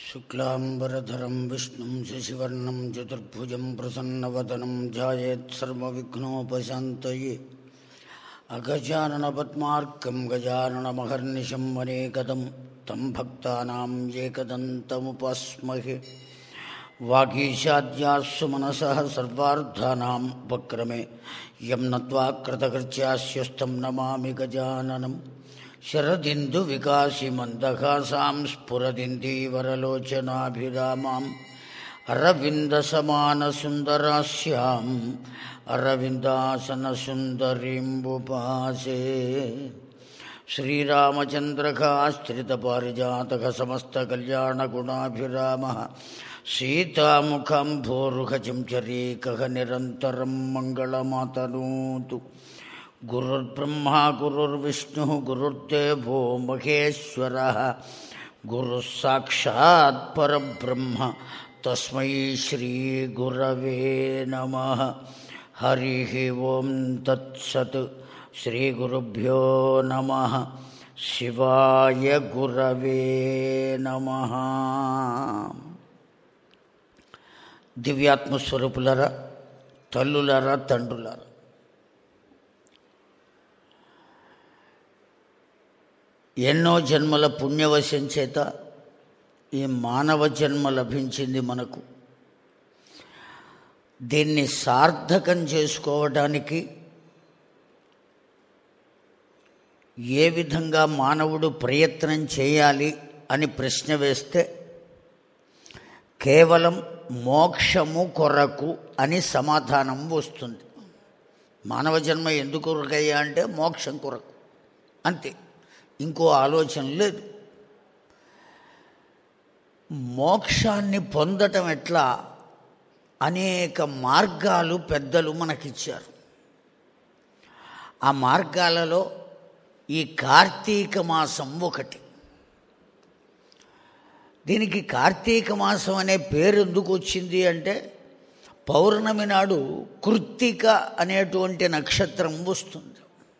शुक्लाम्बरधरं विष्णुं शशिवर्णं चतुर्भुजं प्रसन्नवदनं ध्यायेत्सर्वविघ्नोपशान्तये अगजाननपद्मार्कं गजाननमहर्निशं वनेकदं तं भक्तानां एकदन्तमुपास्महे वागीशाद्यास्सु मनसः सर्वार्धानाम् उपक्रमे यं नत्वा कृतकृत्यास्यस्तं नमामि गजाननम् शरदिन्दुविकासि मन्दहासां स्फुरदिन्दीवरलोचनाभिरामाम् अरविन्दसमानसुन्दरास्याम् अरविन्दासनसुन्दरीम्बुपासे श्रीरामचन्द्रकाश्रितपारिजातः समस्तकल्याणगुणाभिरामः सीतामुखम्भोरुहचिञ्चरीकः निरन्तरं मङ्गलमातनोतु गुरुर्ब्रह्मा गुरुर्विष्णुः गुरुर्देवो महेश्वरः गुरुः साक्षात् परब्रह्म तस्मै श्रीगुरवे नमः हरिः ॐ तत्सत् श्रीगुरुभ्यो नमः शिवाय गुरवे नमः దివ్యాత్మస్వరూపులరా తల్లులరా తండ్రులరా ఎన్నో జన్మల పుణ్యవశం చేత ఈ మానవ జన్మ లభించింది మనకు దీన్ని సార్థకం చేసుకోవడానికి ఏ విధంగా మానవుడు ప్రయత్నం చేయాలి అని ప్రశ్న వేస్తే కేవలం మోక్షము కొరకు అని సమాధానం వస్తుంది మానవ జన్మ ఎందుకు కొరకయ్యా అంటే మోక్షం కొరకు అంతే ఇంకో ఆలోచన లేదు మోక్షాన్ని పొందటం ఎట్లా అనేక మార్గాలు పెద్దలు మనకిచ్చారు ఆ మార్గాలలో ఈ కార్తీక మాసం ఒకటి దీనికి కార్తీక మాసం అనే పేరు ఎందుకు వచ్చింది అంటే పౌర్ణమి నాడు కృత్తిక అనేటువంటి నక్షత్రం వస్తుంది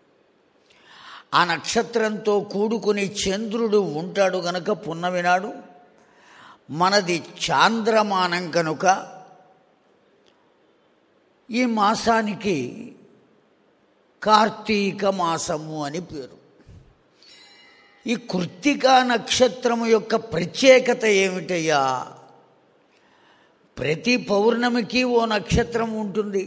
ఆ నక్షత్రంతో కూడుకుని చంద్రుడు ఉంటాడు గనక పున్నమి నాడు మనది చాంద్రమానం కనుక ఈ మాసానికి కార్తీక మాసము అని పేరు ఈ కృత్తికా నక్షత్రము యొక్క ప్రత్యేకత ఏమిటయ్యా ప్రతి పౌర్ణమికి ఓ నక్షత్రం ఉంటుంది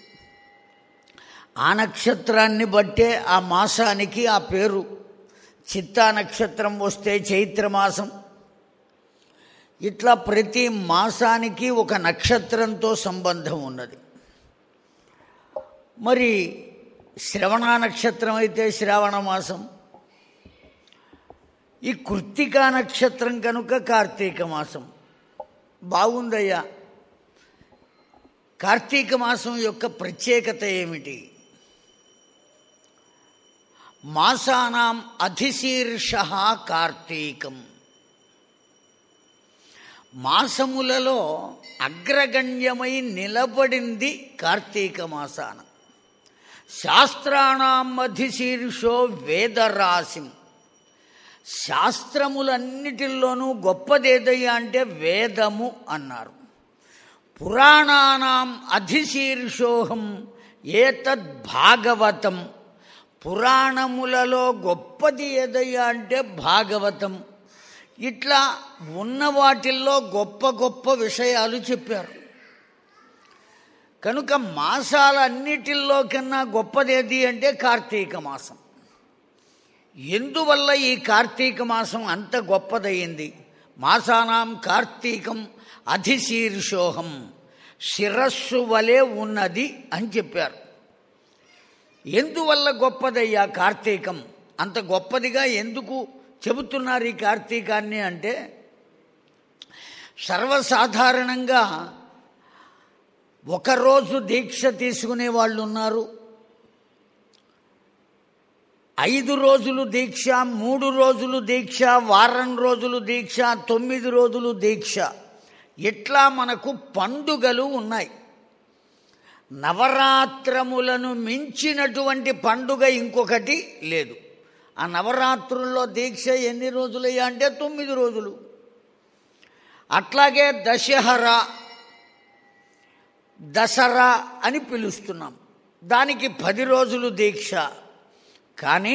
ఆ నక్షత్రాన్ని బట్టే ఆ మాసానికి ఆ పేరు చిత్తా నక్షత్రం వస్తే చైత్రమాసం ఇట్లా ప్రతి మాసానికి ఒక నక్షత్రంతో సంబంధం ఉన్నది మరి శ్రవణ నక్షత్రం అయితే శ్రావణ మాసం ఈ కృత్తికా నక్షత్రం కనుక కార్తీక మాసం బాగుందయ్యా కార్తీక మాసం యొక్క ప్రత్యేకత ఏమిటి మాసానాం అధిశీర్ష కార్తీకం మాసములలో అగ్రగణ్యమై నిలబడింది కార్తీక మాసాన శాస్త్రాణం అధిశీర్షో వేదరాశిం శాస్త్రములన్నిటిల్లోనూ గొప్పదేదయ్యా అంటే వేదము అన్నారు పురాణానాం అధిశీర్షోహం ఏతద్ భాగవతం పురాణములలో గొప్పది ఏదయ్యా అంటే భాగవతం ఇట్లా ఉన్న వాటిల్లో గొప్ప గొప్ప విషయాలు చెప్పారు కనుక మాసాలన్నిటిల్లో కన్నా గొప్పదేది అంటే కార్తీక మాసం ఎందువల్ల ఈ కార్తీక మాసం అంత గొప్పదయ్యింది మాసానాం కార్తీకం అధిశీర్షోహం శిరస్సు వలె ఉన్నది అని చెప్పారు ఎందువల్ల గొప్పదయ్యా కార్తీకం అంత గొప్పదిగా ఎందుకు చెబుతున్నారు ఈ కార్తీకాన్ని అంటే సర్వసాధారణంగా ఒకరోజు దీక్ష తీసుకునే వాళ్ళు ఉన్నారు ఐదు రోజులు దీక్ష మూడు రోజులు దీక్ష వారం రోజులు దీక్ష తొమ్మిది రోజులు దీక్ష ఇట్లా మనకు పండుగలు ఉన్నాయి నవరాత్రములను మించినటువంటి పండుగ ఇంకొకటి లేదు ఆ నవరాత్రుల్లో దీక్ష ఎన్ని రోజులయ్యా అంటే తొమ్మిది రోజులు అట్లాగే దశహరా దసరా అని పిలుస్తున్నాం దానికి పది రోజులు దీక్ష కానీ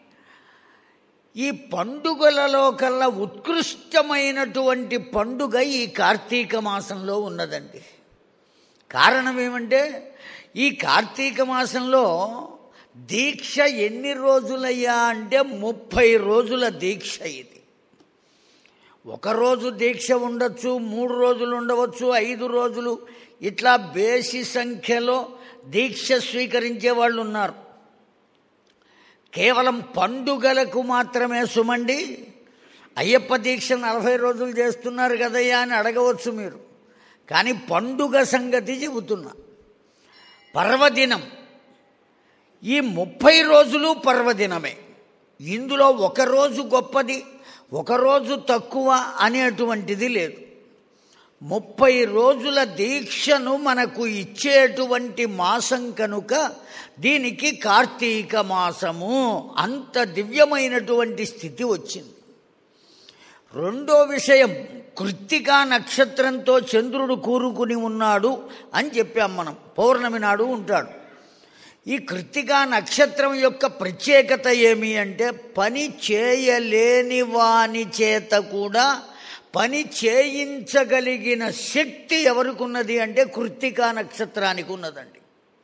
ఈ పండుగలలో కల్లా ఉత్కృష్టమైనటువంటి పండుగ ఈ కార్తీక మాసంలో ఉన్నదండి కారణం ఏమంటే ఈ కార్తీక మాసంలో దీక్ష ఎన్ని రోజులయ్యా అంటే ముప్పై రోజుల దీక్ష ఇది ఒకరోజు దీక్ష ఉండొచ్చు మూడు రోజులు ఉండవచ్చు ఐదు రోజులు ఇట్లా బేసి సంఖ్యలో దీక్ష స్వీకరించే వాళ్ళు ఉన్నారు కేవలం పండుగలకు మాత్రమే సుమండి అయ్యప్ప దీక్ష నలభై రోజులు చేస్తున్నారు కదయ్యా అని అడగవచ్చు మీరు కానీ పండుగ సంగతి చెబుతున్నా పర్వదినం ఈ ముప్పై రోజులు పర్వదినమే ఇందులో ఒకరోజు గొప్పది ఒకరోజు తక్కువ అనేటువంటిది లేదు ముప్పై రోజుల దీక్షను మనకు ఇచ్చేటువంటి మాసం కనుక దీనికి కార్తీక మాసము అంత దివ్యమైనటువంటి స్థితి వచ్చింది రెండో విషయం కృత్తికా నక్షత్రంతో చంద్రుడు కూరుకుని ఉన్నాడు అని చెప్పాం మనం పౌర్ణమి నాడు ఉంటాడు ఈ కృత్తికా నక్షత్రం యొక్క ప్రత్యేకత ఏమి అంటే పని చేయలేని వాని చేత కూడా పని చేయించగలిగిన శక్తి ఎవరికి ఉన్నది అంటే కృత్తికా నక్షత్రానికి ఉన్నదండి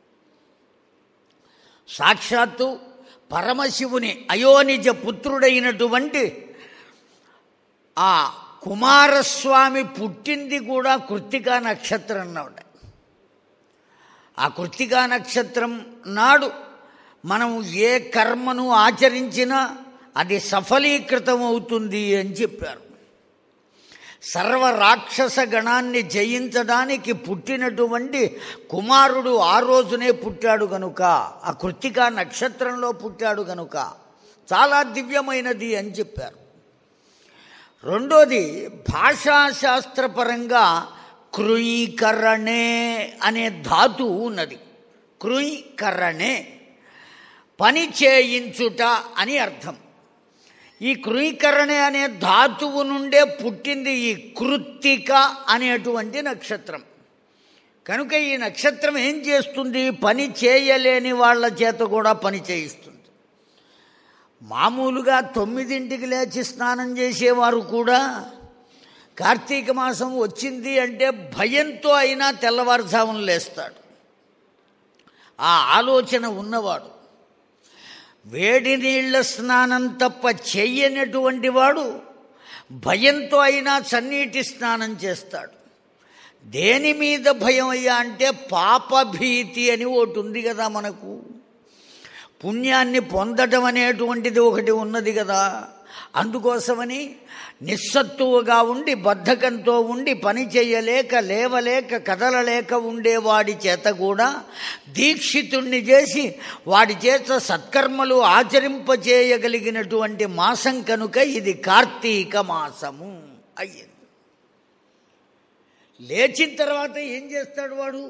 సాక్షాత్తు పరమశివుని అయోనిజ పుత్రుడైనటువంటి ఆ కుమారస్వామి పుట్టింది కూడా కృత్తికా నక్షత్రం అన్నమాట ఆ కృత్తికా నక్షత్రం నాడు మనం ఏ కర్మను ఆచరించినా అది సఫలీకృతం అవుతుంది అని చెప్పారు సర్వ రాక్షస గణాన్ని జయించడానికి పుట్టినటువంటి కుమారుడు ఆ రోజునే పుట్టాడు గనుక ఆ కృత్తికా నక్షత్రంలో పుట్టాడు గనుక చాలా దివ్యమైనది అని చెప్పారు రెండోది భాషాశాస్త్రపరంగా కృయీకరణే అనే ధాతువు ఉన్నది కృయీకరణే పని చేయించుట అని అర్థం ఈ కృయీకరణే అనే ధాతువు నుండే పుట్టింది ఈ కృత్తిక అనేటువంటి నక్షత్రం కనుక ఈ నక్షత్రం ఏం చేస్తుంది పని చేయలేని వాళ్ళ చేత కూడా పని చేయిస్తుంది మామూలుగా తొమ్మిదింటికి లేచి స్నానం చేసేవారు కూడా కార్తీక మాసం వచ్చింది అంటే భయంతో అయినా తెల్లవారుజామున లేస్తాడు ఆ ఆలోచన ఉన్నవాడు వేడి నీళ్ల స్నానం తప్ప చెయ్యనటువంటి వాడు భయంతో అయినా చన్నీటి స్నానం చేస్తాడు దేని మీద భయం అయ్యా అంటే పాపభీతి అని ఒకటి ఉంది కదా మనకు పుణ్యాన్ని పొందటం అనేటువంటిది ఒకటి ఉన్నది కదా అందుకోసమని నిస్సత్తువుగా ఉండి బద్ధకంతో ఉండి పని చేయలేక లేవలేక కదలలేక ఉండేవాడి చేత కూడా దీక్షితుణ్ణి చేసి వాడి చేత సత్కర్మలు ఆచరింపచేయగలిగినటువంటి మాసం కనుక ఇది కార్తీక మాసము అయ్యింది లేచిన తర్వాత ఏం చేస్తాడు వాడు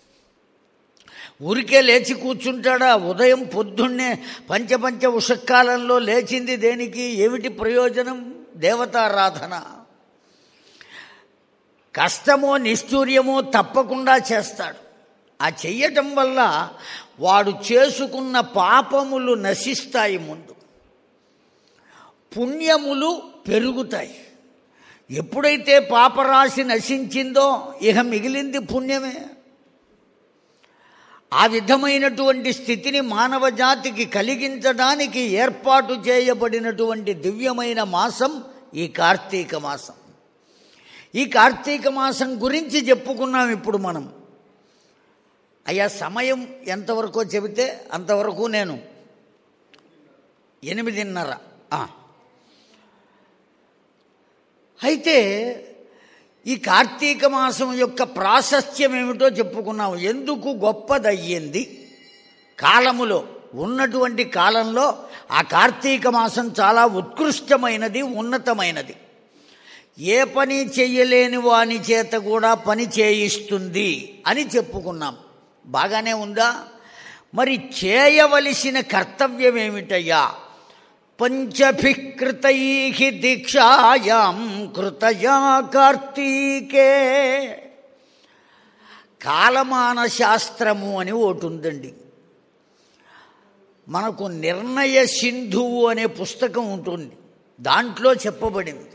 ఊరికే లేచి కూర్చుంటాడా ఉదయం పొద్దున్నే పంచపంచ ఉషకాలంలో లేచింది దేనికి ఏమిటి ప్రయోజనం దేవతారాధన కష్టమో నిష్ఠూర్యమో తప్పకుండా చేస్తాడు ఆ చెయ్యటం వల్ల వాడు చేసుకున్న పాపములు నశిస్తాయి ముందు పుణ్యములు పెరుగుతాయి ఎప్పుడైతే పాపరాశి నశించిందో ఇక మిగిలింది పుణ్యమే ఆ విధమైనటువంటి స్థితిని మానవ జాతికి కలిగించడానికి ఏర్పాటు చేయబడినటువంటి దివ్యమైన మాసం ఈ కార్తీక మాసం ఈ కార్తీక మాసం గురించి చెప్పుకున్నాం ఇప్పుడు మనం అయ్యా సమయం ఎంతవరకు చెబితే అంతవరకు నేను ఎనిమిదిన్నర ఆ. అయితే ఈ కార్తీక మాసం యొక్క ప్రాశస్త్యం ఏమిటో చెప్పుకున్నాం ఎందుకు గొప్పదయ్యింది కాలములో ఉన్నటువంటి కాలంలో ఆ కార్తీక మాసం చాలా ఉత్కృష్టమైనది ఉన్నతమైనది ఏ పని చెయ్యలేని వాని చేత కూడా పని చేయిస్తుంది అని చెప్పుకున్నాం బాగానే ఉందా మరి చేయవలసిన కర్తవ్యం ఏమిటయ్యా పంచభిः కృతైः దీక్షాయాం కృతయా కార్తీకే కాలమాన శాస్త్రము అని ఒకటి ఉందండి మనకు నిర్ణయ సింధువు అనే పుస్తకం ఉంటుంది దాంట్లో చెప్పబడింది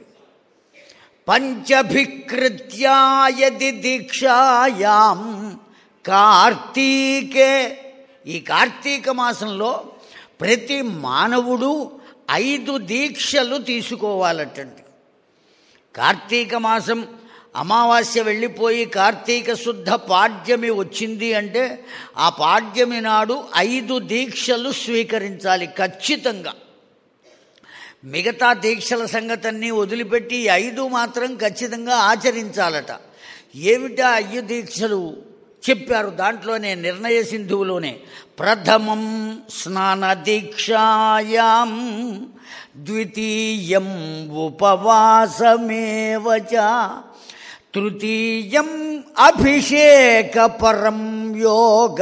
పంచభికృత్యాయది దీక్షాయాం కార్తీకే ఈ కార్తీక మాసంలో ప్రతి మానవుడు ఐదు దీక్షలు తీసుకోవాలటండి కార్తీక మాసం అమావాస్య వెళ్ళిపోయి కార్తీక శుద్ధ పాడ్యమి వచ్చింది అంటే ఆ పాడ్యమి నాడు ఐదు దీక్షలు స్వీకరించాలి ఖచ్చితంగా మిగతా దీక్షల సంగతన్ని వదిలిపెట్టి ఈ ఐదు మాత్రం ఖచ్చితంగా ఆచరించాలట ఏమిటా అయ్యు దీక్షలు చెప్పారు దాంట్లోనే నిర్ణయ సింధువులోనే ప్రథమం స్నాన దీక్షాయాం ద్వితీయం ఉపవాసమేవ చ తృతీయం అభిషేక పరం యోగ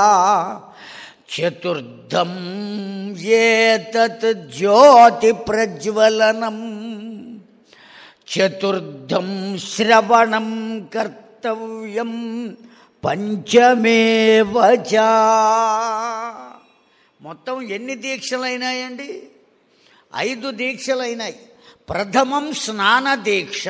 చతుర్థం ఏతత్ జ్యోతి ప్రజ్వలనం చతుర్థం శ్రవణం కర్తవ్యం పంచమేవ చ మొత్తం ఎన్ని దీక్షలైనాయండి ఐదు దీక్షలైనాయి ప్రథమం స్నాన దీక్ష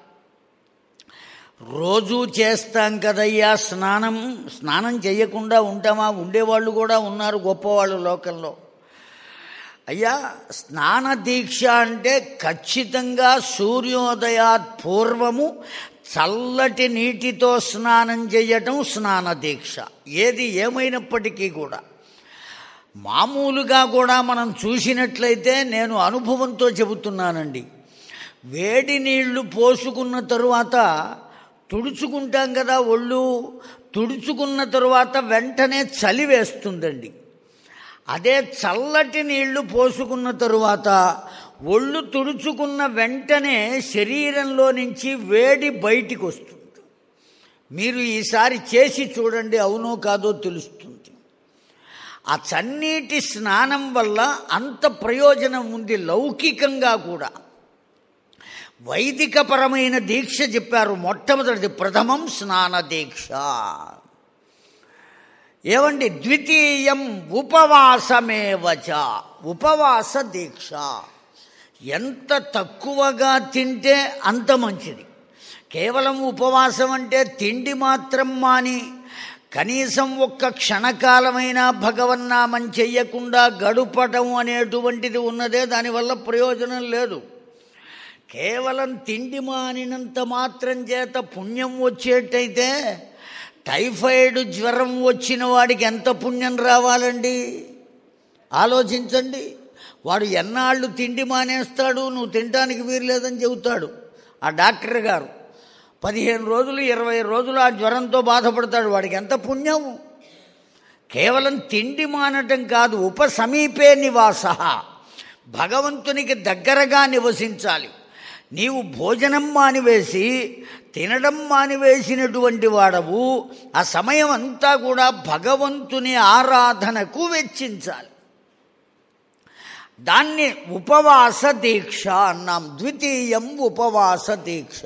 రోజు చేస్తాం కదయ్యా స్నానం స్నానం చేయకుండా ఉంటామా ఉండేవాళ్ళు కూడా ఉన్నారు గొప్పవాళ్ళు లోకల్లో అయ్యా స్నాన దీక్ష అంటే ఖచ్చితంగా సూర్యోదయాత్ పూర్వము చల్లటి నీటితో స్నానం చేయటం స్నాన దీక్ష ఏది ఏమైనప్పటికీ కూడా మామూలుగా కూడా మనం చూసినట్లయితే నేను అనుభవంతో చెబుతున్నానండి వేడి నీళ్లు పోసుకున్న తరువాత తుడుచుకుంటాం కదా ఒళ్ళు తుడుచుకున్న తరువాత వెంటనే చలి వేస్తుందండి అదే చల్లటి నీళ్లు పోసుకున్న తరువాత ఒళ్ళు తుడుచుకున్న వెంటనే శరీరంలో నుంచి వేడి బయటికి వస్తుంది మీరు ఈసారి చేసి చూడండి అవునో కాదో తెలుస్తుంది ఆ చన్నీటి స్నానం వల్ల అంత ప్రయోజనం ఉంది లౌకికంగా కూడా వైదికపరమైన దీక్ష చెప్పారు మొట్టమొదటిది ప్రథమం స్నాన దీక్ష ఏమండి ద్వితీయం ఉపవాసమేవచ ఉపవాస దీక్ష ఎంత తక్కువగా తింటే అంత మంచిది కేవలం ఉపవాసం అంటే తిండి మాత్రం మాని కనీసం ఒక్క క్షణకాలమైనా భగవన్నామం చెయ్యకుండా గడుపటం అనేటువంటిది ఉన్నదే దానివల్ల ప్రయోజనం లేదు కేవలం తిండి మానినంత మాత్రం చేత పుణ్యం వచ్చేటైతే టైఫాయిడ్ జ్వరం వచ్చిన వాడికి ఎంత పుణ్యం రావాలండి ఆలోచించండి వాడు ఎన్నాళ్ళు తిండి మానేస్తాడు నువ్వు తినడానికి వీలు లేదని చెబుతాడు ఆ డాక్టర్ గారు పదిహేను రోజులు ఇరవై రోజులు ఆ జ్వరంతో బాధపడతాడు వాడికి ఎంత పుణ్యం కేవలం తిండి మానటం కాదు ఉపసమీపే నివాస భగవంతునికి దగ్గరగా నివసించాలి నీవు భోజనం మానివేసి తినడం మానివేసినటువంటి వాడవు ఆ సమయం అంతా కూడా భగవంతుని ఆరాధనకు వెచ్చించాలి దాన్ని ఉపవాస దీక్ష అన్నాం ద్వితీయం ఉపవాస దీక్ష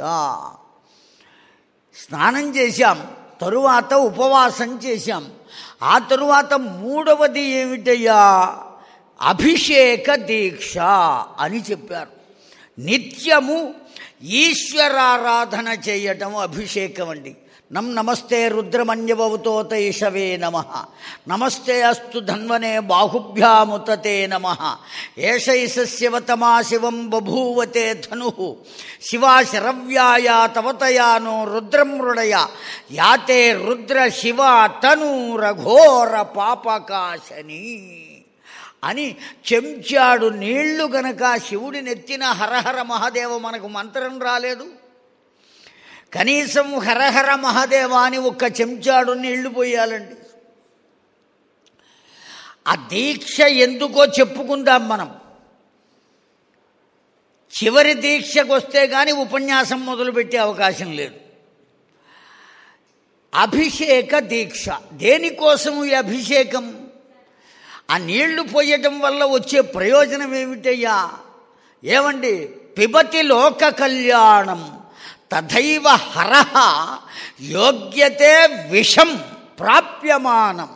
స్నానం చేశాం తరువాత ఉపవాసం చేశాం ఆ తరువాత మూడవది ఏమిటయ్యా అభిషేక దీక్ష అని చెప్పారు నిత్యము ఈశ్వరారాధన చేయటం అభిషేకం అండి నం నమస్తే రుద్రమన్యవతోత ఇషవే నమ నమస్తే అస్తు ధన్వనే బాహుభ్యాముతతే నమ ఏషైసస్యవతమా శివం బభూవతే ధను శివా శరవ్యాయా తవతయానో రుద్రం మృడయ యాతే రుద్ర శివ తను రఘోర పాపకాశని అని చెంచాడు నీళ్లు గనక శివుడి నెత్తిన హరహర మహాదేవ మనకు మంత్రం రాలేదు కనీసం హరహర మహాదేవ అని ఒక్క చెంచాడు నీళ్లు పోయాలండి ఆ దీక్ష ఎందుకో చెప్పుకుందాం మనం చివరి దీక్షకు వస్తే కానీ ఉపన్యాసం మొదలుపెట్టే అవకాశం లేదు అభిషేక దీక్ష దేనికోసము ఈ అభిషేకం ఆ నీళ్లు పోయటం వల్ల వచ్చే ప్రయోజనం ఏమిటయ్యా ఏమండి పిబతి లోక కళ్యాణం తథైవ హరహ యోగ్యతే విషం ప్రాప్యమానం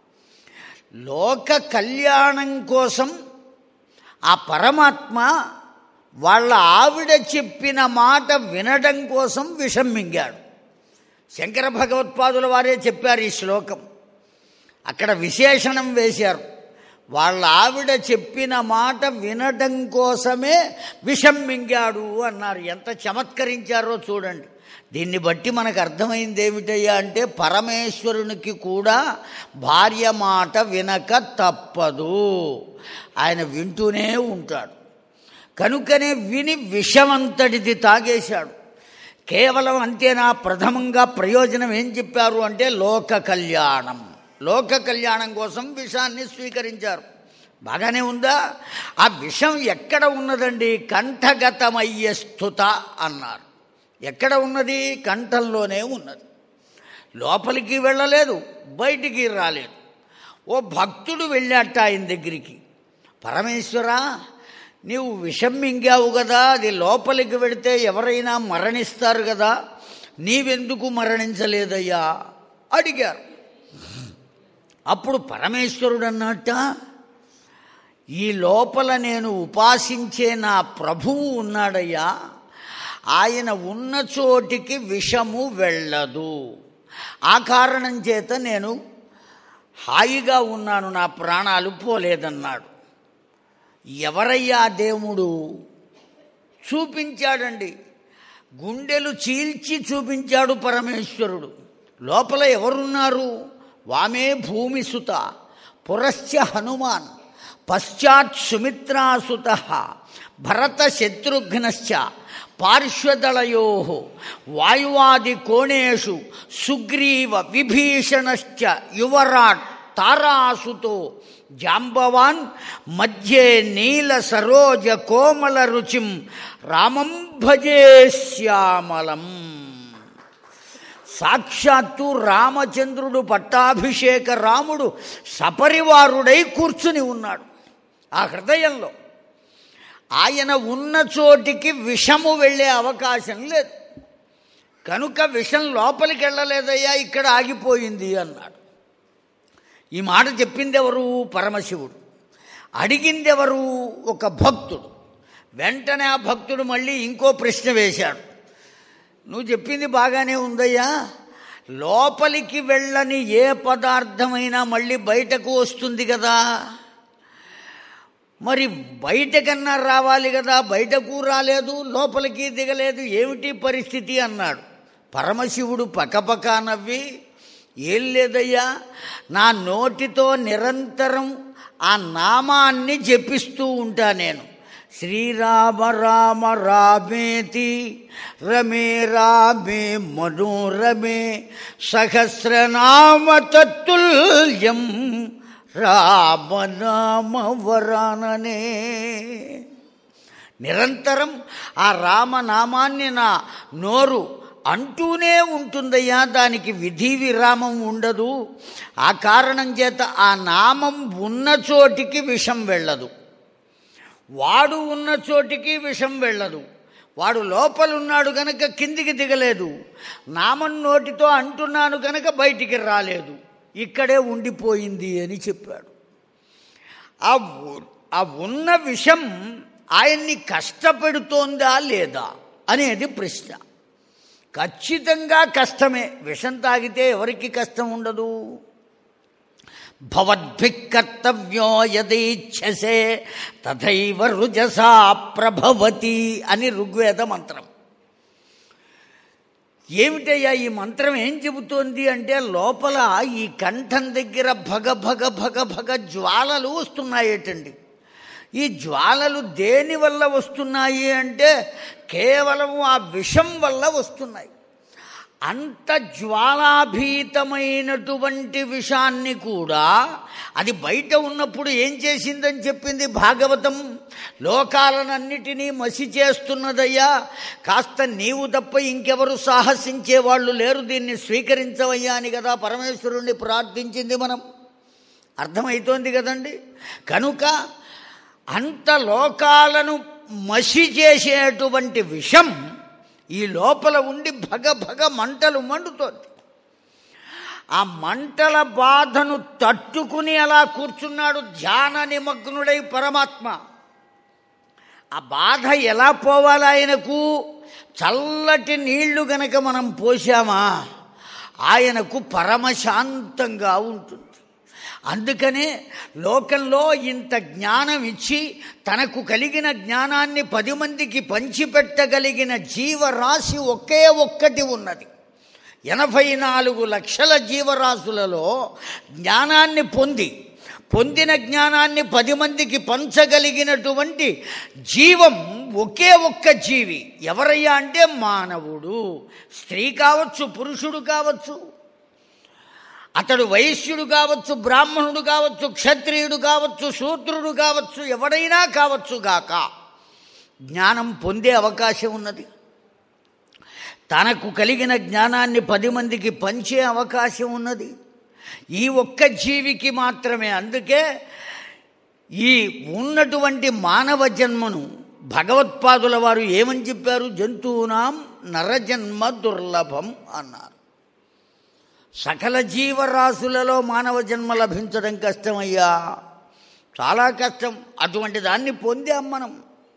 లోక కళ్యాణం కోసం ఆ పరమాత్మ వాళ్ళ ఆవిడ చెప్పిన మాట వినడం కోసం విషం మింగాడు శంకర భగవత్పాదుల వారే చెప్పారు ఈ శ్లోకం అక్కడ విశేషణం వేశారు వాళ్ళ ఆవిడ చెప్పిన మాట వినడం కోసమే విషం మింగాడు అన్నారు ఎంత చమత్కరించారో చూడండి దీన్ని బట్టి మనకు అర్థమైంది ఏమిటయ్యా అంటే పరమేశ్వరునికి కూడా భార్య మాట వినక తప్పదు ఆయన వింటూనే ఉంటాడు కనుకనే విని విషమంతటిది తాగేశాడు కేవలం అంతేనా ప్రథమంగా ప్రయోజనం ఏం చెప్పారు అంటే లోక కళ్యాణం లోక కళ్యాణం కోసం విషాన్ని స్వీకరించారు బాగానే ఉందా ఆ విషం ఎక్కడ ఉన్నదండి కంఠగతమయ్యే స్థుత అన్నారు ఎక్కడ ఉన్నది కంఠంలోనే ఉన్నది లోపలికి వెళ్ళలేదు బయటికి రాలేదు ఓ భక్తుడు వెళ్ళాట ఆయన దగ్గరికి పరమేశ్వరా నీవు విషం మింగావు కదా అది లోపలికి వెడితే ఎవరైనా మరణిస్తారు కదా నీవెందుకు మరణించలేదయ్యా అడిగారు అప్పుడు పరమేశ్వరుడు అన్నట్ట ఈ లోపల నేను ఉపాసించే నా ప్రభువు ఉన్నాడయ్యా ఆయన ఉన్న చోటికి విషము వెళ్ళదు ఆ కారణం చేత నేను హాయిగా ఉన్నాను నా ప్రాణాలు పోలేదన్నాడు ఎవరయ్యా దేవుడు చూపించాడండి గుండెలు చీల్చి చూపించాడు పరమేశ్వరుడు లోపల ఎవరున్నారు వామే భూమిసుత పురశ్చ హనుమాన్ పశ్చాత్ సుమిత్రాసుత భరత శత్రుఘ్నశ్చ పార్శ్వదళయో వాయువాది కోణేషు సుగ్రీవ విభీషణశ్చ యువరాట్ తారాసుతో జాంబవాన్ మధ్యే నీల సరోజ కోమల రుచిం రామం భజే శ్యామలం సాక్షాత్తు రామచంద్రుడు పట్టాభిషేక రాముడు సపరివారుడై కూర్చుని ఉన్నాడు ఆ హృదయంలో ఆయన ఉన్న చోటికి విషము వెళ్ళే అవకాశం లేదు కనుక విషం లోపలికి వెళ్ళలేదయ్యా ఇక్కడ ఆగిపోయింది అన్నాడు ఈ మాట చెప్పింది ఎవరు పరమశివుడు అడిగింది ఎవరు ఒక భక్తుడు వెంటనే ఆ భక్తుడు మళ్ళీ ఇంకో ప్రశ్న వేశాడు నువ్వు చెప్పింది బాగానే ఉందయ్యా లోపలికి వెళ్ళని ఏ పదార్థమైనా మళ్ళీ బయటకు వస్తుంది కదా మరి బయటకన్నా రావాలి కదా బయటకు రాలేదు లోపలికి దిగలేదు ఏమిటి పరిస్థితి అన్నాడు పరమశివుడు పకపక నవ్వి ఏం లేదయ్యా నా నోటితో నిరంతరం ఆ నామాన్ని జపిస్తూ ఉంటా నేను శ్రీరామ రామ రామేతి రమే రామే మనోరమే సహస్రనామ తత్తుల్యం రామనామ వరాననే నిరంతరం ఆ రామనామాన్ని నా నోరు అంటూనే ఉంటుందయ్యా దానికి విధి విరామం ఉండదు ఆ కారణం చేత ఆ నామం ఉన్న చోటికి విషం వెళ్ళదు వాడు ఉన్న చోటికి విషం వెళ్ళదు వాడు లోపలున్నాడు గనక కిందికి దిగలేదు నామం నోటితో అంటున్నాను గనక బయటికి రాలేదు ఇక్కడే ఉండిపోయింది అని చెప్పాడు ఆ ఉ- ఆ ఉన్న విషం ఆయన్ని కష్టపెడుతోందా లేదా అనేది ప్రశ్న ఖచ్చితంగా కష్టమే విషం తాగితే ఎవరికి కష్టం ఉండదు భవద్భికర్తవ్యో యదైచ్ఛసే తథైవ రుజసా ప్రభవతి అని ఋగ్వేద మంత్రం ఏమిటయ్యా ఈ మంత్రం ఏం చెబుతోంది అంటే లోపల ఈ కంఠం దగ్గర భగ భగ భగ భగ జ్వాలలు వస్తున్నాయేటండి ఈ జ్వాలలు దేని వల్ల వస్తున్నాయి అంటే కేవలం ఆ విషం వల్ల వస్తున్నాయి అంత జ్వాలాభీతమైనటువంటి విషాన్ని కూడా అది బయట ఉన్నప్పుడు ఏం చేసిందని చెప్పింది భాగవతం లోకాలనన్నిటినీ మసి చేస్తున్నదయ్యా కాస్త నీవు తప్ప ఇంకెవరు సాహసించే వాళ్ళు లేరు దీన్ని స్వీకరించవయ్యా అని కదా పరమేశ్వరుణ్ణి ప్రార్థించింది మనం అర్థమవుతోంది కదండి కనుక అంత లోకాలను మసి చేసేటువంటి విషం ఈ లోపల ఉండి భగ భగ మంటలు మండుతోంది ఆ మంటల బాధను తట్టుకుని అలా కూర్చున్నాడు ధ్యాన నిమగ్నుడై పరమాత్మ ఆ బాధ ఎలా పోవాలి ఆయనకు చల్లటి నీళ్లు గనక మనం పోసామా ఆయనకు పరమశాంతంగా ఉంటుంది అందుకనే లోకంలో ఇంత జ్ఞానం ఇచ్చి తనకు కలిగిన జ్ఞానాన్ని పది మందికి పంచిపెట్టగలిగిన జీవరాశి ఒకే ఒక్కటి ఉన్నది ఎనభై నాలుగు లక్షల జీవరాశులలో జ్ఞానాన్ని పొంది పొందిన జ్ఞానాన్ని పది మందికి పంచగలిగినటువంటి జీవం ఒకే ఒక్క జీవి ఎవరయ్యా అంటే మానవుడు స్త్రీ కావచ్చు పురుషుడు కావచ్చు అతడు వైశ్యుడు కావచ్చు బ్రాహ్మణుడు కావచ్చు క్షత్రియుడు కావచ్చు శూద్రుడు కావచ్చు ఎవడైనా కావచ్చు గాక జ్ఞానం పొందే అవకాశం ఉన్నది తనకు కలిగిన జ్ఞానాన్ని పది మందికి పంచే అవకాశం ఉన్నది ఈ ఒక్క జీవికి మాత్రమే అందుకే ఈ ఉన్నటువంటి మానవ జన్మను భగవత్పాదుల వారు ఏమని చెప్పారు జంతువునాం నరజన్మ దుర్లభం అన్నారు సకల జీవరాశులలో మానవ జన్మ లభించడం కష్టమయ్యా చాలా కష్టం అటువంటి దాన్ని పొందాం మనం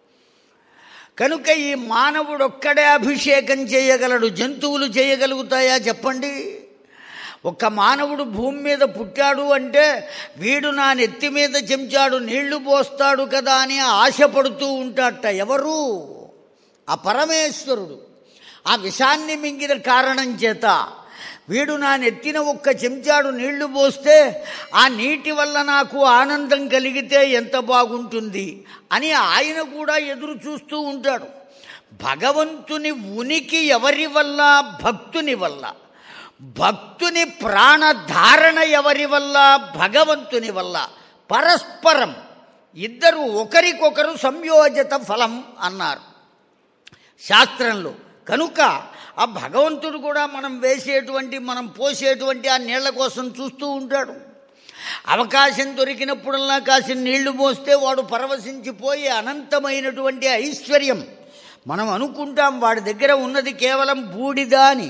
కనుక ఈ మానవుడొక్కడే అభిషేకం చేయగలడు జంతువులు చేయగలుగుతాయా చెప్పండి ఒక్క మానవుడు భూమి మీద పుట్టాడు అంటే వీడు నా నెత్తి మీద చెంచాడు నీళ్లు పోస్తాడు కదా అని ఆశపడుతూ ఉంటాడట ఎవరు ఆ పరమేశ్వరుడు ఆ విషాన్ని మింగిన కారణం చేత వీడు నా నెత్తిన ఒక్క చెంచాడు నీళ్లు పోస్తే ఆ నీటి వల్ల నాకు ఆనందం కలిగితే ఎంత బాగుంటుంది అని ఆయన కూడా ఎదురు చూస్తూ ఉంటాడు భగవంతుని ఉనికి ఎవరి వల్ల భక్తుని వల్ల భక్తుని ప్రాణధారణ ఎవరి వల్ల భగవంతుని వల్ల పరస్పరం ఇద్దరు ఒకరికొకరు సంయోజిత ఫలం అన్నారు శాస్త్రంలో కనుక ఆ భగవంతుడు కూడా మనం వేసేటువంటి మనం పోసేటువంటి ఆ నీళ్ల కోసం చూస్తూ ఉంటాడు అవకాశం దొరికినప్పుడల్లా కాసిన నీళ్లు పోస్తే వాడు పరవశించిపోయి అనంతమైనటువంటి ఐశ్వర్యం మనం అనుకుంటాం వాడి దగ్గర ఉన్నది కేవలం బూడిద అని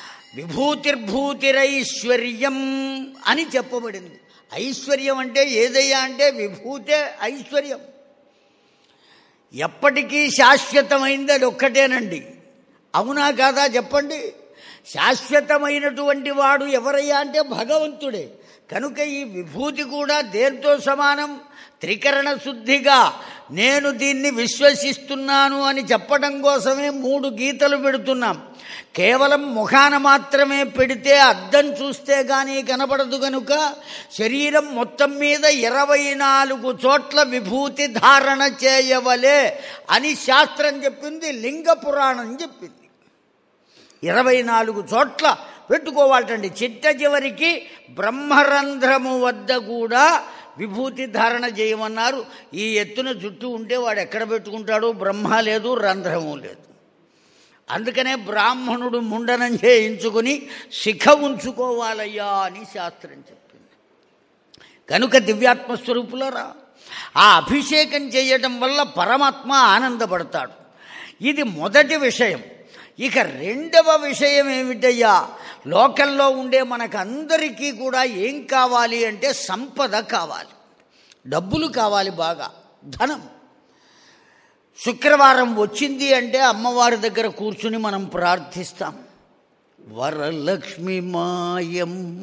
విభూతిర్భూతిరైశ్వర్యం అని చెప్పబడింది ఐశ్వర్యం అంటే ఏదయ్యా అంటే విభూతే ఐశ్వర్యం ఎప్పటికీ శాశ్వతమైంది అది ఒక్కటేనండి అవునా కాదా చెప్పండి శాశ్వతమైనటువంటి వాడు ఎవరయ్యా అంటే భగవంతుడే కనుక ఈ విభూతి కూడా దేంతో సమానం త్రికరణ శుద్ధిగా నేను దీన్ని విశ్వసిస్తున్నాను అని చెప్పడం కోసమే మూడు గీతలు పెడుతున్నాం కేవలం ముఖాన మాత్రమే పెడితే అద్దం చూస్తే కానీ కనపడదు కనుక శరీరం మొత్తం మీద ఇరవై నాలుగు చోట్ల విభూతి ధారణ చేయవలే అని శాస్త్రం చెప్పింది లింగ పురాణం చెప్పింది ఇరవై నాలుగు చోట్ల పెట్టుకోవాలటండి చిట్ట చివరికి బ్రహ్మరంధ్రము వద్ద కూడా విభూతి ధారణ చేయమన్నారు ఈ ఎత్తున జుట్టు ఉంటే వాడు ఎక్కడ పెట్టుకుంటాడు బ్రహ్మ లేదు రంధ్రము లేదు అందుకనే బ్రాహ్మణుడు ముండనం చేయించుకుని శిఖ ఉంచుకోవాలయ్యా అని శాస్త్రం చెప్పింది కనుక దివ్యాత్మస్వరూపులరా ఆ అభిషేకం చేయటం వల్ల పరమాత్మ ఆనందపడతాడు ఇది మొదటి విషయం ఇక రెండవ విషయం ఏమిటయ్యా లోకల్లో ఉండే మనకందరికీ కూడా ఏం కావాలి అంటే సంపద కావాలి డబ్బులు కావాలి బాగా ధనం శుక్రవారం వచ్చింది అంటే అమ్మవారి దగ్గర కూర్చుని మనం ప్రార్థిస్తాం వరలక్ష్మి మాయమ్మ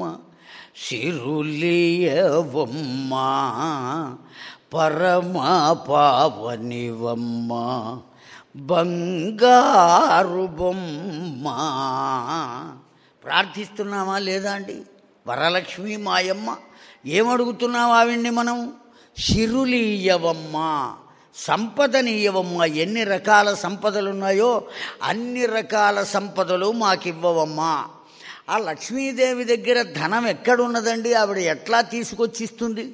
సిరులియవమ్మ పరమా పావనివమ్మ బంగారు బొమ్మ ప్రార్థిస్తున్నామా లేదా అండి వరలక్ష్మి మాయమ్మ ఏమడుగుతున్నాం ఆవిడ్ని మనం సిరులీయవమ్మ సంపదనీయవమ్మ ఎన్ని రకాల సంపదలు ఉన్నాయో అన్ని రకాల సంపదలు మాకివ్వవమ్మా ఆ లక్ష్మీదేవి దగ్గర ధనం ఎక్కడున్నదండి ఆవిడ ఎట్లా తీసుకొచ్చిస్తుంది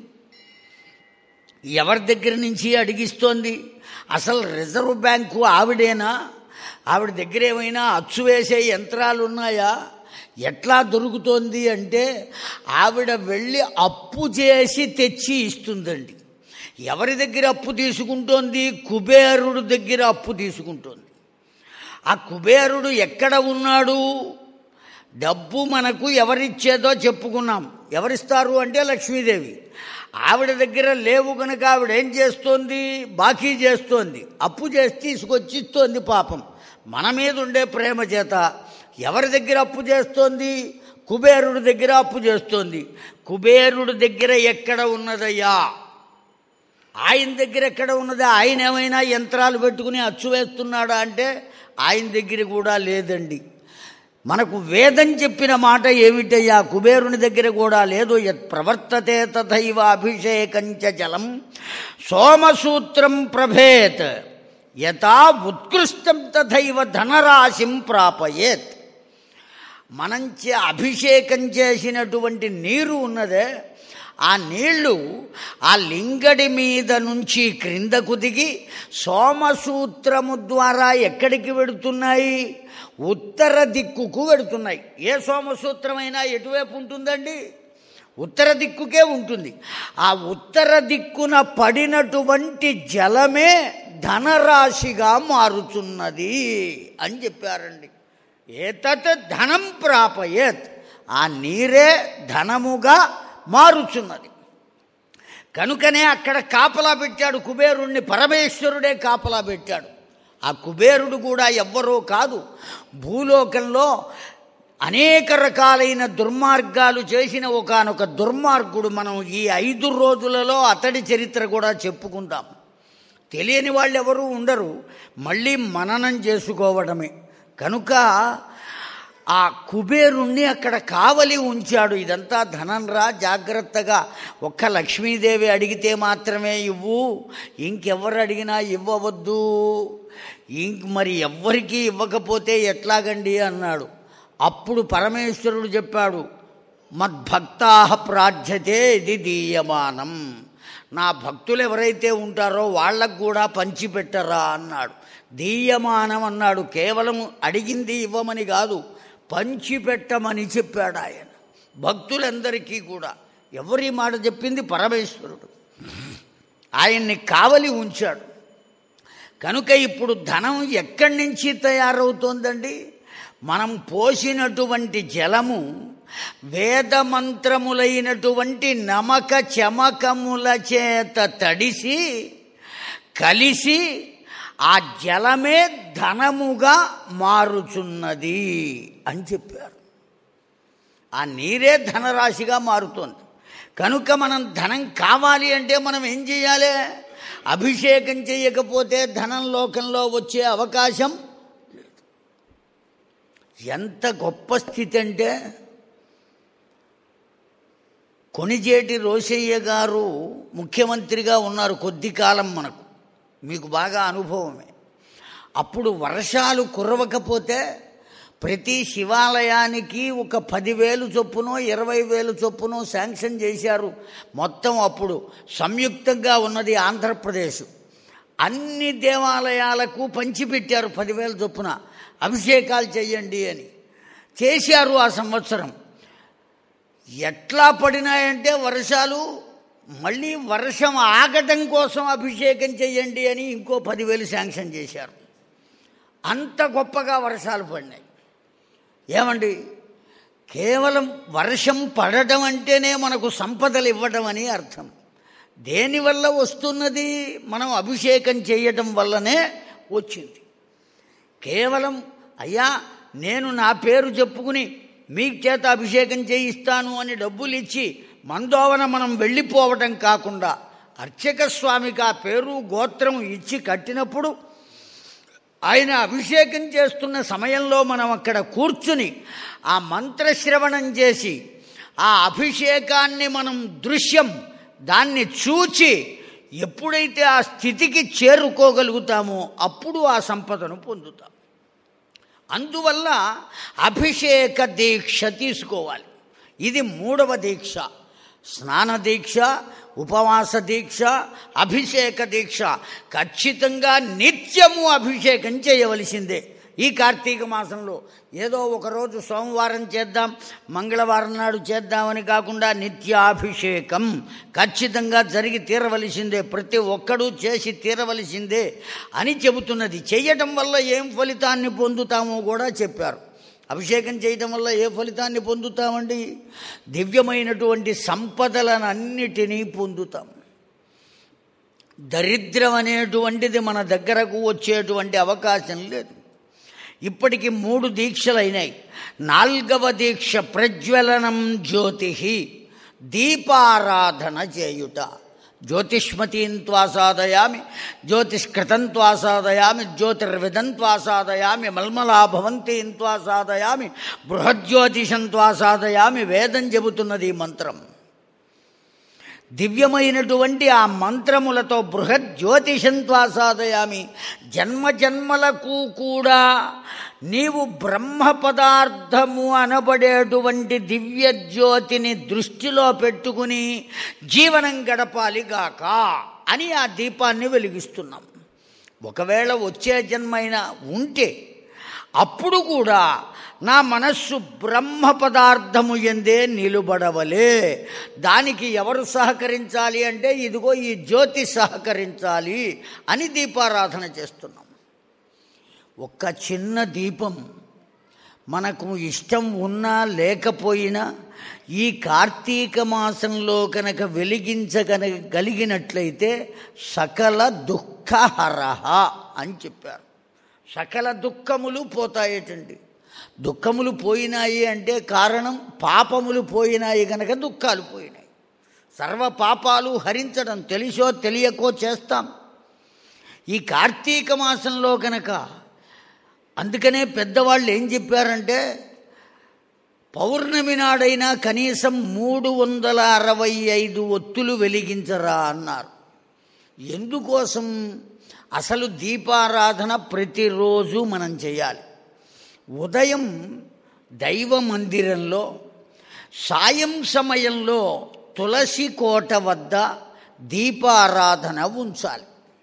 ఎవరి దగ్గర నుంచి అడిగిస్తోంది అసలు రిజర్వ్ బ్యాంకు ఆవిడేనా ఆవిడ దగ్గర ఏమైనా అచ్చు వేసే యంత్రాలు ఉన్నాయా ఎట్లా దొరుకుతోంది అంటే ఆవిడ వెళ్ళి అప్పు చేసి తెచ్చి ఇస్తుందండి ఎవరి దగ్గర అప్పు తీసుకుంటోంది కుబేరుడు దగ్గర అప్పు తీసుకుంటోంది ఆ కుబేరుడు ఎక్కడ ఉన్నాడు డబ్బు మనకు ఎవరిచ్చేదో చెప్పుకున్నాం ఎవరిస్తారు అంటే లక్ష్మీదేవి ఆవిడ దగ్గర లేవు కనుక ఆవిడ ఏం చేస్తోంది బాకీ చేస్తోంది అప్పు చేసి తీసుకొచ్చి ఇస్తోంది పాపం మన మీద ఉండే ప్రేమ చేత ఎవరి దగ్గర అప్పు చేస్తోంది కుబేరుడి దగ్గర అప్పు చేస్తోంది కుబేరుడి దగ్గర ఎక్కడ ఉన్నదయ్యా ఆయన దగ్గర ఎక్కడ ఉన్నది ఆయన ఏమైనా యంత్రాలు పెట్టుకుని అచ్చు వేస్తున్నాడా అంటే ఆయన దగ్గర కూడా లేదండి మనకు వేదం చెప్పిన మాట ఏమిటయ్యా కుబేరుని దగ్గర కూడా లేదు యత్ ప్రవర్తతే తథైవ అభిషేకంచ జలం సోమసూత్రం ప్రభేత్ యథా ఉత్కృష్టం తథైవ ధనరాశిం ప్రాపయేత్ మనం చే అభిషేకం చేసినటువంటి నీరు ఉన్నదే ఆ నీళ్లు ఆ లింగడి మీద నుంచి క్రిందకు దిగి సోమసూత్రము ద్వారా ఎక్కడికి వెడుతున్నాయి ఉత్తర దిక్కుకు వెడుతున్నాయి ఏ సోమసూత్రమైనా ఎటువైపు ఉంటుందండి ఉత్తర దిక్కుకే ఉంటుంది ఆ ఉత్తర దిక్కున పడినటువంటి జలమే ధనరాశిగా మారుతున్నది అని చెప్పారండి ఏతత్ ధనం ప్రాపయేత్ ఆ నీరే ధనముగా మారుచున్నది కనుకనే అక్కడ కాపలా పెట్టాడు కుబేరుణ్ణి పరమేశ్వరుడే కాపలా పెట్టాడు ఆ కుబేరుడు కూడా ఎవ్వరో కాదు భూలోకంలో అనేక రకాలైన దుర్మార్గాలు చేసిన ఒకనొక దుర్మార్గుడు మనం ఈ ఐదు రోజులలో అతడి చరిత్ర కూడా చెప్పుకుందాం తెలియని వాళ్ళు ఎవరూ ఉండరు మళ్ళీ మననం చేసుకోవడమే కనుక ఆ కుబేరుణ్ణి అక్కడ కావలి ఉంచాడు ఇదంతా ధనంరా జాగ్రత్తగా ఒక్క లక్ష్మీదేవి అడిగితే మాత్రమే ఇవ్వు ఇంకెవరు అడిగినా ఇవ్వవద్దు ఇంక మరి ఎవ్వరికీ ఇవ్వకపోతే ఎట్లాగండి అన్నాడు అప్పుడు పరమేశ్వరుడు చెప్పాడు మద్భక్తా ప్రార్థ్యతే ఇది దీయమానం నా భక్తులు ఎవరైతే ఉంటారో వాళ్ళకు కూడా పంచిపెట్టరా అన్నాడు దీయమానం అన్నాడు కేవలం అడిగింది ఇవ్వమని కాదు పంచిపెట్టమని చెప్పాడు ఆయన భక్తులందరికీ కూడా ఎవరి మాట చెప్పింది పరమేశ్వరుడు ఆయన్ని కావలి ఉంచాడు కనుక ఇప్పుడు ధనం ఎక్కడి నుంచి తయారవుతోందండి మనం పోసినటువంటి జలము వేదమంత్రములైనటువంటి నమక చమకముల చేత తడిసి కలిసి ఆ జలమే ధనముగా మారుచున్నది అని చెప్పారు ఆ నీరే ధనరాశిగా మారుతోంది కనుక మనం ధనం కావాలి అంటే మనం ఏం చేయాలి అభిషేకం చేయకపోతే ధనం లోకంలో వచ్చే అవకాశం లేదు ఎంత గొప్ప స్థితి అంటే కొనిజేటి రోషయ్య గారు ముఖ్యమంత్రిగా ఉన్నారు కొద్ది కాలం మనకు మీకు బాగా అనుభవమే అప్పుడు వర్షాలు కురవకపోతే ప్రతి శివాలయానికి ఒక పదివేలు చొప్పునో ఇరవై వేలు చొప్పునో శాంక్షన్ చేశారు మొత్తం అప్పుడు సంయుక్తంగా ఉన్నది ఆంధ్రప్రదేశ్ అన్ని దేవాలయాలకు పంచిపెట్టారు పదివేల చొప్పున అభిషేకాలు చెయ్యండి అని చేశారు ఆ సంవత్సరం ఎట్లా పడినాయంటే వర్షాలు మళ్ళీ వర్షం ఆగటం కోసం అభిషేకం చెయ్యండి అని ఇంకో పదివేలు శాంక్షన్ చేశారు అంత గొప్పగా వర్షాలు పడినాయి ఏమండి కేవలం వర్షం పడటం అంటేనే మనకు సంపదలు ఇవ్వడం అని అర్థం దేనివల్ల వస్తున్నది మనం అభిషేకం చేయటం వల్లనే వచ్చింది కేవలం అయ్యా నేను నా పేరు చెప్పుకుని మీ చేత అభిషేకం చేయిస్తాను అని డబ్బులు ఇచ్చి మందోవన మనం వెళ్ళిపోవటం కాకుండా అర్చక స్వామికి ఆ పేరు గోత్రం ఇచ్చి కట్టినప్పుడు ఆయన అభిషేకం చేస్తున్న సమయంలో మనం అక్కడ కూర్చుని ఆ మంత్రశ్రవణం చేసి ఆ అభిషేకాన్ని మనం దృశ్యం దాన్ని చూచి ఎప్పుడైతే ఆ స్థితికి చేరుకోగలుగుతామో అప్పుడు ఆ సంపదను పొందుతాం అందువల్ల అభిషేక దీక్ష తీసుకోవాలి ఇది మూడవ దీక్ష స్నాన దీక్ష ఉపవాస దీక్ష అభిషేక దీక్ష ఖచ్చితంగా నిత్యము అభిషేకం చేయవలసిందే ఈ కార్తీక మాసంలో ఏదో ఒకరోజు సోమవారం చేద్దాం మంగళవారం నాడు చేద్దామని కాకుండా నిత్యాభిషేకం ఖచ్చితంగా జరిగి తీరవలసిందే ప్రతి ఒక్కడూ చేసి తీరవలసిందే అని చెబుతున్నది చేయటం వల్ల ఏం ఫలితాన్ని పొందుతామో కూడా చెప్పారు అభిషేకం చేయటం వల్ల ఏ ఫలితాన్ని పొందుతామండి దివ్యమైనటువంటి సంపదలనన్నిటినీ పొందుతాం దరిద్రం అనేటువంటిది మన దగ్గరకు వచ్చేటువంటి అవకాశం లేదు ఇప్పటికి మూడు దీక్షలు అయినాయి నాల్గవ దీక్ష ప్రజ్వలనం జ్యోతి దీపారాధన చేయుట జ్యోతిష్మతీం త్వాసాదయామి జ్యోతిష్కృతం త్వాసాదయామి జ్యోతిర్విధం త్వాసాదయామి మల్మలా భవంతీం త్వాసాదయామి బృహజ్యోతిషం త్వాసాదయామి వేదం చెబుతున్నది ఈ మంత్రం దివ్యమైనటువంటి ఆ మంత్రములతో బృహత్ జ్యోతిషంత్వాసాదయామి జన్మ జన్మలకు కూడా నీవు బ్రహ్మ పదార్థము అనబడేటువంటి దివ్య జ్యోతిని దృష్టిలో పెట్టుకుని జీవనం గడపాలిగాక అని ఆ దీపాన్ని వెలిగిస్తున్నాం ఒకవేళ వచ్చే జన్మైనా ఉంటే అప్పుడు కూడా నా మనస్సు బ్రహ్మ పదార్థము ఎందే నిలుబడవలే దానికి ఎవరు సహకరించాలి అంటే ఇదిగో ఈ జ్యోతి సహకరించాలి అని దీపారాధన చేస్తున్నాం ఒక్క చిన్న దీపం మనకు ఇష్టం ఉన్నా లేకపోయినా ఈ కార్తీక మాసంలో కనుక వెలిగించగన కలిగినట్లయితే సకల దుఃఖహరహ అని చెప్పారు సకల దుఃఖములు పోతాయేటండి దుఃఖములు పోయినాయి అంటే కారణం పాపములు పోయినాయి కనుక దుఃఖాలు పోయినాయి సర్వ పాపాలు హరించడం తెలిసో తెలియకో చేస్తాం ఈ కార్తీక మాసంలో కనుక అందుకనే పెద్దవాళ్ళు ఏం చెప్పారంటే పౌర్ణమి నాడైనా కనీసం మూడు వందల అరవై ఐదు ఒత్తులు వెలిగించరా అన్నారు ఎందుకోసం అసలు దీపారాధన ప్రతిరోజు మనం చేయాలి ఉదయం దైవ మందిరంలో సాయం సమయంలో తులసి కోట వద్ద దీపారాధన ఉంచాలి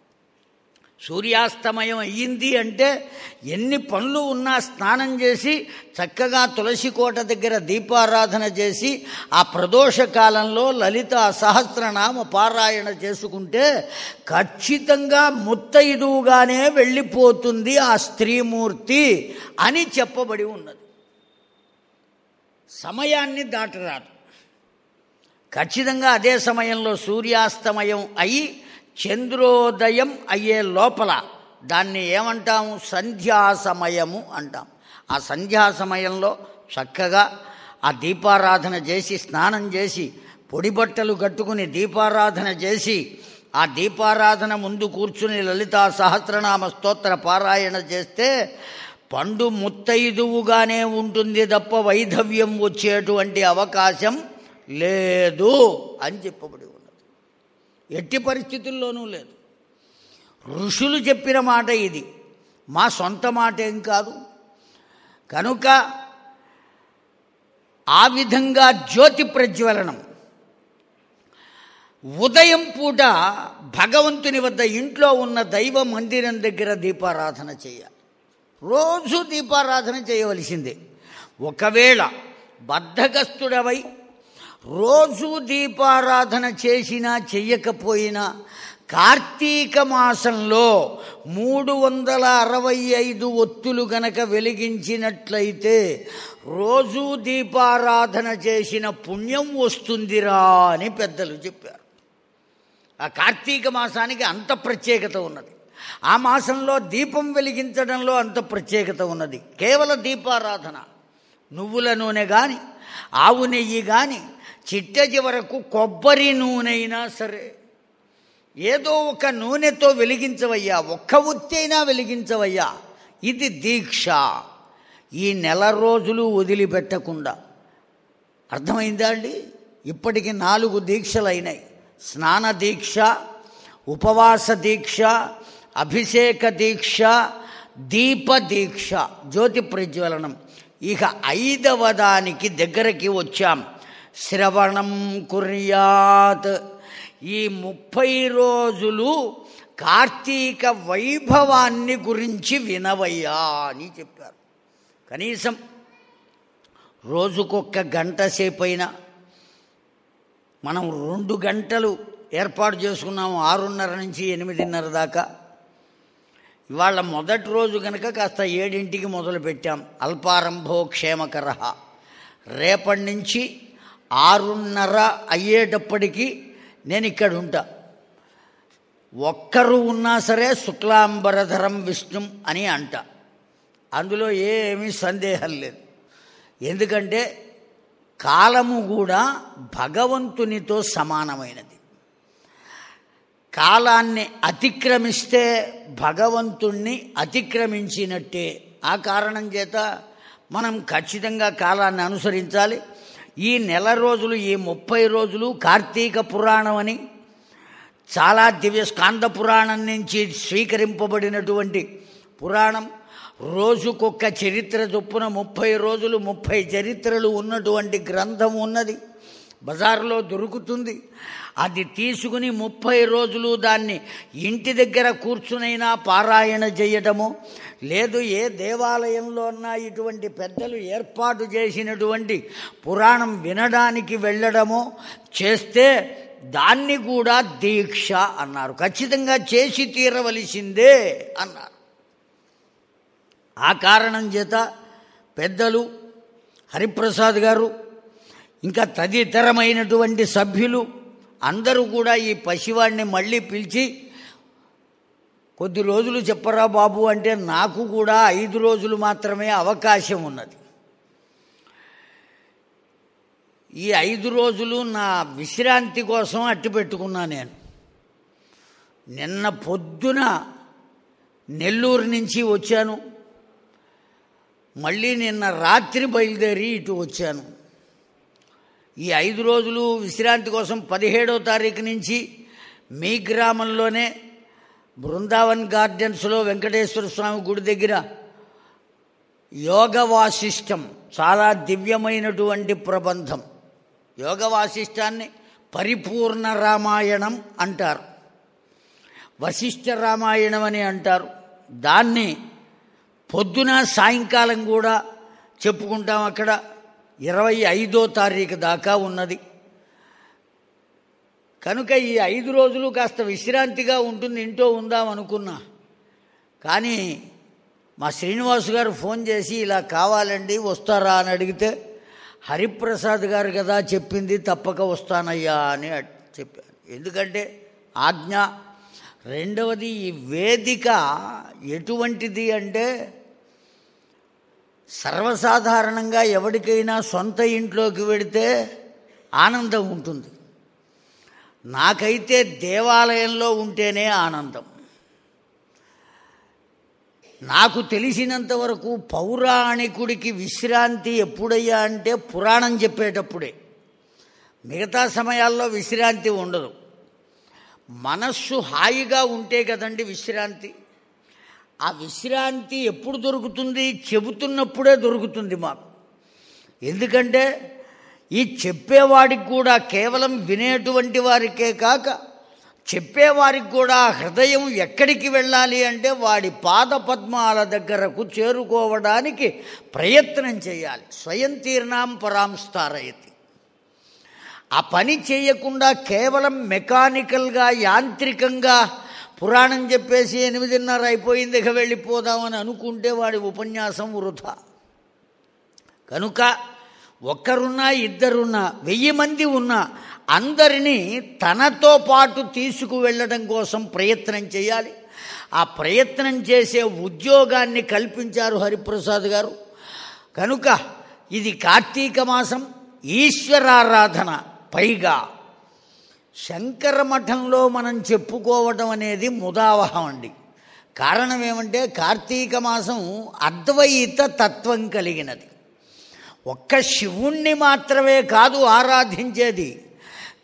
సూర్యాస్తమయం అయ్యింది అంటే ఎన్ని పనులు ఉన్నా స్నానం చేసి చక్కగా తులసి కోట దగ్గర దీపారాధన చేసి ఆ ప్రదోష కాలంలో లలిత సహస్రనామ పారాయణ చేసుకుంటే ఖచ్చితంగా ముత్తైదువుగానే వెళ్ళిపోతుంది ఆ స్త్రీమూర్తి అని చెప్పబడి ఉన్నది సమయాన్ని దాటరాదు ఖచ్చితంగా అదే సమయంలో సూర్యాస్తమయం అయి చంద్రోదయం అయ్యే లోపల దాన్ని ఏమంటాము సంధ్యా సమయము అంటాం ఆ సంధ్యా సమయంలో చక్కగా ఆ దీపారాధన చేసి స్నానం చేసి పొడి బట్టలు కట్టుకుని దీపారాధన చేసి ఆ దీపారాధన ముందు కూర్చుని లలితా సహస్రనామ స్తోత్ర పారాయణ చేస్తే పండు ముత్తైదువుగానే ఉంటుంది తప్ప వైధవ్యం వచ్చేటువంటి అవకాశం లేదు అని చెప్పబడి ఉన్నది ఎట్టి పరిస్థితుల్లోనూ లేదు ఋషులు చెప్పిన మాట ఇది మా సొంత మాట ఏం కాదు కనుక ఆ విధంగా జ్యోతి ప్రజ్వలనం ఉదయం పూట భగవంతుని వద్ద ఇంట్లో ఉన్న దైవ మందిరం దగ్గర దీపారాధన చేయాలి రోజు దీపారాధన చేయవలసిందే ఒకవేళ బద్ధగస్తుడవై రోజు దీపారాధన చేసినా చెయ్యకపోయినా కార్తీక మాసంలో మూడు వందల అరవై ఐదు ఒత్తులు గనక వెలిగించినట్లయితే రోజు దీపారాధన చేసిన పుణ్యం వస్తుందిరా అని పెద్దలు చెప్పారు ఆ కార్తీక మాసానికి అంత ప్రత్యేకత ఉన్నది ఆ మాసంలో దీపం వెలిగించడంలో అంత ప్రత్యేకత ఉన్నది కేవల దీపారాధన నువ్వుల నూనె కానీ ఆవు నెయ్యి కానీ చిట్ట చివరకు కొబ్బరి నూనె అయినా సరే ఏదో ఒక నూనెతో వెలిగించవయ్యా ఒక్క ఒత్తైనా వెలిగించవయ్యా ఇది దీక్ష ఈ నెల రోజులు వదిలిపెట్టకుండా అర్థమైందా అండి ఇప్పటికి నాలుగు దీక్షలు అయినాయి స్నాన దీక్ష ఉపవాస దీక్ష అభిషేక దీక్ష దీప దీక్ష జ్యోతి ప్రజ్వలనం ఇక ఐదవ దానికి దగ్గరకి వచ్చాం శ్రవణం కుర్యాత్ ఈ ముప్పై రోజులు కార్తీక వైభవాన్ని గురించి వినవయ్యా అని చెప్పారు కనీసం రోజుకొక్క గంట సేపైనా మనం రెండు గంటలు ఏర్పాటు చేసుకున్నాము ఆరున్నర నుంచి ఎనిమిదిన్నర దాకా ఇవాళ మొదటి రోజు కనుక కాస్త ఏడింటికి మొదలు పెట్టాం అల్పారంభో క్షేమకర రేపటి నుంచి ఆరున్నర అయ్యేటప్పటికి నేను ఇక్కడ ఉంటా ఒక్కరు ఉన్నా సరే శుక్లాంబరధరం విష్ణుం అని అంట అందులో ఏమీ సందేహం లేదు ఎందుకంటే కాలము కూడా భగవంతునితో సమానమైనది కాలాన్ని అతిక్రమిస్తే భగవంతుణ్ణి అతిక్రమించినట్టే ఆ కారణం చేత మనం ఖచ్చితంగా కాలాన్ని అనుసరించాలి ఈ నెల రోజులు ఈ ముప్పై రోజులు కార్తీక పురాణం అని చాలా దివ్య స్కాంద పురాణం నుంచి స్వీకరింపబడినటువంటి పురాణం రోజుకొక్క చరిత్ర చొప్పున ముప్పై రోజులు ముప్పై చరిత్రలు ఉన్నటువంటి గ్రంథం ఉన్నది బజార్లో దొరుకుతుంది అది తీసుకుని ముప్పై రోజులు దాన్ని ఇంటి దగ్గర కూర్చునైనా పారాయణ చేయటము లేదు ఏ దేవాలయంలో ఉన్న ఇటువంటి పెద్దలు ఏర్పాటు చేసినటువంటి పురాణం వినడానికి వెళ్ళడమో చేస్తే దాన్ని కూడా దీక్ష అన్నారు ఖచ్చితంగా చేసి తీరవలసిందే అన్నారు ఆ కారణం చేత పెద్దలు హరిప్రసాద్ గారు ఇంకా తదితరమైనటువంటి సభ్యులు అందరూ కూడా ఈ పసివాడిని మళ్ళీ పిలిచి కొద్ది రోజులు చెప్పరా బాబు అంటే నాకు కూడా ఐదు రోజులు మాత్రమే అవకాశం ఉన్నది ఈ ఐదు రోజులు నా విశ్రాంతి కోసం అట్టి పెట్టుకున్నా నేను నిన్న పొద్దున నెల్లూరు నుంచి వచ్చాను మళ్ళీ నిన్న రాత్రి బయలుదేరి ఇటు వచ్చాను ఈ ఐదు రోజులు విశ్రాంతి కోసం పదిహేడో తారీఖు నుంచి మీ గ్రామంలోనే బృందావన్ గార్డెన్స్లో వెంకటేశ్వర స్వామి గుడి దగ్గర యోగ వాసిష్టం చాలా దివ్యమైనటువంటి ప్రబంధం యోగ వాసిష్టాన్ని పరిపూర్ణ రామాయణం అంటారు వశిష్ఠ రామాయణం అని అంటారు దాన్ని పొద్దున సాయంకాలం కూడా చెప్పుకుంటాం అక్కడ ఇరవై ఐదో తారీఖు దాకా ఉన్నది కనుక ఈ ఐదు రోజులు కాస్త విశ్రాంతిగా ఉంటుంది ఇంట్లో ఉందాం అనుకున్నా కానీ మా శ్రీనివాస్ గారు ఫోన్ చేసి ఇలా కావాలండి వస్తారా అని అడిగితే హరిప్రసాద్ గారు కదా చెప్పింది తప్పక వస్తానయ్యా అని చెప్పాను ఎందుకంటే ఆజ్ఞ రెండవది ఈ వేదిక ఎటువంటిది అంటే సర్వసాధారణంగా ఎవరికైనా సొంత ఇంట్లోకి వెడితే ఆనందం ఉంటుంది నాకైతే దేవాలయంలో ఉంటేనే ఆనందం నాకు తెలిసినంత వరకు పౌరాణికుడికి విశ్రాంతి ఎప్పుడయ్యా అంటే పురాణం చెప్పేటప్పుడే మిగతా సమయాల్లో విశ్రాంతి ఉండదు మనస్సు హాయిగా ఉంటే కదండి విశ్రాంతి ఆ విశ్రాంతి ఎప్పుడు దొరుకుతుంది చెబుతున్నప్పుడే దొరుకుతుంది మాకు ఎందుకంటే ఈ చెప్పేవాడికి కూడా కేవలం వినేటువంటి వారికే కాక చెప్పేవారికి కూడా హృదయం ఎక్కడికి వెళ్ళాలి అంటే వాడి పాద పద్మాల దగ్గరకు చేరుకోవడానికి ప్రయత్నం చేయాలి స్వయం తీర్ణాం పరాంస్తారయతి ఆ పని చేయకుండా కేవలం మెకానికల్గా యాంత్రికంగా పురాణం చెప్పేసి ఎనిమిదిన్నర అయిపోయింది ఇక వెళ్ళిపోదామని అనుకుంటే వాడి ఉపన్యాసం వృధా కనుక ఒక్కరున్నా ఇద్దరున్నా వెయ్యి మంది ఉన్నా అందరినీ తనతో పాటు తీసుకువెళ్ళడం కోసం ప్రయత్నం చేయాలి ఆ ప్రయత్నం చేసే ఉద్యోగాన్ని కల్పించారు హరిప్రసాద్ గారు కనుక ఇది కార్తీక మాసం ఈశ్వరారాధన పైగా శంకర మఠంలో మనం చెప్పుకోవడం అనేది ముదావహం అండి కారణం ఏమంటే కార్తీక మాసం అద్వైత తత్వం కలిగినది ఒక్క శివుణ్ణి మాత్రమే కాదు ఆరాధించేది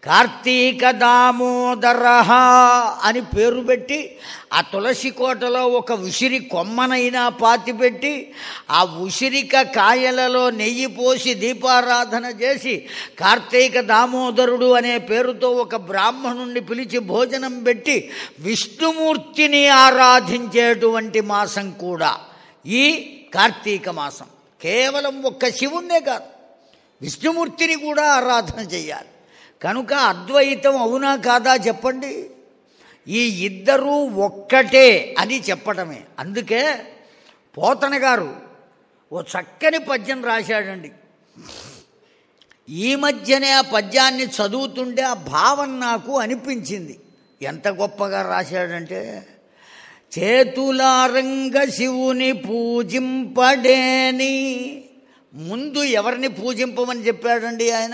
కార్తీక దామోదర అని పేరు పెట్టి ఆ తులసి కోటలో ఒక ఉసిరి కొమ్మనైనా పాతి పెట్టి ఆ ఉసిరిక కాయలలో నెయ్యి పోసి దీపారాధన చేసి కార్తీక దామోదరుడు అనే పేరుతో ఒక బ్రాహ్మణుణ్ణి పిలిచి భోజనం పెట్టి విష్ణుమూర్తిని ఆరాధించేటువంటి మాసం కూడా ఈ కార్తీక మాసం కేవలం ఒక్క శివుణ్ణే కాదు విష్ణుమూర్తిని కూడా ఆరాధన చేయాలి కనుక అద్వైతం అవునా కాదా చెప్పండి ఈ ఇద్దరూ ఒక్కటే అని చెప్పటమే అందుకే పోతన గారు ఓ చక్కని పద్యం రాశాడండి ఈ మధ్యనే ఆ పద్యాన్ని చదువుతుంటే ఆ భావం నాకు అనిపించింది ఎంత గొప్పగా రాశాడంటే చేతులారంగ శివుని పూజింపడేని ముందు ఎవరిని పూజింపమని చెప్పాడండి ఆయన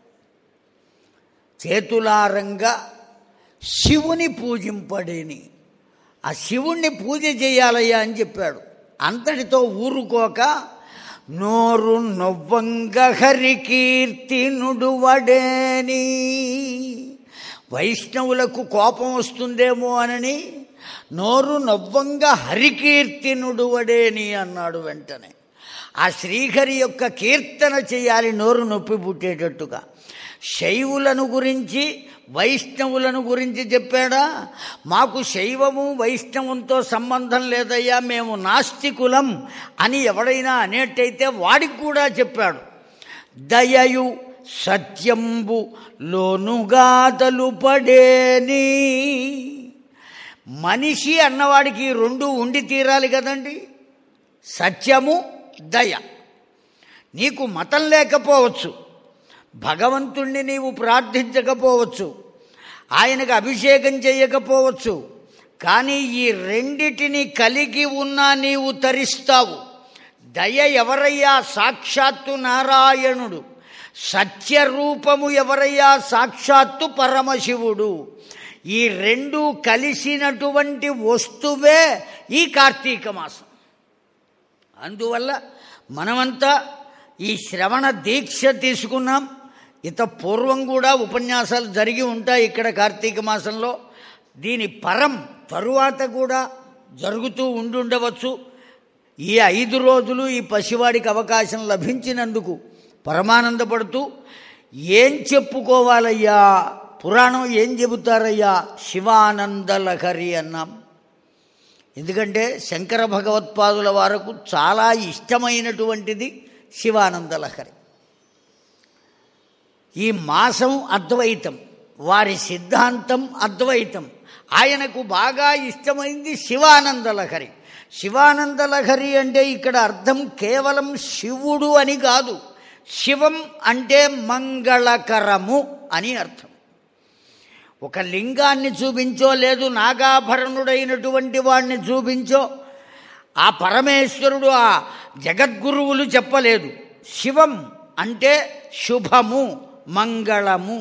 చేతులారంగా శివుని పూజింపడేని ఆ శివుణ్ణి పూజ చేయాలయ్యా అని చెప్పాడు అంతటితో ఊరుకోక నోరు నొవ్వంగ హరి కీర్తి నుడువడేని వైష్ణవులకు కోపం వస్తుందేమో అనని నోరు నవ్వంగా హరికీర్తి నుడువడేని అన్నాడు వెంటనే ఆ శ్రీహరి యొక్క కీర్తన చేయాలి నోరు నొప్పి పుట్టేటట్టుగా శైవులను గురించి వైష్ణవులను గురించి చెప్పాడా మాకు శైవము వైష్ణవంతో సంబంధం లేదయ్యా మేము నాస్తికులం అని ఎవడైనా అనేటైతే వాడికి కూడా చెప్పాడు దయయు సత్యంబు లోనుగా తలుపడేని మనిషి అన్నవాడికి రెండు ఉండి తీరాలి కదండి సత్యము దయ నీకు మతం లేకపోవచ్చు భగవంతుణ్ణి నీవు ప్రార్థించకపోవచ్చు ఆయనకు అభిషేకం చేయకపోవచ్చు కానీ ఈ రెండిటిని కలిగి ఉన్నా నీవు తరిస్తావు దయ ఎవరయ్యా సాక్షాత్తు నారాయణుడు సత్యరూపము ఎవరయ్యా సాక్షాత్తు పరమశివుడు ఈ రెండు కలిసినటువంటి వస్తువే ఈ కార్తీక మాసం అందువల్ల మనమంతా ఈ శ్రవణ దీక్ష తీసుకున్నాం ఇత పూర్వం కూడా ఉపన్యాసాలు జరిగి ఉంటాయి ఇక్కడ కార్తీక మాసంలో దీని పరం తరువాత కూడా జరుగుతూ ఉండుండవచ్చు ఈ ఐదు రోజులు ఈ పసివాడికి అవకాశం లభించినందుకు పరమానందపడుతూ ఏం చెప్పుకోవాలయ్యా పురాణం ఏం చెబుతారయ్యా శివానందలహరి అన్నాం ఎందుకంటే శంకర భగవత్పాదుల వారకు చాలా ఇష్టమైనటువంటిది శివానందలహరి ఈ మాసం అద్వైతం వారి సిద్ధాంతం అద్వైతం ఆయనకు బాగా ఇష్టమైంది శివానందలహరి శివానందలహరి అంటే ఇక్కడ అర్థం కేవలం శివుడు అని కాదు శివం అంటే మంగళకరము అని అర్థం ఒక లింగాన్ని చూపించో లేదు నాగాభరణుడైనటువంటి వాడిని చూపించో ఆ పరమేశ్వరుడు ఆ జగద్గురువులు చెప్పలేదు శివం అంటే శుభము మంగళము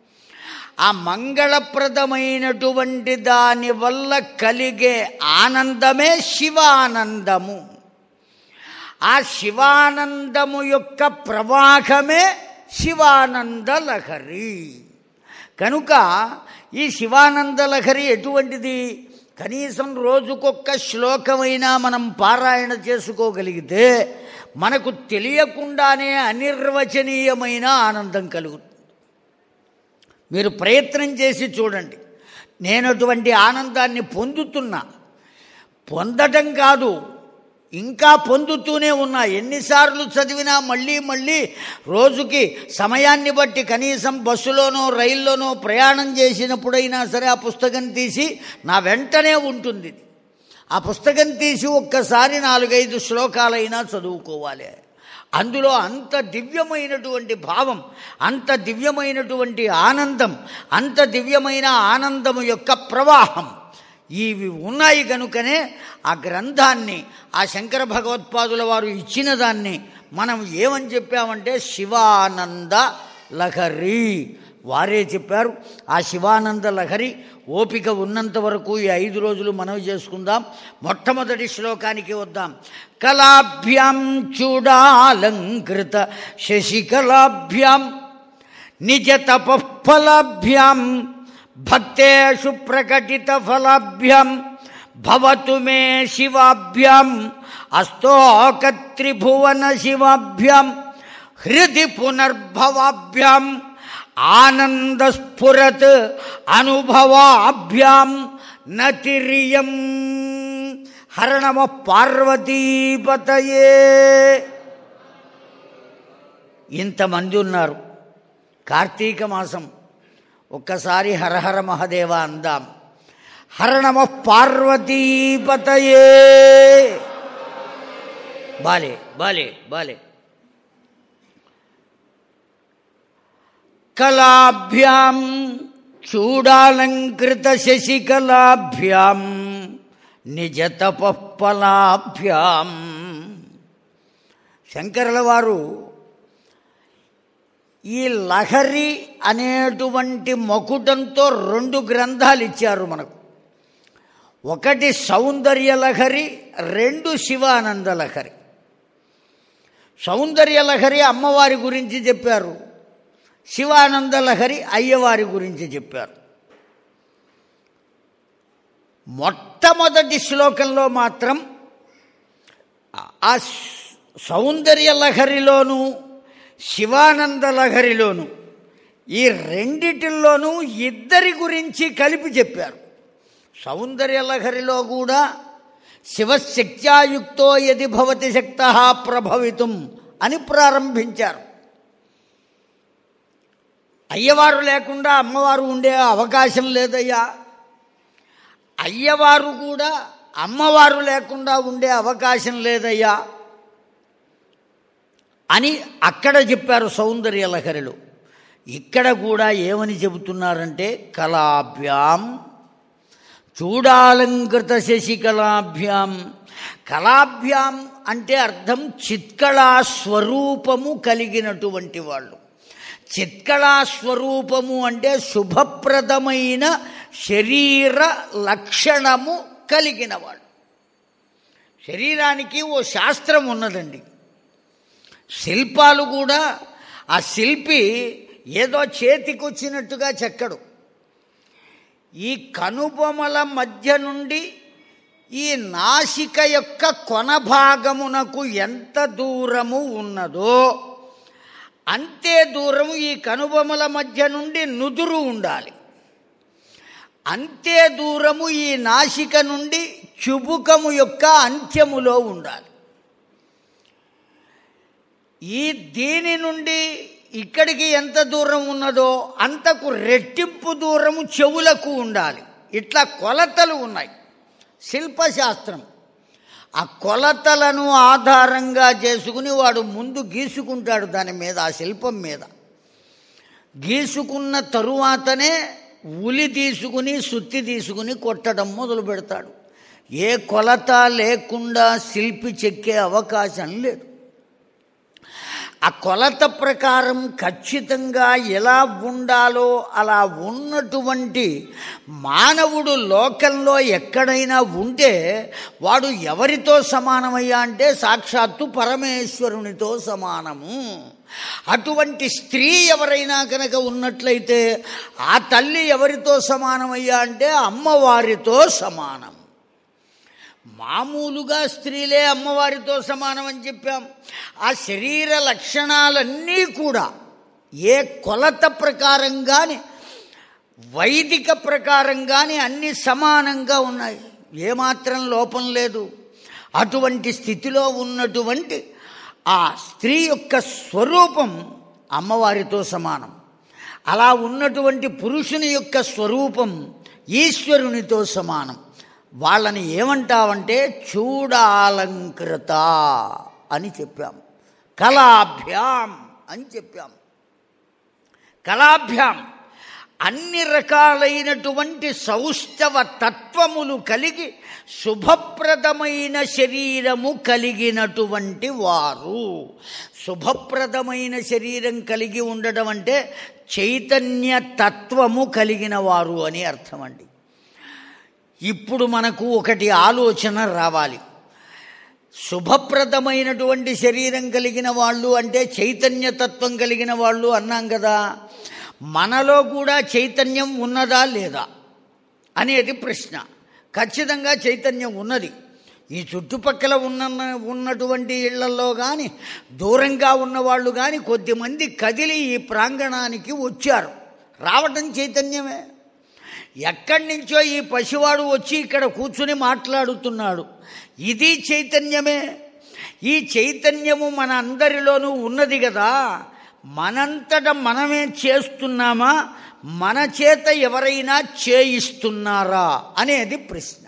ఆ మంగళప్రదమైనటువంటి దాని వల్ల కలిగే ఆనందమే శివానందము ఆ శివానందము యొక్క ప్రవాహమే శివానంద లహరి కనుక ఈ శివానంద లహరి ఎటువంటిది కనీసం రోజుకొక్క శ్లోకమైనా మనం పారాయణ చేసుకోగలిగితే మనకు తెలియకుండానే అనిర్వచనీయమైన ఆనందం కలుగుతుంది మీరు ప్రయత్నం చేసి చూడండి నేను అటువంటి ఆనందాన్ని పొందుతున్నా పొందటం కాదు ఇంకా పొందుతూనే ఉన్నా ఎన్నిసార్లు చదివినా మళ్ళీ మళ్ళీ రోజుకి సమయాన్ని బట్టి కనీసం బస్సులోనో రైల్లోనో ప్రయాణం చేసినప్పుడైనా సరే ఆ పుస్తకం తీసి నా వెంటనే ఉంటుంది ఆ పుస్తకం తీసి ఒక్కసారి నాలుగైదు శ్లోకాలైనా చదువుకోవాలి అందులో అంత దివ్యమైనటువంటి భావం అంత దివ్యమైనటువంటి ఆనందం అంత దివ్యమైన ఆనందము యొక్క ప్రవాహం ఇవి ఉన్నాయి కనుకనే ఆ గ్రంథాన్ని ఆ శంకర భగవత్పాదుల వారు ఇచ్చిన దాన్ని మనం ఏమని చెప్పామంటే శివానంద లహరి వారే చెప్పారు ఆ శివానంద లహరి ఓపిక ఉన్నంత వరకు ఈ ఐదు రోజులు మనవి చేసుకుందాం మొట్టమొదటి శ్లోకానికి వద్దాం కళాభ్యాం చూడాలంకృత శశికళాభ్యాం నిజ తపఫలాభ్యాం భక్తేషు ప్రకటిత ఫలాభ్యాం భవతు మే శివాభ్యాం అస్తోకత్రిభువన శివాభ్యాం హృది పునర్భవాభ్యాం ఆనందస్ఫురత్ అనుభవాభ్యాం నతిరియం హరణమ పార్వతీపతయే ఇంతమంది ఉన్నారు కార్తీక మాసం ఒక్కసారి హరహర మహదేవ అందాం హరణమ పార్వతీపతయే బాలే బాలే బాలే కళాభ్యాం చూడాలంకృత శశికళాభ్యాం నిజ తపఫలాభ్యాం శంకరుల వారు ఈ లహరి అనేటువంటి మకుటంతో రెండు గ్రంథాలు ఇచ్చారు మనకు ఒకటి సౌందర్య లహరి రెండు శివానంద లహరి సౌందర్య లహరి అమ్మవారి గురించి చెప్పారు శివానంద లహరి అయ్యవారి గురించి చెప్పారు మొట్టమొదటి శ్లోకంలో మాత్రం ఆ సౌందర్య లహరిలోను శివానంద లహరిలోను ఈ రెండిటిల్లోనూ ఇద్దరి గురించి కలిపి చెప్పారు సౌందర్య లహరిలో కూడా శివశక్త్యాయుక్తో యది భవతి శక్త ప్రభవితం అని ప్రారంభించారు అయ్యవారు లేకుండా అమ్మవారు ఉండే అవకాశం లేదయ్యా అయ్యవారు కూడా అమ్మవారు లేకుండా ఉండే అవకాశం లేదయ్యా అని అక్కడ చెప్పారు సౌందర్య లహరిలో ఇక్కడ కూడా ఏమని చెబుతున్నారంటే కళాభ్యాం చూడాలంకృత శశికళాభ్యాం కళాభ్యాం అంటే అర్థం చిత్కళా స్వరూపము కలిగినటువంటి వాళ్ళు చిత్కళా స్వరూపము అంటే శుభప్రదమైన శరీర లక్షణము కలిగిన వాళ్ళు శరీరానికి ఓ శాస్త్రం ఉన్నదండి శిల్పాలు కూడా ఆ శిల్పి ఏదో చేతికొచ్చినట్టుగా చెక్కడు ఈ కనుబొమల మధ్య నుండి ఈ నాసిక యొక్క కొన భాగమునకు ఎంత దూరము ఉన్నదో అంతే దూరము ఈ కనుబొమల మధ్య నుండి నుదురు ఉండాలి అంతే దూరము ఈ నాసిక నుండి చుబుకము యొక్క అంత్యములో ఉండాలి ఈ దీని నుండి ఇక్కడికి ఎంత దూరం ఉన్నదో అంతకు రెట్టింపు దూరము చెవులకు ఉండాలి ఇట్లా కొలతలు ఉన్నాయి శిల్పశాస్త్రం ఆ కొలతలను ఆధారంగా చేసుకుని వాడు ముందు గీసుకుంటాడు దాని మీద ఆ శిల్పం మీద గీసుకున్న తరువాతనే ఉలి తీసుకుని సుత్తి తీసుకుని కొట్టడం మొదలు పెడతాడు ఏ కొలత లేకుండా శిల్పి చెక్కే అవకాశం లేదు ఆ కొలత ప్రకారం ఖచ్చితంగా ఎలా ఉండాలో అలా ఉన్నటువంటి మానవుడు లోకంలో ఎక్కడైనా ఉంటే వాడు ఎవరితో సమానమయ్యా అంటే సాక్షాత్తు పరమేశ్వరునితో సమానము అటువంటి స్త్రీ ఎవరైనా కనుక ఉన్నట్లయితే ఆ తల్లి ఎవరితో సమానమయ్యా అంటే అమ్మవారితో సమానం మామూలుగా స్త్రీలే అమ్మవారితో సమానం అని చెప్పాం ఆ శరీర లక్షణాలన్నీ కూడా ఏ కొలత ప్రకారం కానీ వైదిక ప్రకారం కానీ అన్ని సమానంగా ఉన్నాయి ఏమాత్రం లోపం లేదు అటువంటి స్థితిలో ఉన్నటువంటి ఆ స్త్రీ యొక్క స్వరూపం అమ్మవారితో సమానం అలా ఉన్నటువంటి పురుషుని యొక్క స్వరూపం ఈశ్వరునితో సమానం వాళ్ళని ఏమంటావంటే చూడాలంకృత అని చెప్పాం కళాభ్యాం అని చెప్పాం కళాభ్యాం అన్ని రకాలైనటువంటి సౌష్ఠవ తత్వములు కలిగి శుభప్రదమైన శరీరము కలిగినటువంటి వారు శుభప్రదమైన శరీరం కలిగి ఉండడం అంటే చైతన్య తత్వము కలిగిన వారు అని అర్థం అండి ఇప్పుడు మనకు ఒకటి ఆలోచన రావాలి శుభప్రదమైనటువంటి శరీరం కలిగిన వాళ్ళు అంటే చైతన్యతత్వం కలిగిన వాళ్ళు అన్నాం కదా మనలో కూడా చైతన్యం ఉన్నదా లేదా అనేది ప్రశ్న ఖచ్చితంగా చైతన్యం ఉన్నది ఈ చుట్టుపక్కల ఉన్న ఉన్నటువంటి ఇళ్లలో కానీ దూరంగా ఉన్నవాళ్ళు కానీ కొద్దిమంది కదిలి ఈ ప్రాంగణానికి వచ్చారు రావటం చైతన్యమే ఎక్కడి నుంచో ఈ పసివాడు వచ్చి ఇక్కడ కూర్చుని మాట్లాడుతున్నాడు ఇది చైతన్యమే ఈ చైతన్యము మన అందరిలోనూ ఉన్నది కదా మనంతట మనమే చేస్తున్నామా మన చేత ఎవరైనా చేయిస్తున్నారా అనేది ప్రశ్న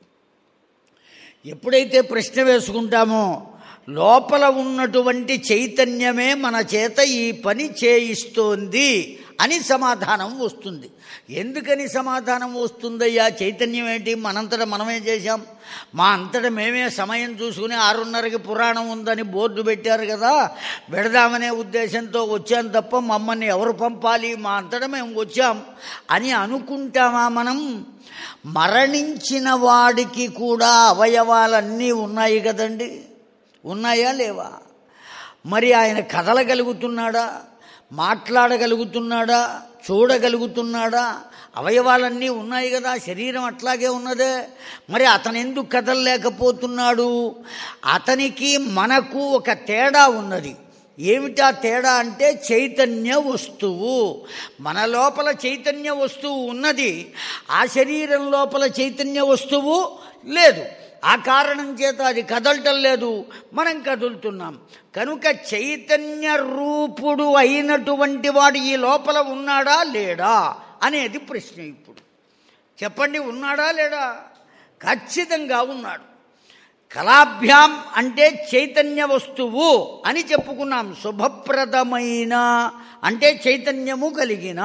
ఎప్పుడైతే ప్రశ్న వేసుకుంటామో లోపల ఉన్నటువంటి చైతన్యమే మన చేత ఈ పని చేయిస్తోంది అని సమాధానం వస్తుంది ఎందుకని సమాధానం వస్తుందయ్యా చైతన్యం ఏంటి మనంతట మనమే చేశాం మా అంతటా మేమే సమయం చూసుకుని ఆరున్నరకి పురాణం ఉందని బోర్డు పెట్టారు కదా పెడదామనే ఉద్దేశంతో వచ్చాం తప్ప మమ్మల్ని ఎవరు పంపాలి మా అంతటా మేము వచ్చాం అని అనుకుంటామా మనం మరణించిన వాడికి కూడా అవయవాలన్నీ ఉన్నాయి కదండి ఉన్నాయా లేవా మరి ఆయన కదలగలుగుతున్నాడా మాట్లాడగలుగుతున్నాడా చూడగలుగుతున్నాడా అవయవాలన్నీ ఉన్నాయి కదా శరీరం అట్లాగే ఉన్నదే మరి అతను ఎందుకు కదలలేకపోతున్నాడు అతనికి మనకు ఒక తేడా ఉన్నది ఏమిటా తేడా అంటే చైతన్య వస్తువు మన లోపల చైతన్య వస్తువు ఉన్నది ఆ శరీరం లోపల చైతన్య వస్తువు లేదు ఆ కారణం చేత అది కదలటం లేదు మనం కదులుతున్నాం కనుక చైతన్య రూపుడు అయినటువంటి వాడు ఈ లోపల ఉన్నాడా లేడా అనేది ప్రశ్న ఇప్పుడు చెప్పండి ఉన్నాడా లేడా ఖచ్చితంగా ఉన్నాడు కళాభ్యాం అంటే చైతన్య వస్తువు అని చెప్పుకున్నాం శుభప్రదమైన అంటే చైతన్యము కలిగిన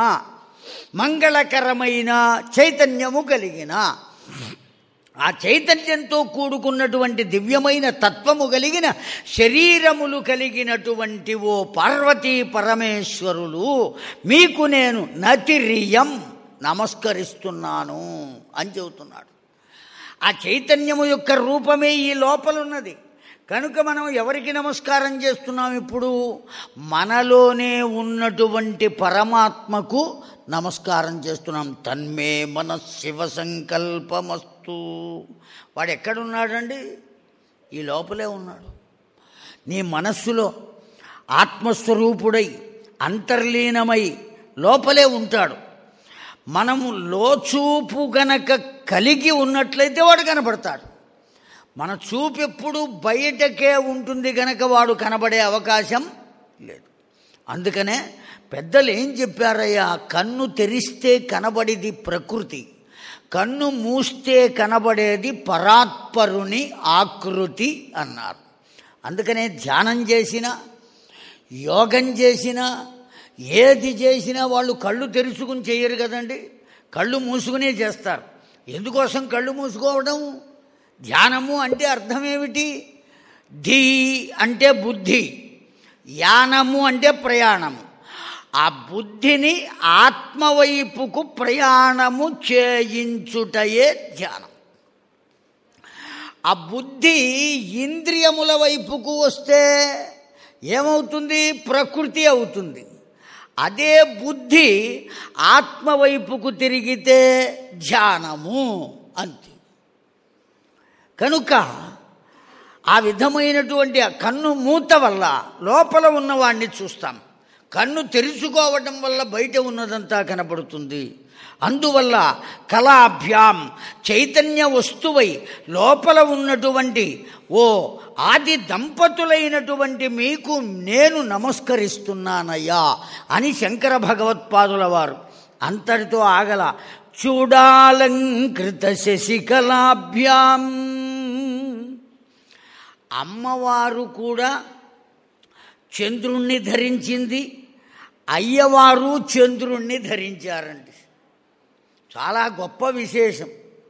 మంగళకరమైన చైతన్యము కలిగిన ఆ చైతన్యంతో కూడుకున్నటువంటి దివ్యమైన తత్వము కలిగిన శరీరములు కలిగినటువంటి ఓ పార్వతీ పరమేశ్వరులు మీకు నేను నతిరియం నమస్కరిస్తున్నాను అని చెబుతున్నాడు ఆ చైతన్యము యొక్క రూపమే ఈ లోపలున్నది కనుక మనం ఎవరికి నమస్కారం చేస్తున్నాం ఇప్పుడు మనలోనే ఉన్నటువంటి పరమాత్మకు నమస్కారం చేస్తున్నాం తన్మే మన శివ సంకల్పమస్తు వాడు ఎక్కడున్నాడండి ఈ లోపలే ఉన్నాడు నీ మనస్సులో ఆత్మస్వరూపుడై అంతర్లీనమై లోపలే ఉంటాడు మనము లోచూపు గనక కలిగి ఉన్నట్లయితే వాడు కనబడతాడు మన చూపు ఎప్పుడు బయటకే ఉంటుంది గనక వాడు కనబడే అవకాశం లేదు అందుకనే పెద్దలు ఏం చెప్పారయ్యా కన్ను తెరిస్తే కనబడిది ప్రకృతి కన్ను మూస్తే కనబడేది పరాత్పరుని ఆకృతి అన్నారు అందుకనే ధ్యానం చేసిన యోగం చేసినా ఏది చేసినా వాళ్ళు కళ్ళు తెరుచుకుని చేయరు కదండి కళ్ళు మూసుకునే చేస్తారు ఎందుకోసం కళ్ళు మూసుకోవడం ధ్యానము అంటే అర్థం ఏమిటి ధీ అంటే బుద్ధి యానము అంటే ప్రయాణము ఆ బుద్ధిని ఆత్మవైపుకు ప్రయాణము చేయించుటయే ధ్యానం ఆ బుద్ధి ఇంద్రియముల వైపుకు వస్తే ఏమవుతుంది ప్రకృతి అవుతుంది అదే బుద్ధి ఆత్మవైపుకు తిరిగితే ధ్యానము అంతే కనుక ఆ విధమైనటువంటి ఆ కన్ను మూత వల్ల లోపల ఉన్నవాడిని చూస్తాం కన్ను తెరుచుకోవటం వల్ల బయట ఉన్నదంతా కనపడుతుంది అందువల్ల కళాభ్యాం చైతన్య వస్తువై లోపల ఉన్నటువంటి ఓ ఆది దంపతులైనటువంటి మీకు నేను నమస్కరిస్తున్నానయ్యా అని శంకర భగవత్పాదుల వారు అంతటితో ఆగల చూడాలంకృత శశికళాభ్యాం అమ్మవారు కూడా చంద్రుణ్ణి ధరించింది అయ్యవారు చంద్రుణ్ణి ధరించారండి చాలా గొప్ప విశేషం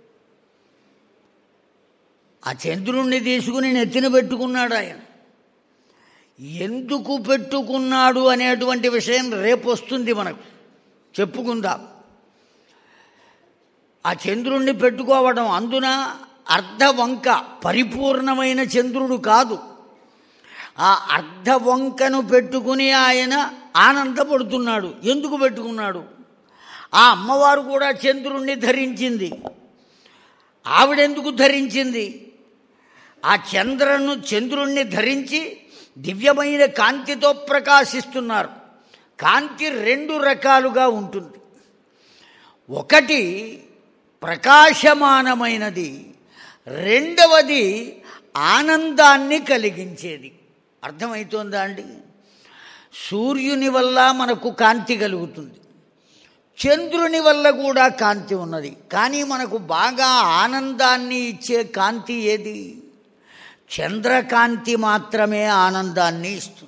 ఆ చంద్రుణ్ణి తీసుకుని నెత్తిన పెట్టుకున్నాడు ఆయన ఎందుకు పెట్టుకున్నాడు అనేటువంటి విషయం రేపు వస్తుంది మనకు చెప్పుకుందాం ఆ చంద్రుణ్ణి పెట్టుకోవడం అందున అర్ధవంక పరిపూర్ణమైన చంద్రుడు కాదు ఆ అర్ధవంకను పెట్టుకుని ఆయన ఆనందపడుతున్నాడు ఎందుకు పెట్టుకున్నాడు ఆ అమ్మవారు కూడా చంద్రుణ్ణి ధరించింది ఆవిడెందుకు ధరించింది ఆ చంద్రను చంద్రుణ్ణి ధరించి దివ్యమైన కాంతితో ప్రకాశిస్తున్నారు కాంతి రెండు రకాలుగా ఉంటుంది ఒకటి ప్రకాశమానమైనది రెండవది ఆనందాన్ని కలిగించేది అర్థమవుతోందా అండి సూర్యుని వల్ల మనకు కాంతి కలుగుతుంది చంద్రుని వల్ల కూడా కాంతి ఉన్నది కానీ మనకు బాగా ఆనందాన్ని ఇచ్చే కాంతి ఏది చంద్రకాంతి మాత్రమే ఆనందాన్ని ఇస్తుంది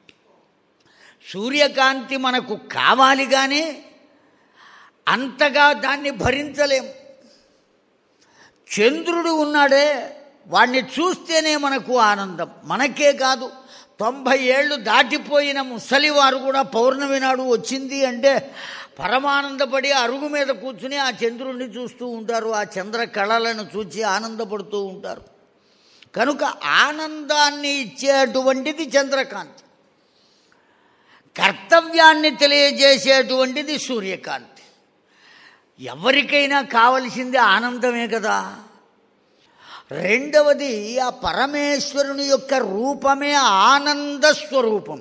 సూర్యకాంతి మనకు కావాలి కానీ అంతగా దాన్ని భరించలేం చంద్రుడు ఉన్నాడే వాణ్ణి చూస్తేనే మనకు ఆనందం మనకే కాదు తొంభై ఏళ్ళు దాటిపోయిన ముసలివారు కూడా పౌర్ణమి నాడు వచ్చింది అంటే పరమానందపడి అరుగు మీద కూర్చుని ఆ చంద్రుణ్ణి చూస్తూ ఉంటారు ఆ చంద్ర కళలను చూచి ఆనందపడుతూ ఉంటారు కనుక ఆనందాన్ని ఇచ్చేటువంటిది చంద్రకాంతి కర్తవ్యాన్ని తెలియజేసేటువంటిది సూర్యకాంతి ఎవరికైనా కావలసింది ఆనందమే కదా రెండవది ఆ పరమేశ్వరుని యొక్క రూపమే ఆనంద స్వరూపం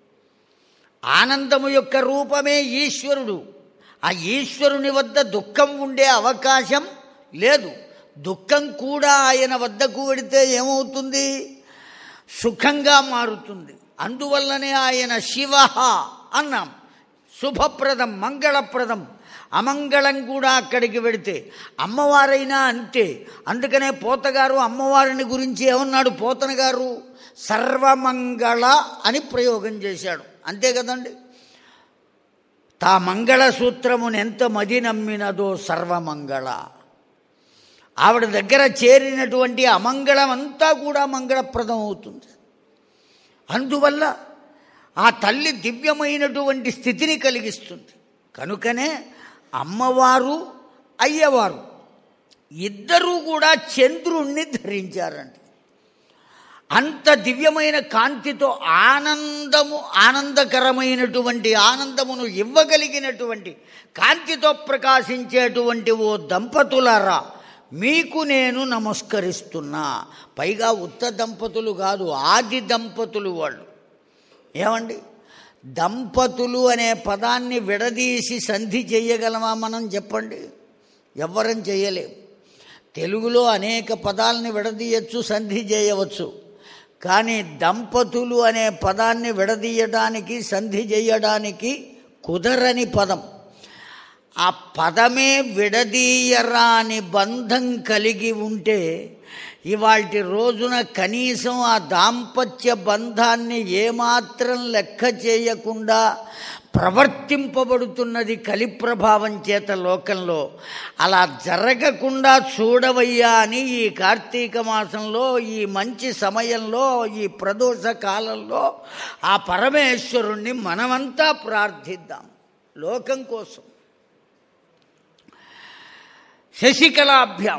ఆనందము యొక్క రూపమే ఈశ్వరుడు ఆ ఈశ్వరుని వద్ద దుఃఖం ఉండే అవకాశం లేదు దుఃఖం కూడా ఆయన వద్దకు వెడితే ఏమవుతుంది సుఖంగా మారుతుంది అందువల్లనే ఆయన శివ అన్నాం శుభప్రదం మంగళప్రదం అమంగళం కూడా అక్కడికి వెడితే అమ్మవారైనా అంతే అందుకనే పోతగారు అమ్మవారిని గురించి ఏమన్నాడు పోతన గారు సర్వమంగళ అని ప్రయోగం చేశాడు అంతే కదండి తా మంగళసూత్రమును ఎంత మది నమ్మినదో సర్వమంగళ ఆవిడ దగ్గర చేరినటువంటి అమంగళం అంతా కూడా మంగళప్రదం అవుతుంది అందువల్ల ఆ తల్లి దివ్యమైనటువంటి స్థితిని కలిగిస్తుంది కనుకనే అమ్మవారు అయ్యవారు ఇద్దరూ కూడా చంద్రుణ్ణి ధరించారండి అంత దివ్యమైన కాంతితో ఆనందము ఆనందకరమైనటువంటి ఆనందమును ఇవ్వగలిగినటువంటి కాంతితో ప్రకాశించేటువంటి ఓ దంపతులారా మీకు నేను నమస్కరిస్తున్నా పైగా ఉత్త దంపతులు కాదు ఆది దంపతులు వాళ్ళు ఏమండి దంపతులు అనే పదాన్ని విడదీసి సంధి చెయ్యగలమా మనం చెప్పండి ఎవ్వరం చేయలేం తెలుగులో అనేక పదాలని విడదీయచ్చు సంధి చేయవచ్చు కానీ దంపతులు అనే పదాన్ని విడదీయడానికి సంధి చేయడానికి కుదరని పదం ఆ పదమే విడదీయరాని బంధం కలిగి ఉంటే ఇవాల్టి రోజున కనీసం ఆ దాంపత్య బంధాన్ని ఏమాత్రం లెక్క చేయకుండా ప్రవర్తింపబడుతున్నది కలి ప్రభావం చేత లోకంలో అలా జరగకుండా చూడవయ్యా అని ఈ కార్తీక మాసంలో ఈ మంచి సమయంలో ఈ ప్రదోష కాలంలో ఆ పరమేశ్వరుణ్ణి మనమంతా ప్రార్థిద్దాం లోకం కోసం శశికళాభ్యాం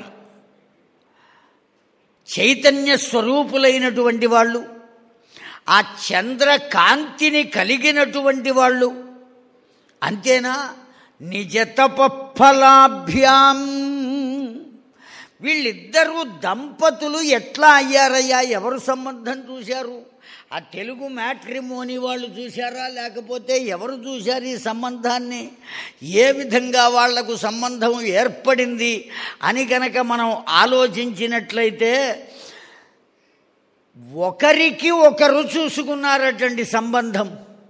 చైతన్య స్వరూపులైనటువంటి వాళ్ళు ఆ చంద్రకాంతిని కలిగినటువంటి వాళ్ళు అంతేనా నిజతపఫలాభ్యాం వీళ్ళిద్దరూ దంపతులు ఎట్లా అయ్యారయ్యా ఎవరు సంబంధం చూశారు ఆ తెలుగు మ్యాట్రిమోని వాళ్ళు చూశారా లేకపోతే ఎవరు చూశారు ఈ సంబంధాన్ని ఏ విధంగా వాళ్లకు సంబంధం ఏర్పడింది అని కనుక మనం ఆలోచించినట్లయితే ఒకరికి ఒకరు చూసుకున్నారటండి సంబంధం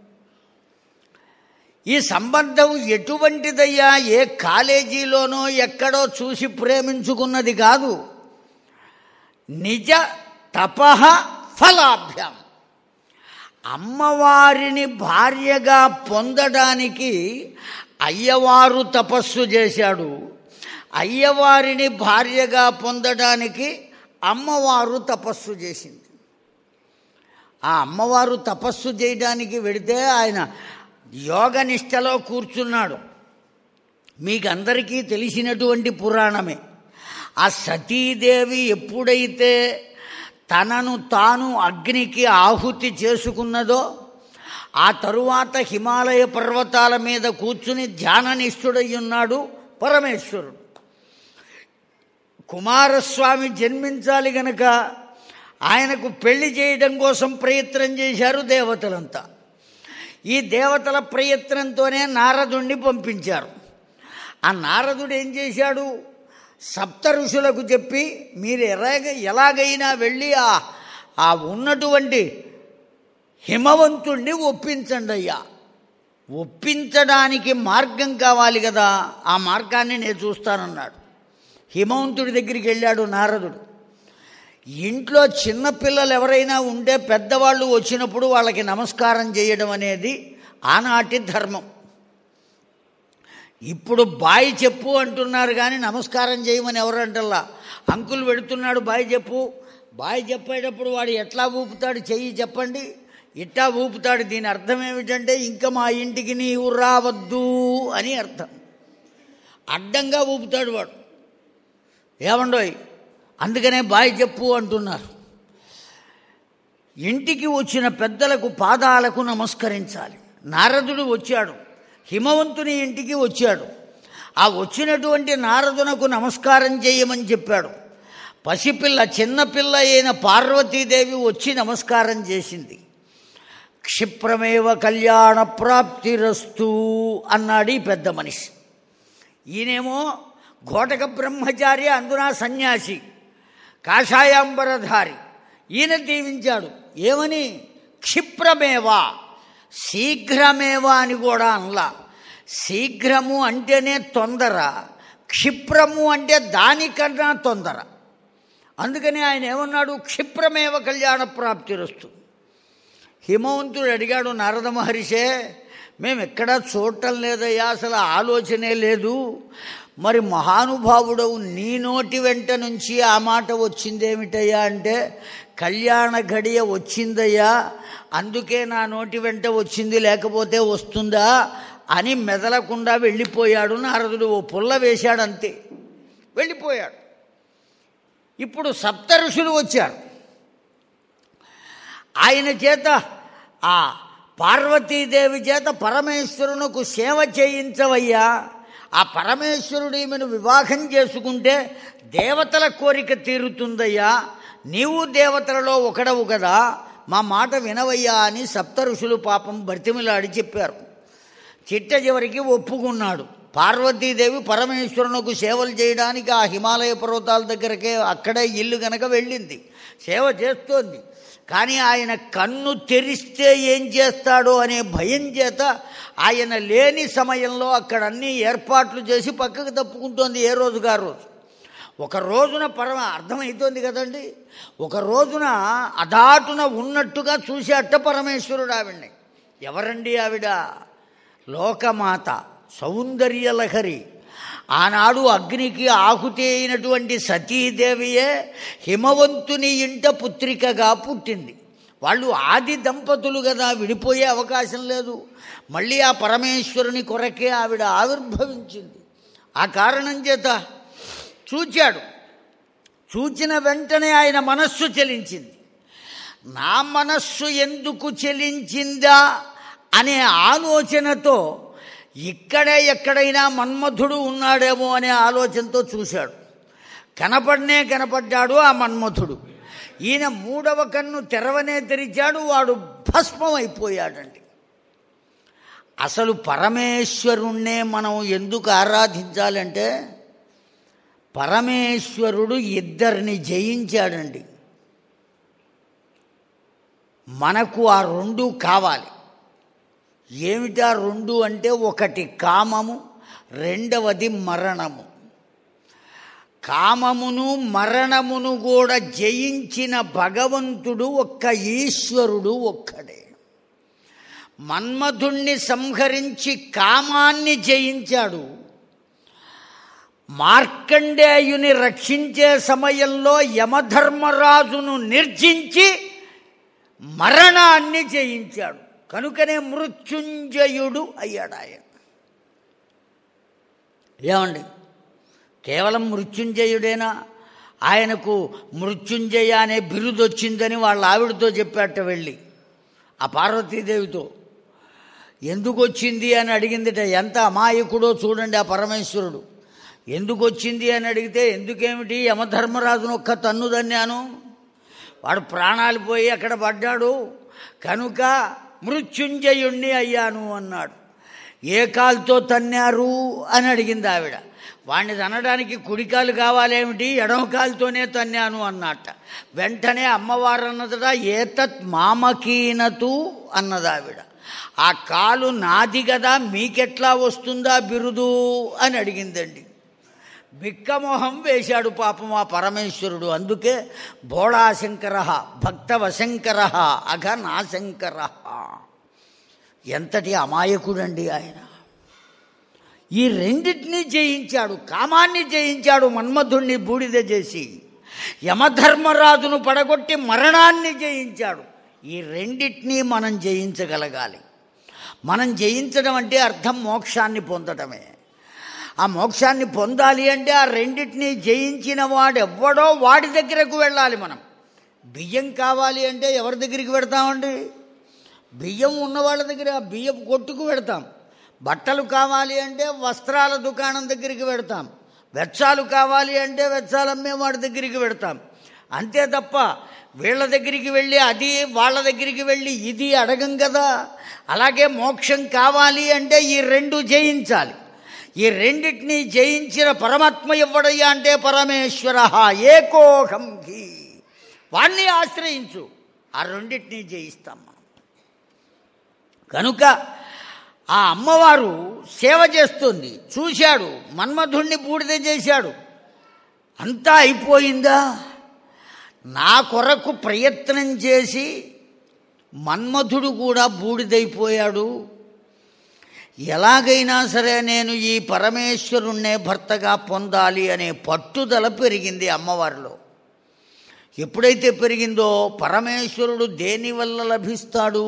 ఈ సంబంధం ఎటువంటిదయ్యా ఏ కాలేజీలోనో ఎక్కడో చూసి ప్రేమించుకున్నది కాదు నిజ తపహ ఫలాభ్యాం అమ్మవారిని భార్యగా పొందడానికి అయ్యవారు తపస్సు చేశాడు అయ్యవారిని భార్యగా పొందడానికి అమ్మవారు తపస్సు చేసింది ఆ అమ్మవారు తపస్సు చేయడానికి వెడితే ఆయన యోగ నిష్టలో కూర్చున్నాడు మీకు అందరికీ తెలిసినటువంటి పురాణమే ఆ సతీదేవి ఎప్పుడైతే తనను తాను అగ్నికి ఆహుతి చేసుకున్నదో ఆ తరువాత హిమాలయ పర్వతాల మీద కూర్చుని ధ్యాననిష్ఠుడై ఉన్నాడు పరమేశ్వరుడు కుమారస్వామి జన్మించాలి గనక ఆయనకు పెళ్లి చేయడం కోసం ప్రయత్నం చేశారు దేవతలంతా ఈ దేవతల ప్రయత్నంతోనే నారదుణ్ణి పంపించారు ఆ నారదుడు ఏం చేశాడు సప్త ఋషులకు చెప్పి మీరు ఎలాగ ఎలాగైనా వెళ్ళి ఆ ఆ ఉన్నటువంటి హిమవంతుణ్ణి ఒప్పించండి అయ్యా ఒప్పించడానికి మార్గం కావాలి కదా ఆ మార్గాన్ని నేను చూస్తానన్నాడు హిమవంతుడి దగ్గరికి వెళ్ళాడు నారదుడు ఇంట్లో చిన్నపిల్లలు ఎవరైనా ఉంటే పెద్దవాళ్ళు వచ్చినప్పుడు వాళ్ళకి నమస్కారం చేయడం అనేది ఆనాటి ధర్మం ఇప్పుడు బాయ్ చెప్పు అంటున్నారు కానీ నమస్కారం చేయమని ఎవరంటల్లా అంకుల్ పెడుతున్నాడు బాయ్ చెప్పు బాయ్ చెప్పేటప్పుడు వాడు ఎట్లా ఊపుతాడు చెయ్యి చెప్పండి ఇట్టా ఊపుతాడు దీని అర్థం ఏమిటంటే ఇంకా మా ఇంటికి నీవు రావద్దు అని అర్థం అడ్డంగా ఊపుతాడు వాడు ఏమండోయ్ అందుకనే బాయ్ చెప్పు అంటున్నారు ఇంటికి వచ్చిన పెద్దలకు పాదాలకు నమస్కరించాలి నారదుడు వచ్చాడు హిమవంతుని ఇంటికి వచ్చాడు ఆ వచ్చినటువంటి నారదునకు నమస్కారం చేయమని చెప్పాడు పసిపిల్ల చిన్నపిల్ల అయిన పార్వతీదేవి వచ్చి నమస్కారం చేసింది క్షిప్రమేవ కళ్యాణ ప్రాప్తిరస్తు అన్నాడు ఈ పెద్ద మనిషి ఈయనేమో ఘోటక బ్రహ్మచారి అందున సన్యాసి కాషాయాంబరధారి ఈయన దీవించాడు ఏమని క్షిప్రమేవా శీఘ్రమేవా అని కూడా అనలా శీఘ్రము అంటేనే తొందర క్షిప్రము అంటే దానికన్నా తొందర అందుకని ఆయన ఏమన్నాడు క్షిప్రమేవ కళ్యాణ ప్రాప్తిరస్తు హిమవంతుడు అడిగాడు నారద మహర్షే మేము ఎక్కడా చూడటం లేదయ్యా అసలు ఆలోచనే లేదు మరి మహానుభావుడవు నీ నోటి వెంట నుంచి ఆ మాట వచ్చిందేమిటయ్యా అంటే కళ్యాణ గడియ వచ్చిందయ్యా అందుకే నా నోటి వెంట వచ్చింది లేకపోతే వస్తుందా అని మెదలకుండా వెళ్ళిపోయాడు నారదుడు ఓ పుల్ల వేశాడు అంతే వెళ్ళిపోయాడు ఇప్పుడు సప్త ఋషులు వచ్చారు ఆయన చేత ఆ పార్వతీదేవి చేత పరమేశ్వరునకు సేవ చేయించవయ్యా ఆ పరమేశ్వరుడు ఈమెను వివాహం చేసుకుంటే దేవతల కోరిక తీరుతుందయ్యా నీవు దేవతలలో ఒకడవు కదా మా మాట వినవయ్యా అని సప్త ఋషులు పాపం భర్తిమిలాడి చెప్పారు చిట్ట చివరికి ఒప్పుకున్నాడు పార్వతీదేవి పరమేశ్వరునకు సేవలు చేయడానికి ఆ హిమాలయ పర్వతాల దగ్గరకే అక్కడే ఇల్లు గనక వెళ్ళింది సేవ చేస్తోంది కానీ ఆయన కన్ను తెరిస్తే ఏం చేస్తాడో అనే భయం చేత ఆయన లేని సమయంలో అక్కడ అన్ని ఏర్పాట్లు చేసి పక్కకు తప్పుకుంటోంది ఏ రోజుగా రోజు ఒక రోజున పరమ అర్థమవుతోంది కదండి ఒక రోజున అదాటున ఉన్నట్టుగా చూసేట పరమేశ్వరుడు ఆవిడ్ని ఎవరండి ఆవిడ లోకమాత సౌందర్యలహరి ఆనాడు అగ్నికి ఆహుతి అయినటువంటి సతీదేవియే హిమవంతుని ఇంట పుత్రికగా పుట్టింది వాళ్ళు ఆది దంపతులు కదా విడిపోయే అవకాశం లేదు మళ్ళీ ఆ పరమేశ్వరుని కొరకే ఆవిడ ఆవిర్భవించింది ఆ కారణం చేత చూచాడు చూచిన వెంటనే ఆయన మనస్సు చెలించింది నా మనస్సు ఎందుకు చెలించిందా అనే ఆలోచనతో ఇక్కడే ఎక్కడైనా మన్మధుడు ఉన్నాడేమో అనే ఆలోచనతో చూశాడు కనపడనే కనపడ్డాడు ఆ మన్మథుడు ఈయన మూడవ కన్ను తెరవనే తెరిచాడు వాడు భస్మం అయిపోయాడండి అసలు పరమేశ్వరుణ్ణే మనం ఎందుకు ఆరాధించాలంటే పరమేశ్వరుడు ఇద్దరిని జయించాడండి మనకు ఆ రెండు కావాలి ఏమిటా రెండు అంటే ఒకటి కామము రెండవది మరణము కామమును మరణమును కూడా జయించిన భగవంతుడు ఒక్క ఈశ్వరుడు ఒక్కడే మన్మధుణ్ణి సంహరించి కామాన్ని జయించాడు మార్కండేయుని రక్షించే సమయంలో యమధర్మరాజును నిర్జించి మరణాన్ని జయించాడు కనుకనే మృత్యుంజయుడు అయ్యాడు ఆయన ఏమండి కేవలం మృత్యుంజయుడేనా ఆయనకు మృత్యుంజయ అనే బిరుదు వచ్చిందని వాళ్ళ ఆవిడతో చెప్పాట వెళ్ళి ఆ పార్వతీదేవితో ఎందుకు వచ్చింది అని అడిగిందిట ఎంత అమాయకుడో చూడండి ఆ పరమేశ్వరుడు ఎందుకు వచ్చింది అని అడిగితే ఎందుకేమిటి యమధర్మరాజును ఒక్క తన్ను తన్నాను వాడు ప్రాణాలు పోయి అక్కడ పడ్డాడు కనుక మృత్యుంజయుణ్ణి అయ్యాను అన్నాడు ఏ కాలుతో తన్నారు అని అడిగింది ఆవిడ వాడిని తనడానికి కుడికాలు కావాలేమిటి ఎడమ కాలుతోనే తన్నాను అన్నట్ట వెంటనే అమ్మవారు అన్నదట ఏతత్ మామకీనతు అన్నది ఆవిడ ఆ కాలు నాది కదా మీకెట్లా వస్తుందా బిరుదు అని అడిగిందండి బిక్కమోహం వేశాడు పాపం ఆ పరమేశ్వరుడు అందుకే భోళాశంకర భక్తవశంకర అఘ నాశంకర ఎంతటి అమాయకుడండి ఆయన ఈ రెండింటినీ జయించాడు కామాన్ని జయించాడు మన్మధుణ్ణి బూడిద చేసి యమధర్మరాజును పడగొట్టి మరణాన్ని జయించాడు ఈ రెండింటినీ మనం జయించగలగాలి మనం జయించడం అంటే అర్థం మోక్షాన్ని పొందటమే ఆ మోక్షాన్ని పొందాలి అంటే ఆ రెండింటినీ జయించిన వాడెవ్వడో వాడి దగ్గరకు వెళ్ళాలి మనం బియ్యం కావాలి అంటే ఎవరి దగ్గరికి పెడతామండి బియ్యం ఉన్న వాళ్ళ దగ్గర ఆ బియ్యం కొట్టుకు పెడతాం బట్టలు కావాలి అంటే వస్త్రాల దుకాణం దగ్గరికి పెడతాం వెచ్చాలు కావాలి అంటే వెచ్చాలు అమ్మే వాడి దగ్గరికి పెడతాం అంతే తప్ప వీళ్ళ దగ్గరికి వెళ్ళి అది వాళ్ళ దగ్గరికి వెళ్ళి ఇది అడగం కదా అలాగే మోక్షం కావాలి అంటే ఈ రెండు జయించాలి ఈ రెండింటినీ జయించిన పరమాత్మ ఎవడయ్యా అంటే పరమేశ్వర ఏకోహం హి వాణ్ణి ఆశ్రయించు ఆ రెండింటినీ జయిస్తాం మనం కనుక ఆ అమ్మవారు సేవ చేస్తుంది చూశాడు మన్మధుణ్ణి బూడిద చేశాడు అంతా అయిపోయిందా నా కొరకు ప్రయత్నం చేసి మన్మధుడు కూడా బూడిదైపోయాడు ఎలాగైనా సరే నేను ఈ పరమేశ్వరుణ్ణే భర్తగా పొందాలి అనే పట్టుదల పెరిగింది అమ్మవారిలో ఎప్పుడైతే పెరిగిందో పరమేశ్వరుడు దేని వల్ల లభిస్తాడు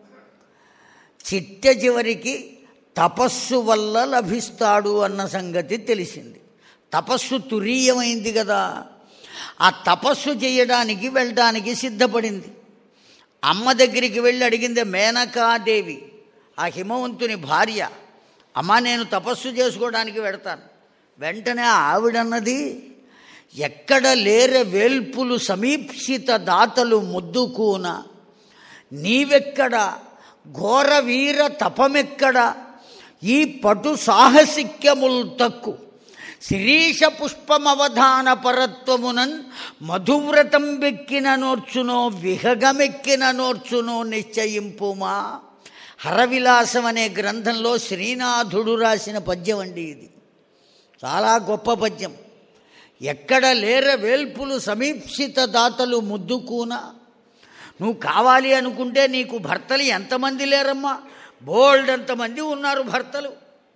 చిట్ట చివరికి తపస్సు వల్ల లభిస్తాడు అన్న సంగతి తెలిసింది తపస్సు తురీయమైంది కదా ఆ తపస్సు చేయడానికి వెళ్ళడానికి సిద్ధపడింది అమ్మ దగ్గరికి వెళ్ళి అడిగింది మేనకాదేవి ఆ హిమవంతుని భార్య అమ్మ నేను తపస్సు చేసుకోవడానికి వెడతాను వెంటనే ఆవిడన్నది ఎక్కడ లేర వేల్పులు సమీప్సిత దాతలు ముద్దుకూన నీవెక్కడ ఘోర వీర తపమెక్కడ ఈ పటు సాహసిక్యముల్ తక్కు శిరీష పుష్పమవధాన పరత్వమునన్ మధువ్రతం వెక్కిన నోర్చునో విహగమెక్కిన నోర్చునో నిశ్చయింపుమా హరవిలాసం అనే గ్రంథంలో శ్రీనాథుడు రాసిన పద్యం అండి ఇది చాలా గొప్ప పద్యం ఎక్కడ లేర వేల్పులు సమీప్సిత దాతలు ముద్దుకూన నువ్వు కావాలి అనుకుంటే నీకు భర్తలు ఎంతమంది లేరమ్మా బోల్డ్ అంతమంది ఉన్నారు భర్తలు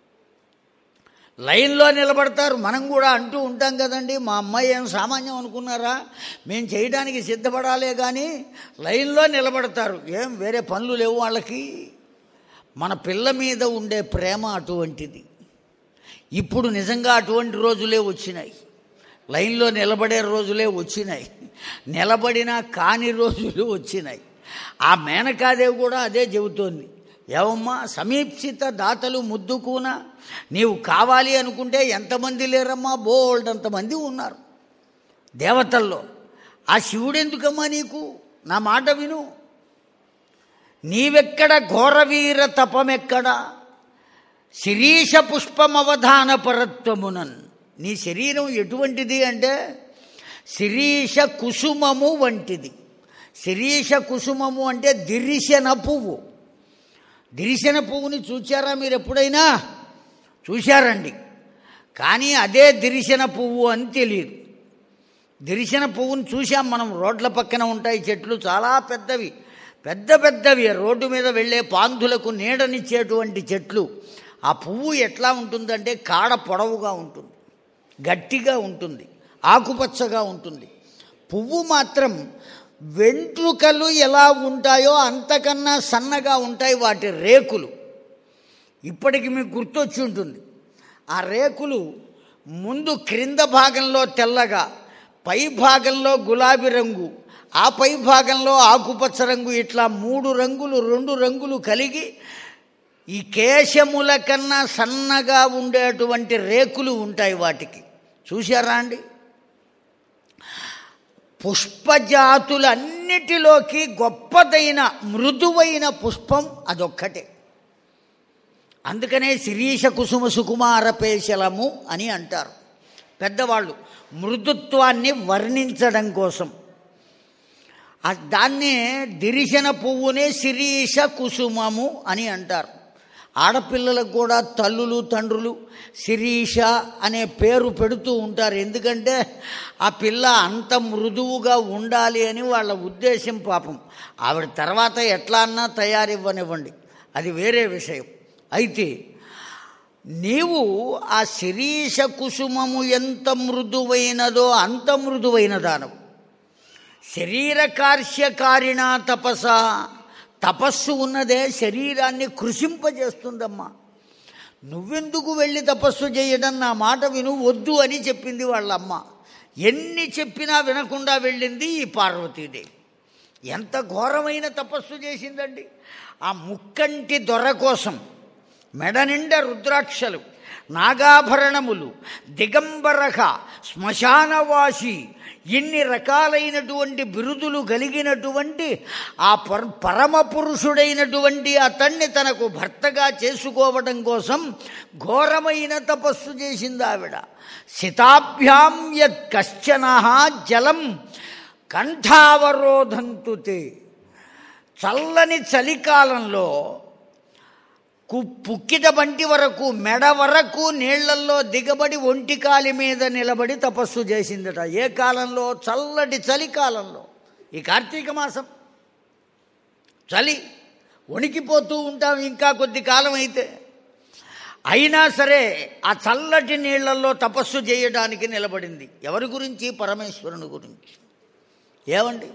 లైన్లో నిలబడతారు మనం కూడా అంటూ ఉంటాం కదండి మా అమ్మాయి ఏం సామాన్యం అనుకున్నారా మేము చేయడానికి సిద్ధపడాలే కానీ లైన్లో నిలబడతారు ఏం వేరే పనులు లేవు వాళ్ళకి మన పిల్ల మీద ఉండే ప్రేమ అటువంటిది ఇప్పుడు నిజంగా అటువంటి రోజులే వచ్చినాయి లైన్లో నిలబడే రోజులే వచ్చినాయి నిలబడినా కాని రోజులు వచ్చినాయి ఆ మేనకాదేవి కూడా అదే చెబుతోంది ఏవమ్మా సమీప్సిత దాతలు ముద్దుకూన నీవు కావాలి అనుకుంటే ఎంతమంది లేరమ్మా బోల్డ్ అంతమంది ఉన్నారు దేవతల్లో ఆ శివుడెందుకమ్మా నీకు నా మాట విను నీవెక్కడ ఘోరవీర తపమెక్కడ శిరీష పుష్పమవధాన పరత్వమునన్ నీ శరీరం ఎటువంటిది అంటే శిరీష కుసుమము వంటిది శిరీష కుసుమము అంటే దిరిశన పువ్వు దిరిశన పువ్వుని చూచారా మీరు ఎప్పుడైనా చూశారండి కానీ అదే దిరిశన పువ్వు అని తెలియదు దిరిశన పువ్వుని చూసాం మనం రోడ్ల పక్కన ఉంటాయి చెట్లు చాలా పెద్దవి పెద్ద పెద్దవి రోడ్డు మీద వెళ్ళే పాంధులకు నీడనిచ్చేటువంటి చెట్లు ఆ పువ్వు ఎట్లా ఉంటుందంటే కాడ పొడవుగా ఉంటుంది గట్టిగా ఉంటుంది ఆకుపచ్చగా ఉంటుంది పువ్వు మాత్రం వెంట్రుకలు ఎలా ఉంటాయో అంతకన్నా సన్నగా ఉంటాయి వాటి రేకులు ఇప్పటికి మీకు గుర్తొచ్చి ఉంటుంది ఆ రేకులు ముందు క్రింద భాగంలో తెల్లగా పై భాగంలో గులాబీ రంగు ఆ పై భాగంలో ఆకుపచ్చ రంగు ఇట్లా మూడు రంగులు రెండు రంగులు కలిగి ఈ కేశముల కన్నా సన్నగా ఉండేటువంటి రేకులు ఉంటాయి వాటికి చూశారా అండి పుష్పజాతులన్నిటిలోకి గొప్పదైన మృదువైన పుష్పం అదొక్కటే అందుకనే శిరీష కుసుమ సుకుమార పేశలము అని అంటారు పెద్దవాళ్ళు మృదుత్వాన్ని వర్ణించడం కోసం ఆ దాన్నే దిరిశన పువ్వునే శిరీష కుసుమము అని అంటారు ఆడపిల్లలకు కూడా తల్లులు తండ్రులు శిరీష అనే పేరు పెడుతూ ఉంటారు ఎందుకంటే ఆ పిల్ల అంత మృదువుగా ఉండాలి అని వాళ్ళ ఉద్దేశం పాపం ఆవిడ తర్వాత ఎట్లా అన్నా తయారివ్వనివ్వండి అది వేరే విషయం అయితే నీవు ఆ శిరీష కుసుమము ఎంత మృదువైనదో అంత మృదువైన దానవు శరీర కార్యకారిణ తపస తపస్సు ఉన్నదే శరీరాన్ని కృషింపజేస్తుందమ్మా నువ్వెందుకు వెళ్ళి తపస్సు చేయడం నా మాట విను వద్దు అని చెప్పింది వాళ్ళమ్మ ఎన్ని చెప్పినా వినకుండా వెళ్ళింది ఈ పార్వతీదేవి ఎంత ఘోరమైన తపస్సు చేసిందండి ఆ ముక్కంటి దొర కోసం మెడ నిండా రుద్రాక్షలు నాగాభరణములు దిగంబరక శ్మశానవాసి ఇన్ని రకాలైనటువంటి బిరుదులు కలిగినటువంటి ఆ పర పరమ పురుషుడైనటువంటి అతన్ని తనకు భర్తగా చేసుకోవడం కోసం ఘోరమైన తపస్సు చేసింది ఆవిడ శితాభ్యాం యత్ కశ్చన జలం కంఠావరోధంతుతే చల్లని చలికాలంలో కు పుక్కిట బంటి వరకు మెడ వరకు నీళ్లల్లో దిగబడి ఒంటికాలి మీద నిలబడి తపస్సు చేసిందట ఏ కాలంలో చల్లటి చలికాలంలో ఈ కార్తీక మాసం చలి వణికిపోతూ ఉంటాం ఇంకా కొద్ది కాలం అయితే అయినా సరే ఆ చల్లటి నీళ్లలో తపస్సు చేయడానికి నిలబడింది ఎవరి గురించి పరమేశ్వరుని గురించి ఏమండి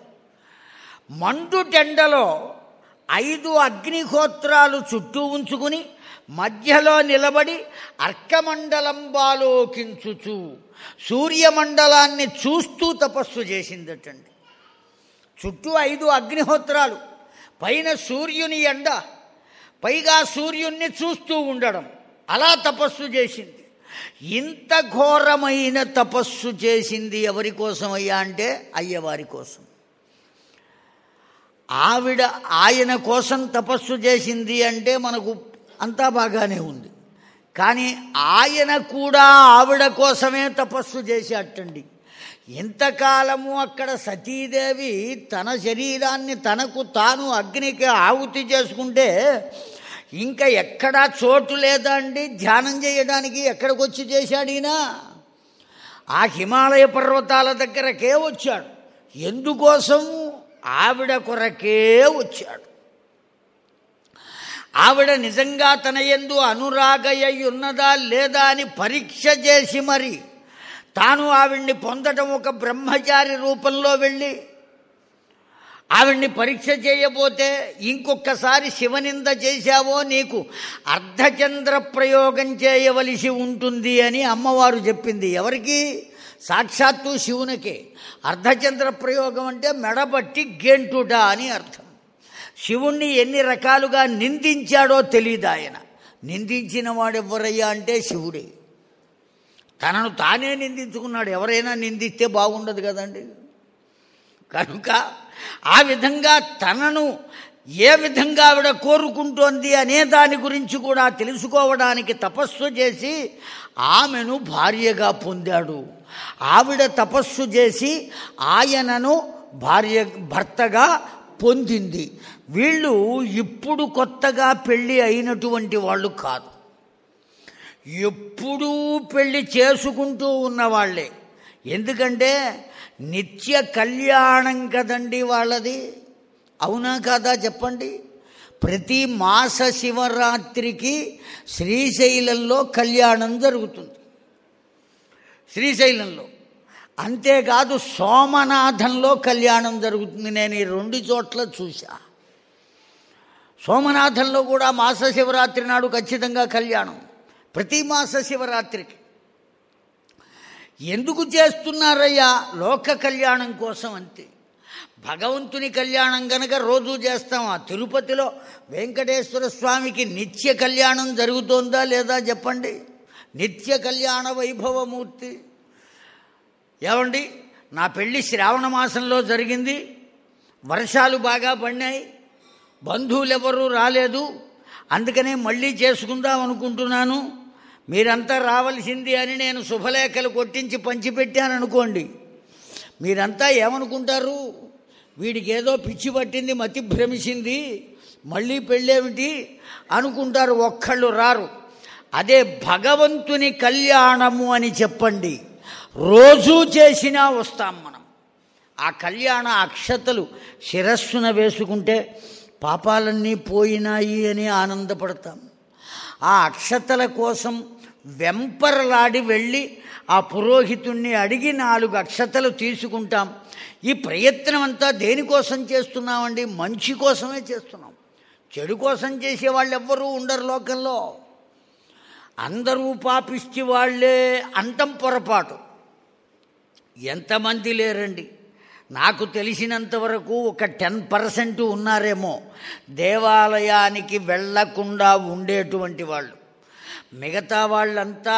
మండు టెండలో ఐదు అగ్నిహోత్రాలు చుట్టూ ఉంచుకుని మధ్యలో నిలబడి అర్కమండలం బాలోకించుచు సూర్యమండలాన్ని చూస్తూ తపస్సు చేసిందటండి చుట్టూ ఐదు అగ్నిహోత్రాలు పైన సూర్యుని ఎండ పైగా సూర్యుణ్ణి చూస్తూ ఉండడం అలా తపస్సు చేసింది ఇంత ఘోరమైన తపస్సు చేసింది ఎవరి కోసం అయ్యా అంటే అయ్యవారి కోసం ఆవిడ ఆయన కోసం తపస్సు చేసింది అంటే మనకు అంతా బాగానే ఉంది కానీ ఆయన కూడా ఆవిడ కోసమే తపస్సు చేసేటండి ఇంతకాలము అక్కడ సతీదేవి తన శరీరాన్ని తనకు తాను అగ్నికి ఆహుతి చేసుకుంటే ఇంకా ఎక్కడా చోటు లేదా అండి ధ్యానం చేయడానికి ఎక్కడికి వచ్చి చేశాడు ఈయన ఆ హిమాలయ పర్వతాల దగ్గరకే వచ్చాడు ఎందుకోసం ఆవిడ కొరకే వచ్చాడు ఆవిడ నిజంగా తన ఎందు అనురాగయ్య ఉన్నదా లేదా అని పరీక్ష చేసి మరి తాను ఆవిడ్ని పొందటం ఒక బ్రహ్మచారి రూపంలో వెళ్ళి ఆవిడ్ని పరీక్ష చేయబోతే ఇంకొకసారి శివనింద చేశావో నీకు అర్ధచంద్ర ప్రయోగం చేయవలసి ఉంటుంది అని అమ్మవారు చెప్పింది ఎవరికి సాక్షాత్తు శివునికే అర్ధచంద్ర ప్రయోగం అంటే మెడబట్టి గెంటుట అని అర్థం శివుణ్ణి ఎన్ని రకాలుగా నిందించాడో తెలియదు ఆయన నిందించిన వాడు ఎవరయ్యా అంటే శివుడే తనను తానే నిందించుకున్నాడు ఎవరైనా నిందిస్తే బాగుండదు కదండి కనుక ఆ విధంగా తనను ఏ విధంగా ఆవిడ కోరుకుంటోంది అనే దాని గురించి కూడా తెలుసుకోవడానికి తపస్సు చేసి ఆమెను భార్యగా పొందాడు ఆవిడ తపస్సు చేసి ఆయనను భార్య భర్తగా పొందింది వీళ్ళు ఇప్పుడు కొత్తగా పెళ్ళి అయినటువంటి వాళ్ళు కాదు ఎప్పుడూ పెళ్లి చేసుకుంటూ ఉన్నవాళ్లే ఎందుకంటే నిత్య కళ్యాణం కదండి వాళ్ళది అవునా కాదా చెప్పండి ప్రతి మాస శివరాత్రికి శ్రీశైలంలో కళ్యాణం జరుగుతుంది శ్రీశైలంలో అంతేకాదు సోమనాథంలో కళ్యాణం జరుగుతుంది నేను ఈ రెండు చోట్ల చూశా సోమనాథంలో కూడా మాస శివరాత్రి నాడు ఖచ్చితంగా కళ్యాణం ప్రతి మాస శివరాత్రికి ఎందుకు చేస్తున్నారయ్యా లోక కళ్యాణం కోసం అంతే భగవంతుని కళ్యాణం గనక రోజు చేస్తాం ఆ తిరుపతిలో వెంకటేశ్వర స్వామికి నిత్య కళ్యాణం జరుగుతోందా లేదా చెప్పండి నిత్య కళ్యాణ వైభవమూర్తి ఏమండి నా పెళ్ళి శ్రావణ మాసంలో జరిగింది వర్షాలు బాగా పడినాయి బంధువులు ఎవరూ రాలేదు అందుకనే మళ్ళీ చేసుకుందాం అనుకుంటున్నాను మీరంతా రావలసింది అని నేను శుభలేఖలు కొట్టించి పంచిపెట్టాను అనుకోండి మీరంతా ఏమనుకుంటారు వీడికి ఏదో పిచ్చి పట్టింది మతి భ్రమిసింది మళ్ళీ పెళ్ళేమిటి అనుకుంటారు ఒక్కళ్ళు రారు అదే భగవంతుని కళ్యాణము అని చెప్పండి రోజూ చేసినా వస్తాం మనం ఆ కళ్యాణ అక్షతలు శిరస్సున వేసుకుంటే పాపాలన్నీ పోయినాయి అని ఆనందపడతాం ఆ అక్షతల కోసం వెంపరలాడి వెళ్ళి ఆ పురోహితుణ్ణి అడిగి నాలుగు అక్షతలు తీసుకుంటాం ఈ ప్రయత్నం అంతా దేనికోసం చేస్తున్నామండి మంచి కోసమే చేస్తున్నాం చెడు కోసం చేసే వాళ్ళు ఎవ్వరూ ఉండరు లోకంలో అందరూ పాపిష్టి వాళ్ళే అంతం పొరపాటు ఎంతమంది లేరండి నాకు తెలిసినంత వరకు ఒక టెన్ పర్సెంట్ ఉన్నారేమో దేవాలయానికి వెళ్లకుండా ఉండేటువంటి వాళ్ళు మిగతా వాళ్ళంతా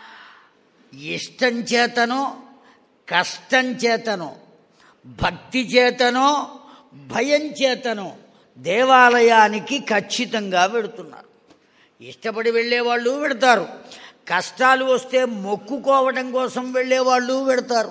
ఇష్టం చేతనో కష్టం చేతనో భక్తి చేతనో భయం చేతనో దేవాలయానికి ఖచ్చితంగా వెడుతున్నారు ఇష్టపడి వెళ్ళేవాళ్ళు వెడతారు కష్టాలు వస్తే మొక్కుకోవడం కోసం వెళ్ళేవాళ్ళు వెడతారు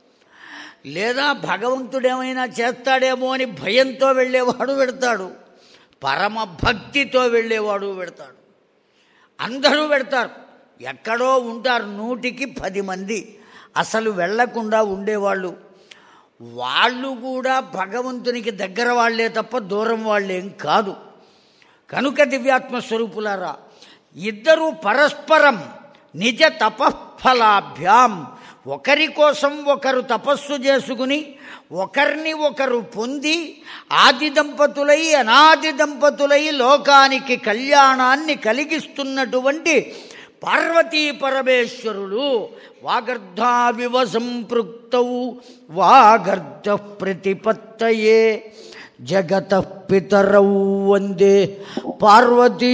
లేదా భగవంతుడు ఏమైనా చేస్తాడేమో అని భయంతో వెళ్ళేవాడు వెడతాడు పరమ భక్తితో వెళ్ళేవాడు వెడతాడు అందరూ వెడతారు ఎక్కడో ఉంటారు నూటికి పది మంది అసలు వెళ్లకుండా ఉండేవాళ్ళు వాళ్ళు కూడా భగవంతునికి దగ్గర వాళ్లే తప్ప దూరం వాళ్ళేం కాదు కనుక దివ్యాత్మ స్వరూపులారా ఇద్దరూ పరస్పరం నిజ తపఫలాభ్యాం ఒకరి కోసం ఒకరు తపస్సు చేసుకుని ఒకరిని ఒకరు పొంది ఆది దంపతులై అనాది దంపతులై లోకానికి కళ్యాణాన్ని కలిగిస్తున్నటువంటి పార్వతీ పరమేశ్వరులు వాగర్ధావివ సంపృక్తౌ వాగర్ధ ప్రతిపత్తయే జగత పితరౌ వందే పార్వతీ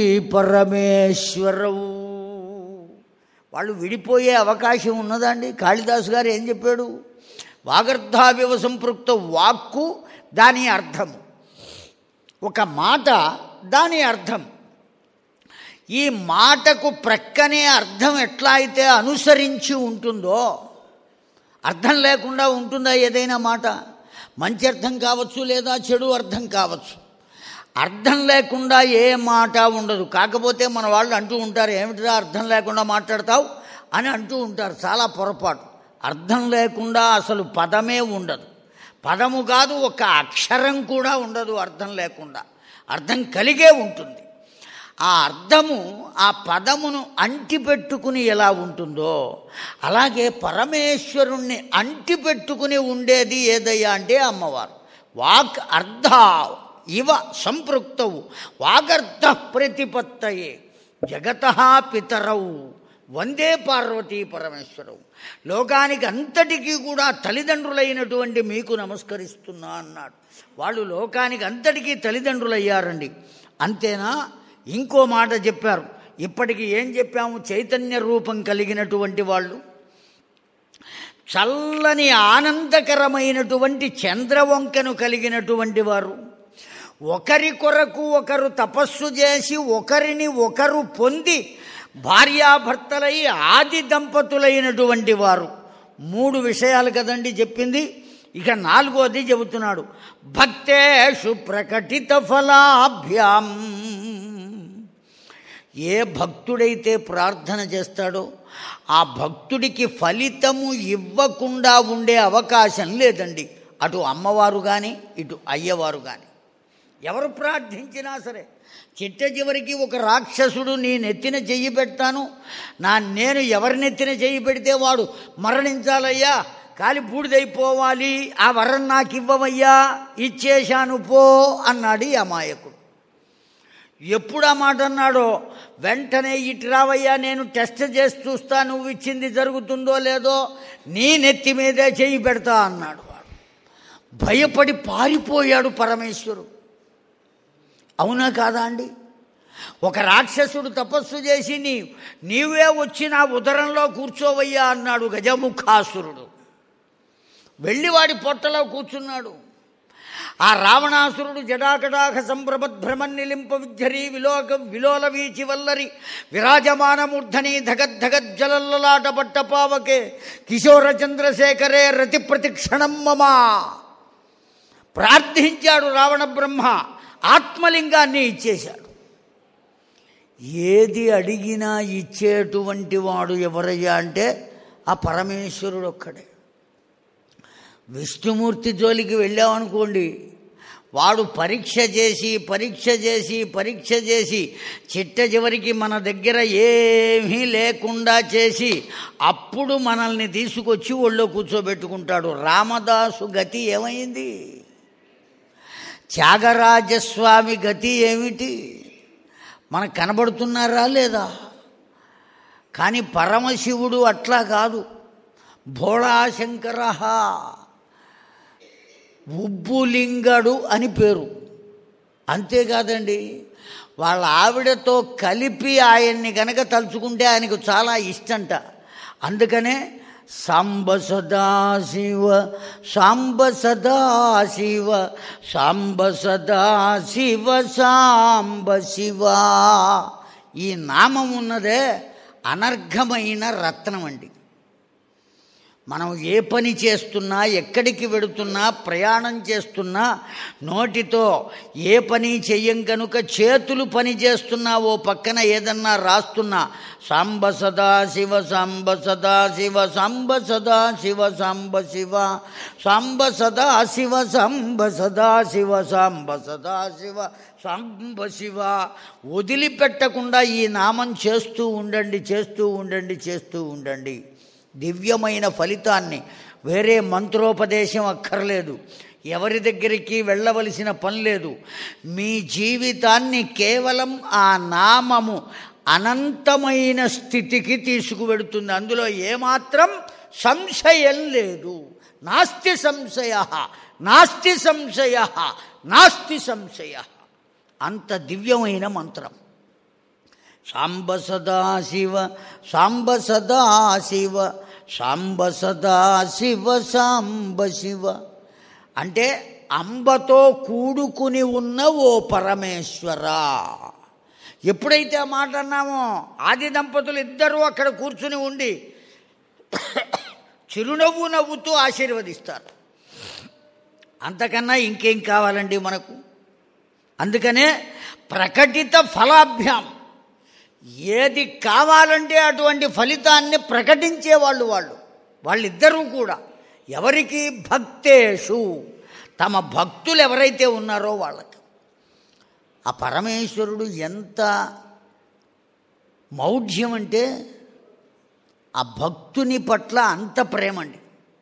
పరమేశ్వరవు వాళ్ళు విడిపోయే అవకాశం ఉన్నదండి కాళిదాసు గారు ఏం చెప్పాడు వాగర్ధావివ సంపృక్త వాక్కు దాని అర్థము ఒక మాట దాని అర్థం ఈ మాటకు ప్రక్కనే అర్థం ఎట్లా అయితే అనుసరించి ఉంటుందో అర్థం లేకుండా ఉంటుందా ఏదైనా మాట మంచి అర్థం కావచ్చు లేదా చెడు అర్థం కావచ్చు అర్థం లేకుండా ఏ మాట ఉండదు కాకపోతే మన వాళ్ళు అంటూ ఉంటారు ఏమిటిరా అర్థం లేకుండా మాట్లాడతావు అని అంటూ ఉంటారు చాలా పొరపాటు అర్థం లేకుండా అసలు పదమే ఉండదు పదము కాదు ఒక అక్షరం కూడా ఉండదు అర్థం లేకుండా అర్థం కలిగే ఉంటుంది ఆ అర్థము ఆ పదమును అంటిపెట్టుకుని ఎలా ఉంటుందో అలాగే పరమేశ్వరుణ్ణి అంటిపెట్టుకుని ఉండేది ఏదయ్యా అంటే అమ్మవారు వాక్ అర్ధ ఇవ సంపృక్తవు వాగర్ధ ప్రతిపత్తయే జగత పితరవు వందే పార్వతీ పరమేశ్వరవు లోకానికి అంతటికీ కూడా తల్లిదండ్రులైనటువంటి మీకు నమస్కరిస్తున్నా అన్నాడు వాళ్ళు లోకానికి అంతటికీ తల్లిదండ్రులయ్యారండి అంతేనా ఇంకో మాట చెప్పారు ఇప్పటికి ఏం చెప్పాము చైతన్య రూపం కలిగినటువంటి వాళ్ళు చల్లని ఆనందకరమైనటువంటి చంద్రవంకను కలిగినటువంటి వారు ఒకరి కొరకు ఒకరు తపస్సు చేసి ఒకరిని ఒకరు పొంది భార్యాభర్తలై ఆది దంపతులైనటువంటి వారు మూడు విషయాలు కదండి చెప్పింది ఇక నాలుగోది చెబుతున్నాడు భక్తేషు ప్రకటిత ఫలాభ్యాం ఏ భక్తుడైతే ప్రార్థన చేస్తాడో ఆ భక్తుడికి ఫలితము ఇవ్వకుండా ఉండే అవకాశం లేదండి అటు అమ్మవారు కానీ ఇటు అయ్యవారు కానీ ఎవరు ప్రార్థించినా సరే చిట్ట చివరికి ఒక రాక్షసుడు నీ నెత్తిన చెయ్యి పెడతాను నా నేను ఎవరి నెత్తిన చెయ్యి పెడితే వాడు మరణించాలయ్యా కాలి బూడిదైపోవాలి ఆ వరం నాకు ఇవ్వవయ్యా ఇచ్చేశాను పో అన్నాడు ఈ అమాయకుడు ఎప్పుడు ఆ మాట అన్నాడో వెంటనే ఇటు రావయ్యా నేను టెస్ట్ చేసి చూస్తా నువ్వు ఇచ్చింది జరుగుతుందో లేదో నీ నెత్తి మీదే చేయి పెడతా అన్నాడు వాడు భయపడి పారిపోయాడు పరమేశ్వరుడు అవునా కాదా అండి ఒక రాక్షసుడు తపస్సు చేసి నీ నీవే వచ్చి నా ఉదరంలో కూర్చోవయ్యా అన్నాడు గజముఖాసురుడు వెళ్ళి వాడి పొట్టలో కూర్చున్నాడు ఆ రావణాసురుడు జడాకటాక సంభ్రమద్భ్రమన్నిలింప విద్యరి విలోక విలోల వీచి వల్లరి విరాజమానమూర్ధని ధగద్ధగజ్జలల్లలాట పట్టపావకే కిశోర చంద్రశేఖరే రతి ప్రతిక్షణం మమా ప్రార్థించాడు రావణ బ్రహ్మ ఆత్మలింగాన్ని ఇచ్చేశాడు ఏది అడిగినా ఇచ్చేటువంటి వాడు ఎవరయ్యా అంటే ఆ పరమేశ్వరుడు ఒక్కడే విష్ణుమూర్తి జోలికి వెళ్ళామనుకోండి వాడు పరీక్ష చేసి పరీక్ష చేసి పరీక్ష చేసి చిట్ట చివరికి మన దగ్గర ఏమీ లేకుండా చేసి అప్పుడు మనల్ని తీసుకొచ్చి ఒళ్ళో కూర్చోబెట్టుకుంటాడు రామదాసు గతి ఏమైంది త్యాగరాజస్వామి గతి ఏమిటి మనకు కనబడుతున్నారా లేదా కానీ పరమశివుడు అట్లా కాదు భోళాశంకర ఉబ్బులింగడు అని పేరు అంతేకాదండి వాళ్ళ ఆవిడతో కలిపి ఆయన్ని గనక తలుచుకుంటే ఆయనకు చాలా ఇష్టంట అందుకనే సాంబ సదాశివ సాంబ సదాశివ సాంబ సదాశివ సాంబ శివ ఈ నామం ఉన్నదే అనర్ఘమైన రత్నం అండి మనం ఏ పని చేస్తున్నా ఎక్కడికి వెడుతున్నా ప్రయాణం చేస్తున్నా నోటితో ఏ పని చెయ్యం కనుక చేతులు పని చేస్తున్నా ఓ పక్కన ఏదన్నా రాస్తున్నా సాంబ సదా శివ సాంబ సదా శివ సాంబ సదా శివ సాంబ శివ సాంబ సదా శివ సాంబ సదా శివ సాంబ సదా శివ సాంబ శివ వదిలిపెట్టకుండా ఈ నామం చేస్తూ ఉండండి చేస్తూ ఉండండి చేస్తూ ఉండండి దివ్యమైన ఫలితాన్ని వేరే మంత్రోపదేశం అక్కర్లేదు ఎవరి దగ్గరికి వెళ్ళవలసిన పని లేదు మీ జీవితాన్ని కేవలం ఆ నామము అనంతమైన స్థితికి తీసుకువెడుతుంది అందులో ఏమాత్రం సంశయం లేదు నాస్తి సంశయ నాస్తి సంశయ నాస్తి సంశయ అంత దివ్యమైన మంత్రం సాంబ సదాశివ సాంబ సదాశివ సాంబ సదాశివ సాంబ శివ అంటే అంబతో కూడుకుని ఉన్న ఓ పరమేశ్వర ఎప్పుడైతే ఆ మాట అన్నామో ఆది దంపతులు ఇద్దరూ అక్కడ కూర్చుని ఉండి చిరునవ్వు నవ్వుతూ ఆశీర్వదిస్తారు అంతకన్నా ఇంకేం కావాలండి మనకు అందుకనే ప్రకటిత ఫలాభ్యాం ఏది కావాలంటే అటువంటి ఫలితాన్ని ప్రకటించేవాళ్ళు వాళ్ళు వాళ్ళిద్దరూ కూడా ఎవరికి భక్తేషు తమ భక్తులు ఎవరైతే ఉన్నారో వాళ్ళకి ఆ పరమేశ్వరుడు ఎంత మౌఢ్యం అంటే ఆ భక్తుని పట్ల అంత ప్రేమండి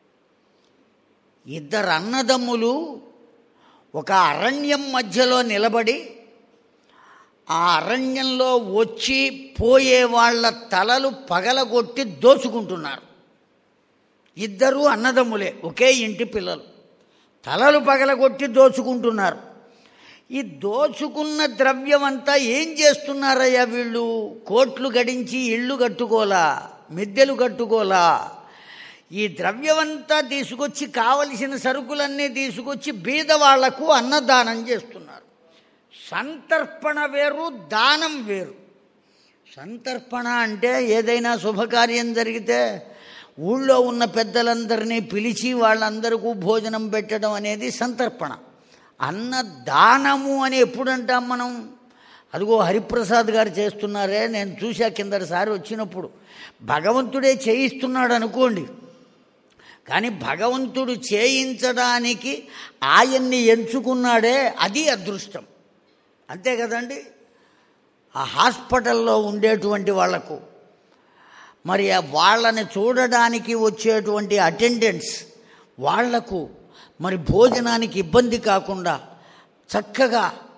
ఇద్దరు అన్నదమ్ములు ఒక అరణ్యం మధ్యలో నిలబడి ఆ అరణ్యంలో వచ్చి పోయే వాళ్ళ తలలు పగలగొట్టి దోచుకుంటున్నారు ఇద్దరు అన్నదమ్ములే ఒకే ఇంటి పిల్లలు తలలు పగలగొట్టి దోచుకుంటున్నారు ఈ దోచుకున్న ద్రవ్యం అంతా ఏం చేస్తున్నారయ్యా వీళ్ళు కోట్లు గడించి ఇళ్ళు కట్టుకోలా మిద్దెలు కట్టుకోలా ఈ ద్రవ్యమంతా తీసుకొచ్చి కావలసిన సరుకులన్నీ తీసుకొచ్చి బీద వాళ్లకు అన్నదానం చేస్తున్నారు సంతర్పణ వేరు దానం వేరు సంతర్పణ అంటే ఏదైనా శుభకార్యం జరిగితే ఊళ్ళో ఉన్న పెద్దలందరినీ పిలిచి వాళ్ళందరికీ భోజనం పెట్టడం అనేది సంతర్పణ అన్నదానము అని ఎప్పుడు అంటాం మనం అదిగో హరిప్రసాద్ గారు చేస్తున్నారే నేను చూశా కిందటిసారి వచ్చినప్పుడు భగవంతుడే చేయిస్తున్నాడు అనుకోండి కానీ భగవంతుడు చేయించడానికి ఆయన్ని ఎంచుకున్నాడే అది అదృష్టం అంతే కదండి ఆ హాస్పిటల్లో ఉండేటువంటి వాళ్లకు మరి ఆ వాళ్ళని చూడడానికి వచ్చేటువంటి అటెండెంట్స్ వాళ్లకు మరి భోజనానికి ఇబ్బంది కాకుండా చక్కగా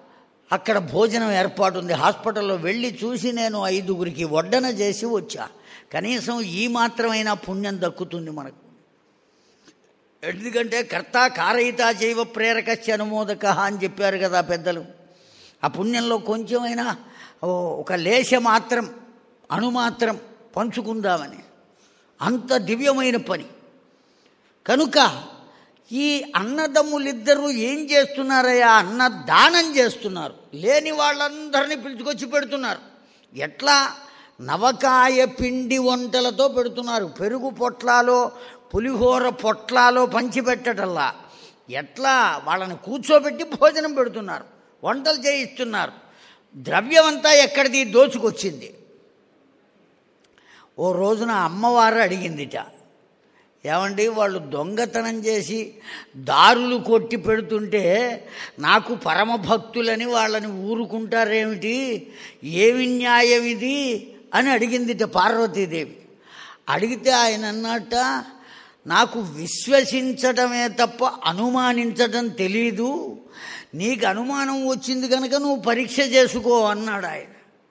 అక్కడ భోజనం ఏర్పాటు ఉంది హాస్పిటల్లో వెళ్ళి చూసి నేను ఐదుగురికి వడ్డన చేసి వచ్చా కనీసం ఈ మాత్రమైనా పుణ్యం దక్కుతుంది మనకు ఎందుకంటే కర్త కారయిత జైవ ప్రేరకస్య అనుమోదక అని చెప్పారు కదా పెద్దలు ఆ పుణ్యంలో కొంచెమైనా ఓ ఒక లేశ మాత్రం అణుమాత్రం పంచుకుందామని అంత దివ్యమైన పని కనుక ఈ అన్నదమ్ములిద్దరూ ఏం చేస్తున్నారయ్యా అన్న దానం చేస్తున్నారు లేని వాళ్ళందరినీ పిలుచుకొచ్చి పెడుతున్నారు ఎట్లా నవకాయ పిండి వంటలతో పెడుతున్నారు పెరుగు పొట్లాలో పులిహోర పొట్లాలో పంచిపెట్టటల్లా ఎట్లా వాళ్ళని కూర్చోబెట్టి భోజనం పెడుతున్నారు వంటలు చేయిస్తున్నారు ద్రవ్యమంతా ఎక్కడిది దోచుకొచ్చింది ఓ రోజున అమ్మవారు అడిగిందిట ఏమండి వాళ్ళు దొంగతనం చేసి దారులు కొట్టి పెడుతుంటే నాకు పరమ భక్తులని వాళ్ళని ఊరుకుంటారేమిటి ఏమి న్యాయం ఇది అని అడిగిందిట పార్వతీదేవి అడిగితే ఆయన అన్నట్ట నాకు విశ్వసించటమే తప్ప అనుమానించటం తెలీదు నీకు అనుమానం వచ్చింది కనుక నువ్వు పరీక్ష చేసుకో అన్నాడు ఆయన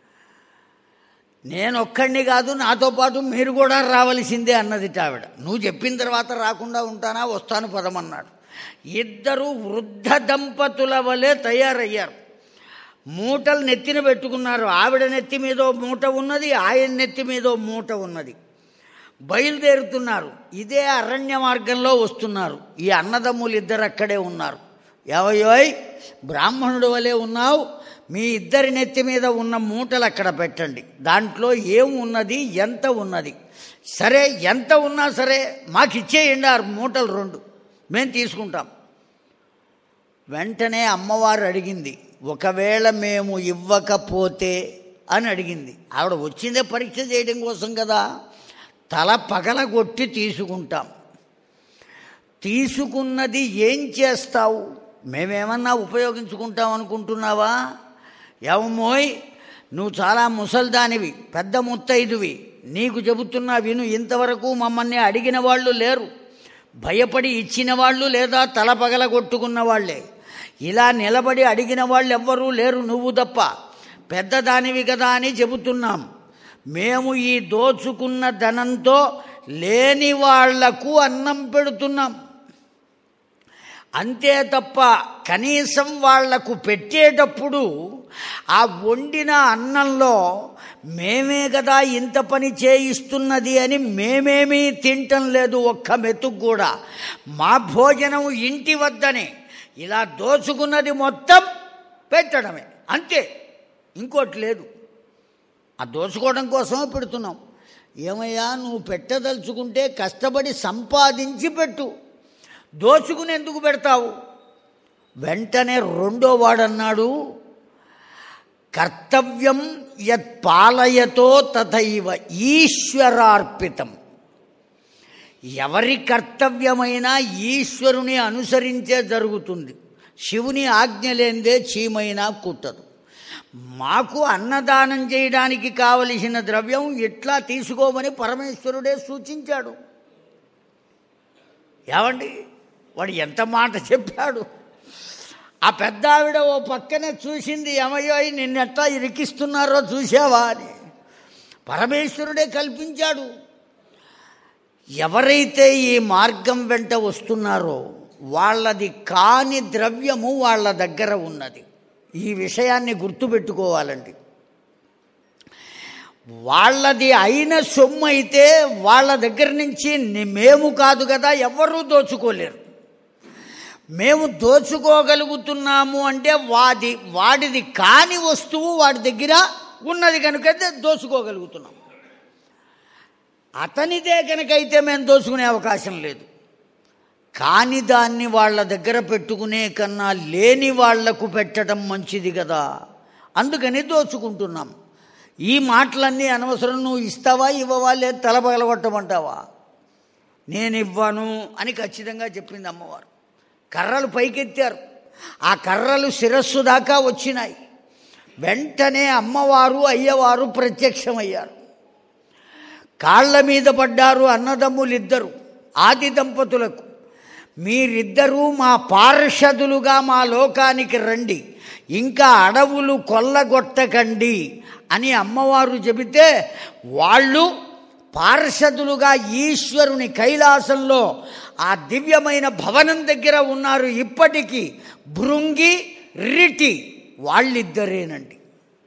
నేను ఒక్కడిని కాదు నాతో పాటు మీరు కూడా రావలసిందే అన్నది ఆవిడ నువ్వు చెప్పిన తర్వాత రాకుండా ఉంటానా వస్తాను పదమన్నాడు ఇద్దరు వృద్ధ దంపతుల వలె తయారయ్యారు మూటలు నెత్తిన పెట్టుకున్నారు ఆవిడ నెత్తి మీదో మూట ఉన్నది ఆయన నెత్తి మీదో మూట ఉన్నది బయలుదేరుతున్నారు ఇదే అరణ్య మార్గంలో వస్తున్నారు ఈ అన్నదమ్ములు ఇద్దరు అక్కడే ఉన్నారు ఏవయోయ్ బ్రాహ్మణుడు వలె ఉన్నావు మీ ఇద్దరి నెత్తి మీద ఉన్న మూటలు అక్కడ పెట్టండి దాంట్లో ఏం ఉన్నది ఎంత ఉన్నది సరే ఎంత ఉన్నా సరే మాకు ఇచ్చేయండి ఆ మూటలు రెండు మేము తీసుకుంటాం వెంటనే అమ్మవారు అడిగింది ఒకవేళ మేము ఇవ్వకపోతే అని అడిగింది ఆవిడ వచ్చిందే పరీక్ష చేయడం కోసం కదా తల పగలగొట్టి తీసుకుంటాం తీసుకున్నది ఏం చేస్తావు మేమేమన్నా ఉపయోగించుకుంటాం అనుకుంటున్నావా ఏమోయ్ నువ్వు చాలా ముసల్దానివి పెద్ద ముత్తైదువి నీకు చెబుతున్నా విను ఇంతవరకు మమ్మల్ని అడిగిన వాళ్ళు లేరు భయపడి ఇచ్చిన వాళ్ళు లేదా తల పగలగొట్టుకున్న వాళ్ళే ఇలా నిలబడి అడిగిన వాళ్ళు ఎవ్వరూ లేరు నువ్వు తప్ప పెద్దదానివి కదా అని చెబుతున్నాం మేము ఈ దోచుకున్న ధనంతో లేని వాళ్లకు అన్నం పెడుతున్నాం అంతే తప్ప కనీసం వాళ్లకు పెట్టేటప్పుడు ఆ వండిన అన్నంలో మేమే కదా ఇంత పని చేయిస్తున్నది అని మేమేమీ తింటం లేదు ఒక్క మెతుకు కూడా మా భోజనం ఇంటి వద్దనే ఇలా దోచుకున్నది మొత్తం పెట్టడమే అంతే ఇంకోటి లేదు ఆ దోచుకోవడం కోసమే పెడుతున్నాం ఏమయ్యా నువ్వు పెట్టదలుచుకుంటే కష్టపడి సంపాదించి పెట్టు దోచుకుని ఎందుకు పెడతావు వెంటనే రెండో వాడన్నాడు కర్తవ్యం యత్ పాలయతో తథైవ ఈశ్వరార్పితం ఎవరి కర్తవ్యమైనా ఈశ్వరుని అనుసరించే జరుగుతుంది శివుని ఆజ్ఞ లేనిదే చీమైనా కుట్టదు మాకు అన్నదానం చేయడానికి కావలసిన ద్రవ్యం ఇట్లా తీసుకోమని పరమేశ్వరుడే సూచించాడు ఏమండి వాడు ఎంత మాట చెప్పాడు ఆ పెద్ద ఆవిడ ఓ పక్కనే చూసింది ఏమయ్యో నిన్నెట్లా ఇరికిస్తున్నారో చూసావా అని పరమేశ్వరుడే కల్పించాడు ఎవరైతే ఈ మార్గం వెంట వస్తున్నారో వాళ్ళది కాని ద్రవ్యము వాళ్ళ దగ్గర ఉన్నది ఈ విషయాన్ని గుర్తుపెట్టుకోవాలండి వాళ్ళది అయిన సొమ్ము అయితే వాళ్ళ దగ్గర నుంచి ని- మేము కాదు కదా ఎవరూ దోచుకోలేరు మేము దోచుకోగలుగుతున్నాము అంటే వాది వాడిది కాని వస్తువు వాడి దగ్గర ఉన్నది కనుక దోచుకోగలుగుతున్నాం అతనిదే కనుకైతే మేము దోచుకునే అవకాశం లేదు కాని దాన్ని వాళ్ళ దగ్గర పెట్టుకునే కన్నా లేని వాళ్లకు పెట్టడం మంచిది కదా అందుకని దోచుకుంటున్నాం ఈ మాటలన్నీ అనవసరం నువ్వు ఇస్తావా ఇవ్వవా లేదు తల పగలగొట్టమంటావా నేను ఇవ్వను అని ఖచ్చితంగా చెప్పింది అమ్మవారు కర్రలు పైకెత్తారు ఆ కర్రలు శిరస్సు దాకా వచ్చినాయి వెంటనే అమ్మవారు అయ్యవారు ప్రత్యక్షమయ్యారు కాళ్ళ మీద పడ్డారు అన్నదమ్ములిద్దరు ఆది దంపతులకు మీరిద్దరూ మా పార్షదులుగా మా లోకానికి రండి ఇంకా అడవులు కొల్లగొట్టకండి అని అమ్మవారు చెబితే వాళ్ళు పార్షదులుగా ఈశ్వరుని కైలాసంలో ఆ దివ్యమైన భవనం దగ్గర ఉన్నారు ఇప్పటికీ భృంగి రిటి వాళ్ళిద్దరేనండి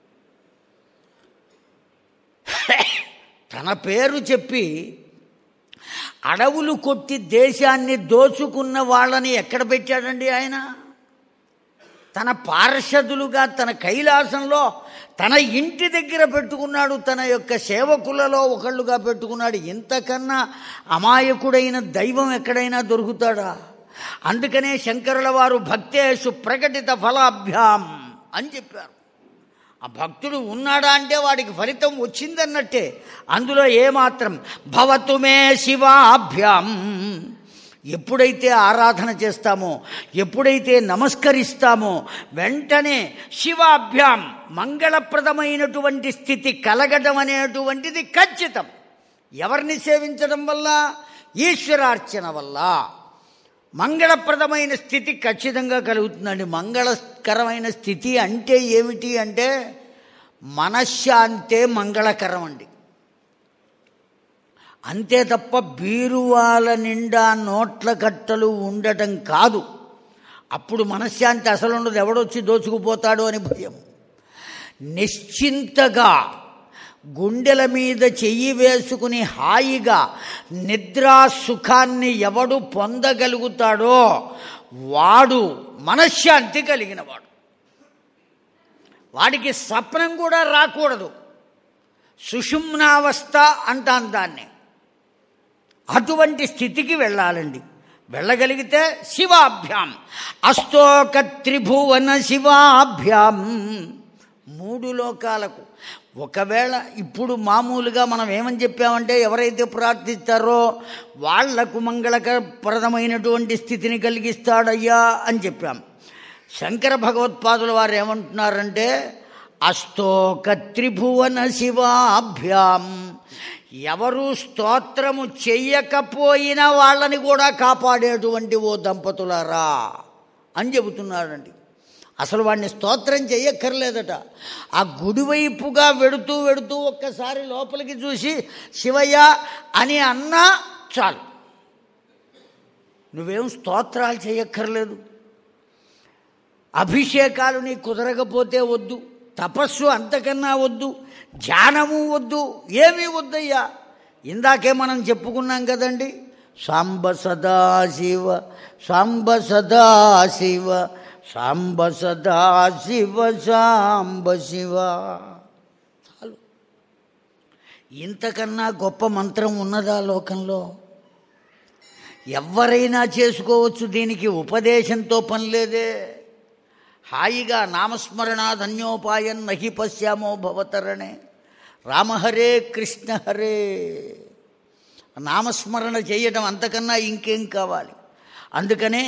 తన పేరు చెప్పి అడవులు కొట్టి దేశాన్ని దోచుకున్న వాళ్ళని ఎక్కడ పెట్టాడండి ఆయన తన పార్షదులుగా తన కైలాసంలో తన ఇంటి దగ్గర పెట్టుకున్నాడు తన యొక్క సేవకులలో ఒకళ్ళుగా పెట్టుకున్నాడు ఇంతకన్నా అమాయకుడైన దైవం ఎక్కడైనా దొరుకుతాడా అందుకనే శంకరుల వారు భక్తేషు ప్రకటిత ఫలాభ్యాం అని చెప్పారు ఆ భక్తుడు ఉన్నాడా అంటే వాడికి ఫలితం వచ్చిందన్నట్టే అందులో ఏమాత్రం భవతుమే శివాభ్యాం ఎప్పుడైతే ఆరాధన చేస్తామో ఎప్పుడైతే నమస్కరిస్తామో వెంటనే శివాభ్యాం మంగళప్రదమైనటువంటి స్థితి కలగడం అనేటువంటిది ఖచ్చితం ఎవరిని సేవించడం వల్ల ఈశ్వరార్చన వల్ల మంగళప్రదమైన స్థితి ఖచ్చితంగా కలుగుతుందండి మంగళకరమైన స్థితి అంటే ఏమిటి అంటే మనశ్శాంతే మంగళకరం అండి అంతే తప్ప బీరువాల నిండా నోట్ల కట్టలు ఉండటం కాదు అప్పుడు మనశ్శాంతి అసలు ఉండదు ఎవడొచ్చి దోచుకుపోతాడు అని భయం నిశ్చింతగా గుండెల మీద చెయ్యి వేసుకుని హాయిగా నిద్రా సుఖాన్ని ఎవడు పొందగలుగుతాడో వాడు మనశ్శాంతి కలిగినవాడు వాడికి స్వప్నం కూడా రాకూడదు సుషుమ్నావస్థ అంటాం దాన్ని అటువంటి స్థితికి వెళ్ళాలండి వెళ్ళగలిగితే శివాభ్యాం అస్తోక త్రిభువన శివాభ్యాం మూడు లోకాలకు ఒకవేళ ఇప్పుడు మామూలుగా మనం ఏమని చెప్పామంటే ఎవరైతే ప్రార్థిస్తారో వాళ్లకు మంగళకరప్రదమైనటువంటి స్థితిని కలిగిస్తాడయ్యా అని చెప్పాం శంకర భగవత్పాదుల వారు ఏమంటున్నారంటే అస్తోక త్రిభువన శివాభ్యాం ఎవరు స్తోత్రము చెయ్యకపోయినా వాళ్ళని కూడా కాపాడేటువంటి ఓ దంపతులారా అని చెబుతున్నాడండి అసలు వాడిని స్తోత్రం చెయ్యక్కర్లేదట ఆ గుడివైపుగా వెడుతూ వెడుతూ ఒక్కసారి లోపలికి చూసి శివయ్య అని అన్నా చాలు నువ్వేం స్తోత్రాలు చేయక్కర్లేదు అభిషేకాలు నీ కుదరకపోతే వద్దు తపస్సు అంతకన్నా వద్దు ధ్యానము వద్దు ఏమీ వద్దయ్యా ఇందాకే మనం చెప్పుకున్నాం కదండి సాంబ సదాశివ సాంబ సదాశివ సాంబ సదాశివ సాంబ శివ చాలు ఇంతకన్నా గొప్ప మంత్రం ఉన్నదా లోకంలో ఎవరైనా చేసుకోవచ్చు దీనికి ఉపదేశంతో పని లేదే హాయిగా నామస్మరణ ధన్యోపాయం నహి పశ్యామో భవతరణే రామహరే కృష్ణ హరే నామస్మరణ చేయడం అంతకన్నా ఇంకేం కావాలి అందుకనే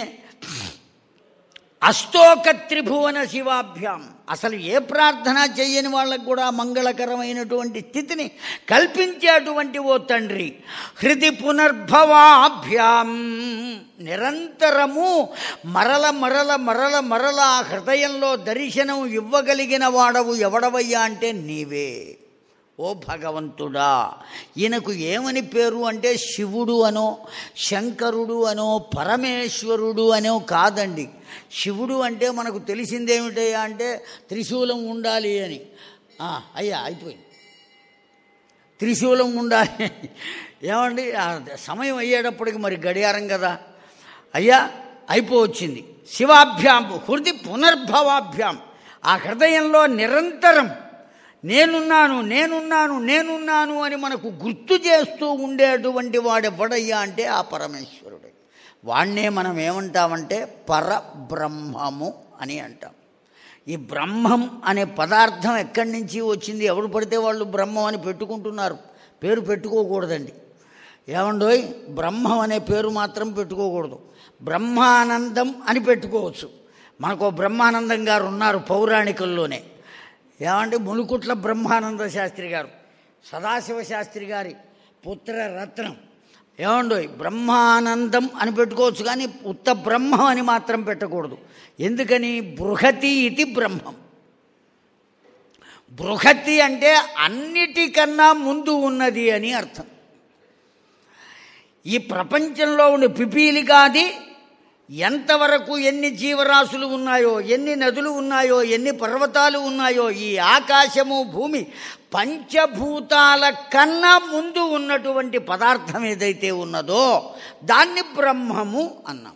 అష్టోక త్రిభువన శివాభ్యాం అసలు ఏ ప్రార్థన చెయ్యని వాళ్ళకు కూడా మంగళకరమైనటువంటి స్థితిని కల్పించేటువంటి ఓ తండ్రి హృది పునర్భవాభ్యాం నిరంతరము మరల మరల మరల మరల ఆ హృదయంలో దర్శనం ఇవ్వగలిగిన వాడవు ఎవడవయ్యా అంటే నీవే ఓ భగవంతుడా ఈయనకు ఏమని పేరు అంటే శివుడు అనో శంకరుడు అనో పరమేశ్వరుడు అనో కాదండి శివుడు అంటే మనకు తెలిసిందేమిటయ్యా అంటే త్రిశూలం ఉండాలి అని ఆ, అయ్యా అయిపోయింది త్రిశూలం ఉండాలి ఏమండి ఆ సమయం అయ్యేటప్పటికి మరి గడియారం కదా అయ్యా అయిపోవచ్చింది శివాభ్యాం హృది పునర్భవాభ్యాం ఆ హృదయంలో నిరంతరం నేనున్నాను నేనున్నాను నేనున్నాను అని మనకు గుర్తు చేస్తూ ఉండేటువంటి వాడెవడయ్యా అంటే ఆ పరమేశ్వరుడే వాణ్ణే మనం ఏమంటామంటే పరబ్రహ్మము అని అంటాం ఈ బ్రహ్మం అనే పదార్థం ఎక్కడి నుంచి వచ్చింది ఎవరు పడితే వాళ్ళు బ్రహ్మం అని పెట్టుకుంటున్నారు పేరు పెట్టుకోకూడదండి ఏమండోయ్ బ్రహ్మం అనే పేరు మాత్రం పెట్టుకోకూడదు బ్రహ్మానందం అని పెట్టుకోవచ్చు మనకు ఓ బ్రహ్మానందం గారు ఉన్నారు పౌరాణికుల్లోనే ఏమంటే మునుకుట్ల బ్రహ్మానంద శాస్త్రి గారు సదాశివ శాస్త్రి గారి పుత్ర రత్నం ఏమండో బ్రహ్మానందం అని పెట్టుకోవచ్చు కానీ ఉత్త బ్రహ్మం అని మాత్రం పెట్టకూడదు ఎందుకని బృహతి ఇది బ్రహ్మం బృహతి అంటే అన్నిటికన్నా ముందు ఉన్నది అని అర్థం ఈ ప్రపంచంలో ఉండే పిపీలికాది ఎంతవరకు ఎన్ని జీవరాశులు ఉన్నాయో ఎన్ని నదులు ఉన్నాయో ఎన్ని పర్వతాలు ఉన్నాయో ఈ ఆకాశము భూమి పంచభూతాల కన్నా ముందు ఉన్నటువంటి పదార్థం ఏదైతే ఉన్నదో దాన్ని బ్రహ్మము అన్నాం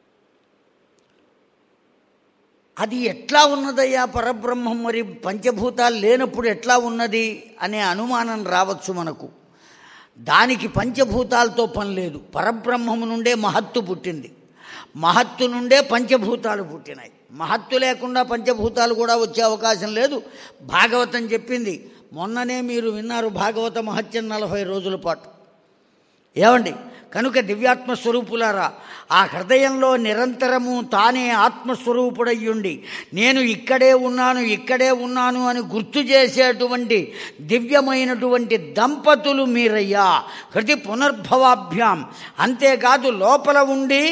అది ఎట్లా ఉన్నదయ్యా పరబ్రహ్మం మరి పంచభూతాలు లేనప్పుడు ఎట్లా ఉన్నది అనే అనుమానం రావచ్చు మనకు దానికి పంచభూతాలతో పని లేదు పరబ్రహ్మము నుండే మహత్తు పుట్టింది మహత్తు నుండే పంచభూతాలు పుట్టినాయి మహత్తు లేకుండా పంచభూతాలు కూడా వచ్చే అవకాశం లేదు భాగవతం చెప్పింది మొన్ననే మీరు విన్నారు భాగవత మహత్యం నలభై రోజుల పాటు ఏమండి కనుక దివ్యాత్మ స్వరూపులారా ఆ హృదయంలో నిరంతరము తానే ఆత్మస్వరూపుడయ్యుండి నేను ఇక్కడే ఉన్నాను ఇక్కడే ఉన్నాను అని గుర్తు చేసేటువంటి దివ్యమైనటువంటి దంపతులు మీరయ్యా హృది పునర్భవాభ్యాం అంతేకాదు లోపల ఉండి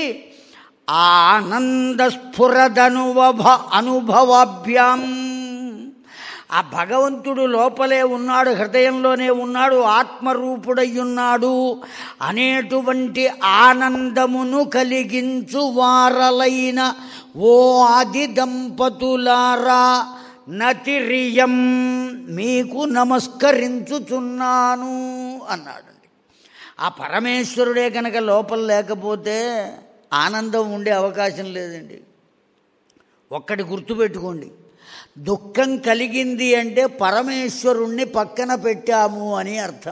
ఆనందస్ఫురదనుభ అనుభవాభ్యాం ఆ భగవంతుడు లోపలే ఉన్నాడు హృదయంలోనే ఉన్నాడు ఆత్మరూపుడయ్యున్నాడు అనేటువంటి ఆనందమును కలిగించు వారలైన ఓ ఆది దంపతులారా నతిరియం మీకు నమస్కరించుచున్నాను అన్నాడండి ఆ పరమేశ్వరుడే కనుక లోపల లేకపోతే ఆనందం ఉండే అవకాశం లేదండి ఒక్కటి గుర్తుపెట్టుకోండి దుఃఖం కలిగింది అంటే పరమేశ్వరుణ్ణి పక్కన పెట్టాము అని అర్థం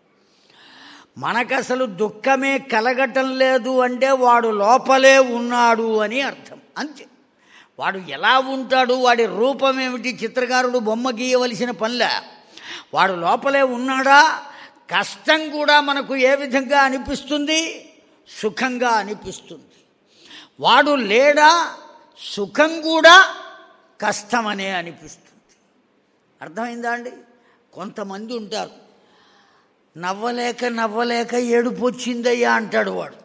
మనకసలు దుఃఖమే కలగటం లేదు అంటే వాడు లోపలే ఉన్నాడు అని అర్థం అంతే వాడు ఎలా ఉంటాడు వాడి రూపం ఏమిటి చిత్రకారుడు బొమ్మ గీయవలసిన పనిలే వాడు లోపలే ఉన్నాడా కష్టం కూడా మనకు ఏ విధంగా అనిపిస్తుంది సుఖంగా అనిపిస్తుంది వాడు లేడా సుఖం కూడా కష్టమనే అనిపిస్తుంది అర్థమైందా అండి కొంతమంది ఉంటారు నవ్వలేక నవ్వలేక ఏడుపు వచ్చిందయ్యా అంటాడు వాడు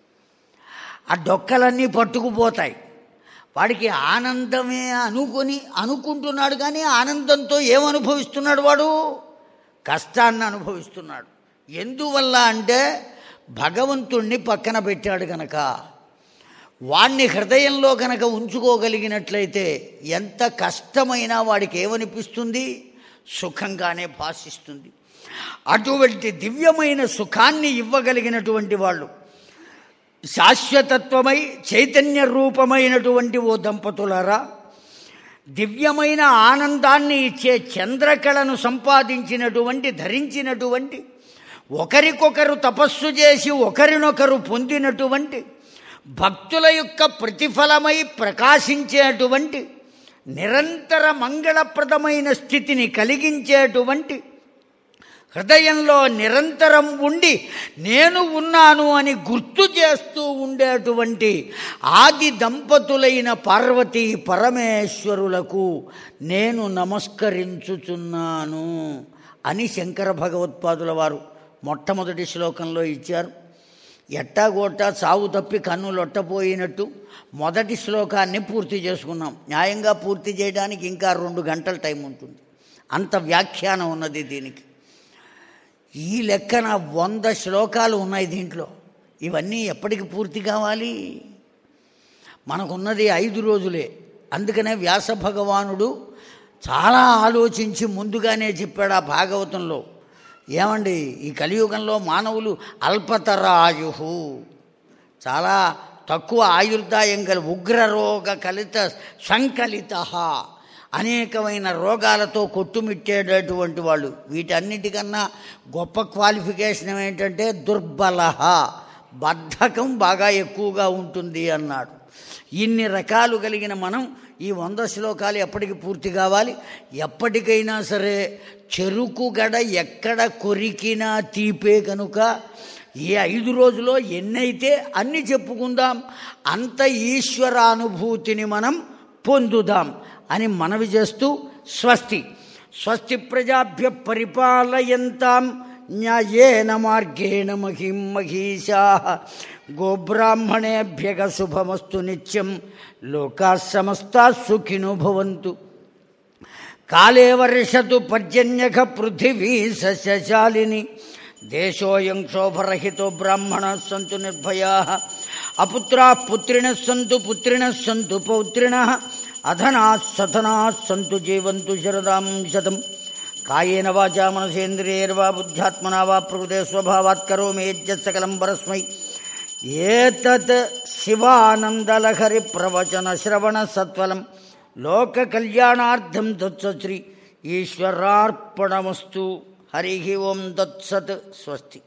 ఆ డొక్కలన్నీ పట్టుకుపోతాయి వాడికి ఆనందమే అనుకొని అనుకుంటున్నాడు కానీ ఆనందంతో ఏమనుభవిస్తున్నాడు వాడు కష్టాన్ని అనుభవిస్తున్నాడు ఎందువల్ల అంటే భగవంతుణ్ణి పక్కన పెట్టాడు గనక వాణ్ణి హృదయంలో కనుక ఉంచుకోగలిగినట్లయితే ఎంత కష్టమైనా వాడికి ఏమనిపిస్తుంది సుఖంగానే భాషిస్తుంది అటువంటి దివ్యమైన సుఖాన్ని ఇవ్వగలిగినటువంటి వాళ్ళు శాశ్వతత్వమై చైతన్య రూపమైనటువంటి ఓ దంపతులారా దివ్యమైన ఆనందాన్ని ఇచ్చే చంద్రకళను సంపాదించినటువంటి ధరించినటువంటి ఒకరికొకరు తపస్సు చేసి ఒకరినొకరు పొందినటువంటి భక్తుల యొక్క ప్రతిఫలమై ప్రకాశించేటువంటి నిరంతర మంగళప్రదమైన స్థితిని కలిగించేటువంటి హృదయంలో నిరంతరం ఉండి నేను ఉన్నాను అని గుర్తు చేస్తూ ఉండేటువంటి ఆది దంపతులైన పార్వతీ పరమేశ్వరులకు నేను నమస్కరించుచున్నాను అని శంకర భగవత్పాదుల వారు మొట్టమొదటి శ్లోకంలో ఇచ్చారు ఎట్టాగోటా చావు తప్పి కన్నులొట్టపోయినట్టు మొదటి శ్లోకాన్ని పూర్తి చేసుకున్నాం న్యాయంగా పూర్తి చేయడానికి ఇంకా రెండు గంటల టైం ఉంటుంది అంత వ్యాఖ్యానం ఉన్నది దీనికి ఈ లెక్కన వంద శ్లోకాలు ఉన్నాయి దీంట్లో ఇవన్నీ ఎప్పటికి పూర్తి కావాలి మనకున్నది ఐదు రోజులే అందుకనే వ్యాస భగవానుడు చాలా ఆలోచించి ముందుగానే చెప్పాడు ఆ భాగవతంలో ఏమండి ఈ కలియుగంలో మానవులు అల్పతరాయు చాలా తక్కువ ఆయుర్దాయం గల ఉగ్రరోగ కలిత సంకలిత అనేకమైన రోగాలతో కొట్టుమిట్టేటటువంటి వాళ్ళు వీటన్నిటికన్నా గొప్ప క్వాలిఫికేషన్ ఏంటంటే దుర్బల బద్ధకం బాగా ఎక్కువగా ఉంటుంది అన్నాడు ఇన్ని రకాలు కలిగిన మనం ఈ వంద శ్లోకాలు ఎప్పటికి పూర్తి కావాలి ఎప్పటికైనా సరే చెరుకు గడ ఎక్కడ కొరికినా తీపే కనుక ఈ ఐదు రోజులో ఎన్నైతే అన్ని చెప్పుకుందాం అంత ఈశ్వరానుభూతిని మనం పొందుదాం అని మనవి చేస్తూ స్వస్తి స్వస్తి ప్రజాభ్య పరిపాలయంతాం న్యాయేన మార్గేణ మహిం మహిషా గోబ్రాహ్మణేభ్యగ శుభమస్తు నిత్యం లోకా సమస్తా సుఖినో భవంతు కాళే వర్షతు పర్జన్యక పృథివీ సస్యశాలిని దేశోయం క్షోభరహితో బ్రాహ్మణ సంతు నిర్భయా అపుత్రా పుత్రిణ సంతు పుత్రిణ సంతు పౌత్రిణ అధనా సధనా సంతు జీవంతు శరదాం శతం కాయేన వాచా మనసేంద్రియర్వా బుద్ధ్యాత్మనా వా ప్రకృతే స్వభావాత్ కరోమి యజ్జత్ సకలం పరస్మై ఏతత్ శివానందలహరి ప్రవచన శ్రవణ సత్వలం లోక కళ్యాణార్థం దత్సశ్రీ ఈశ్వరార్పణమస్తు హరి ఓం దత్సత్ స్వస్తి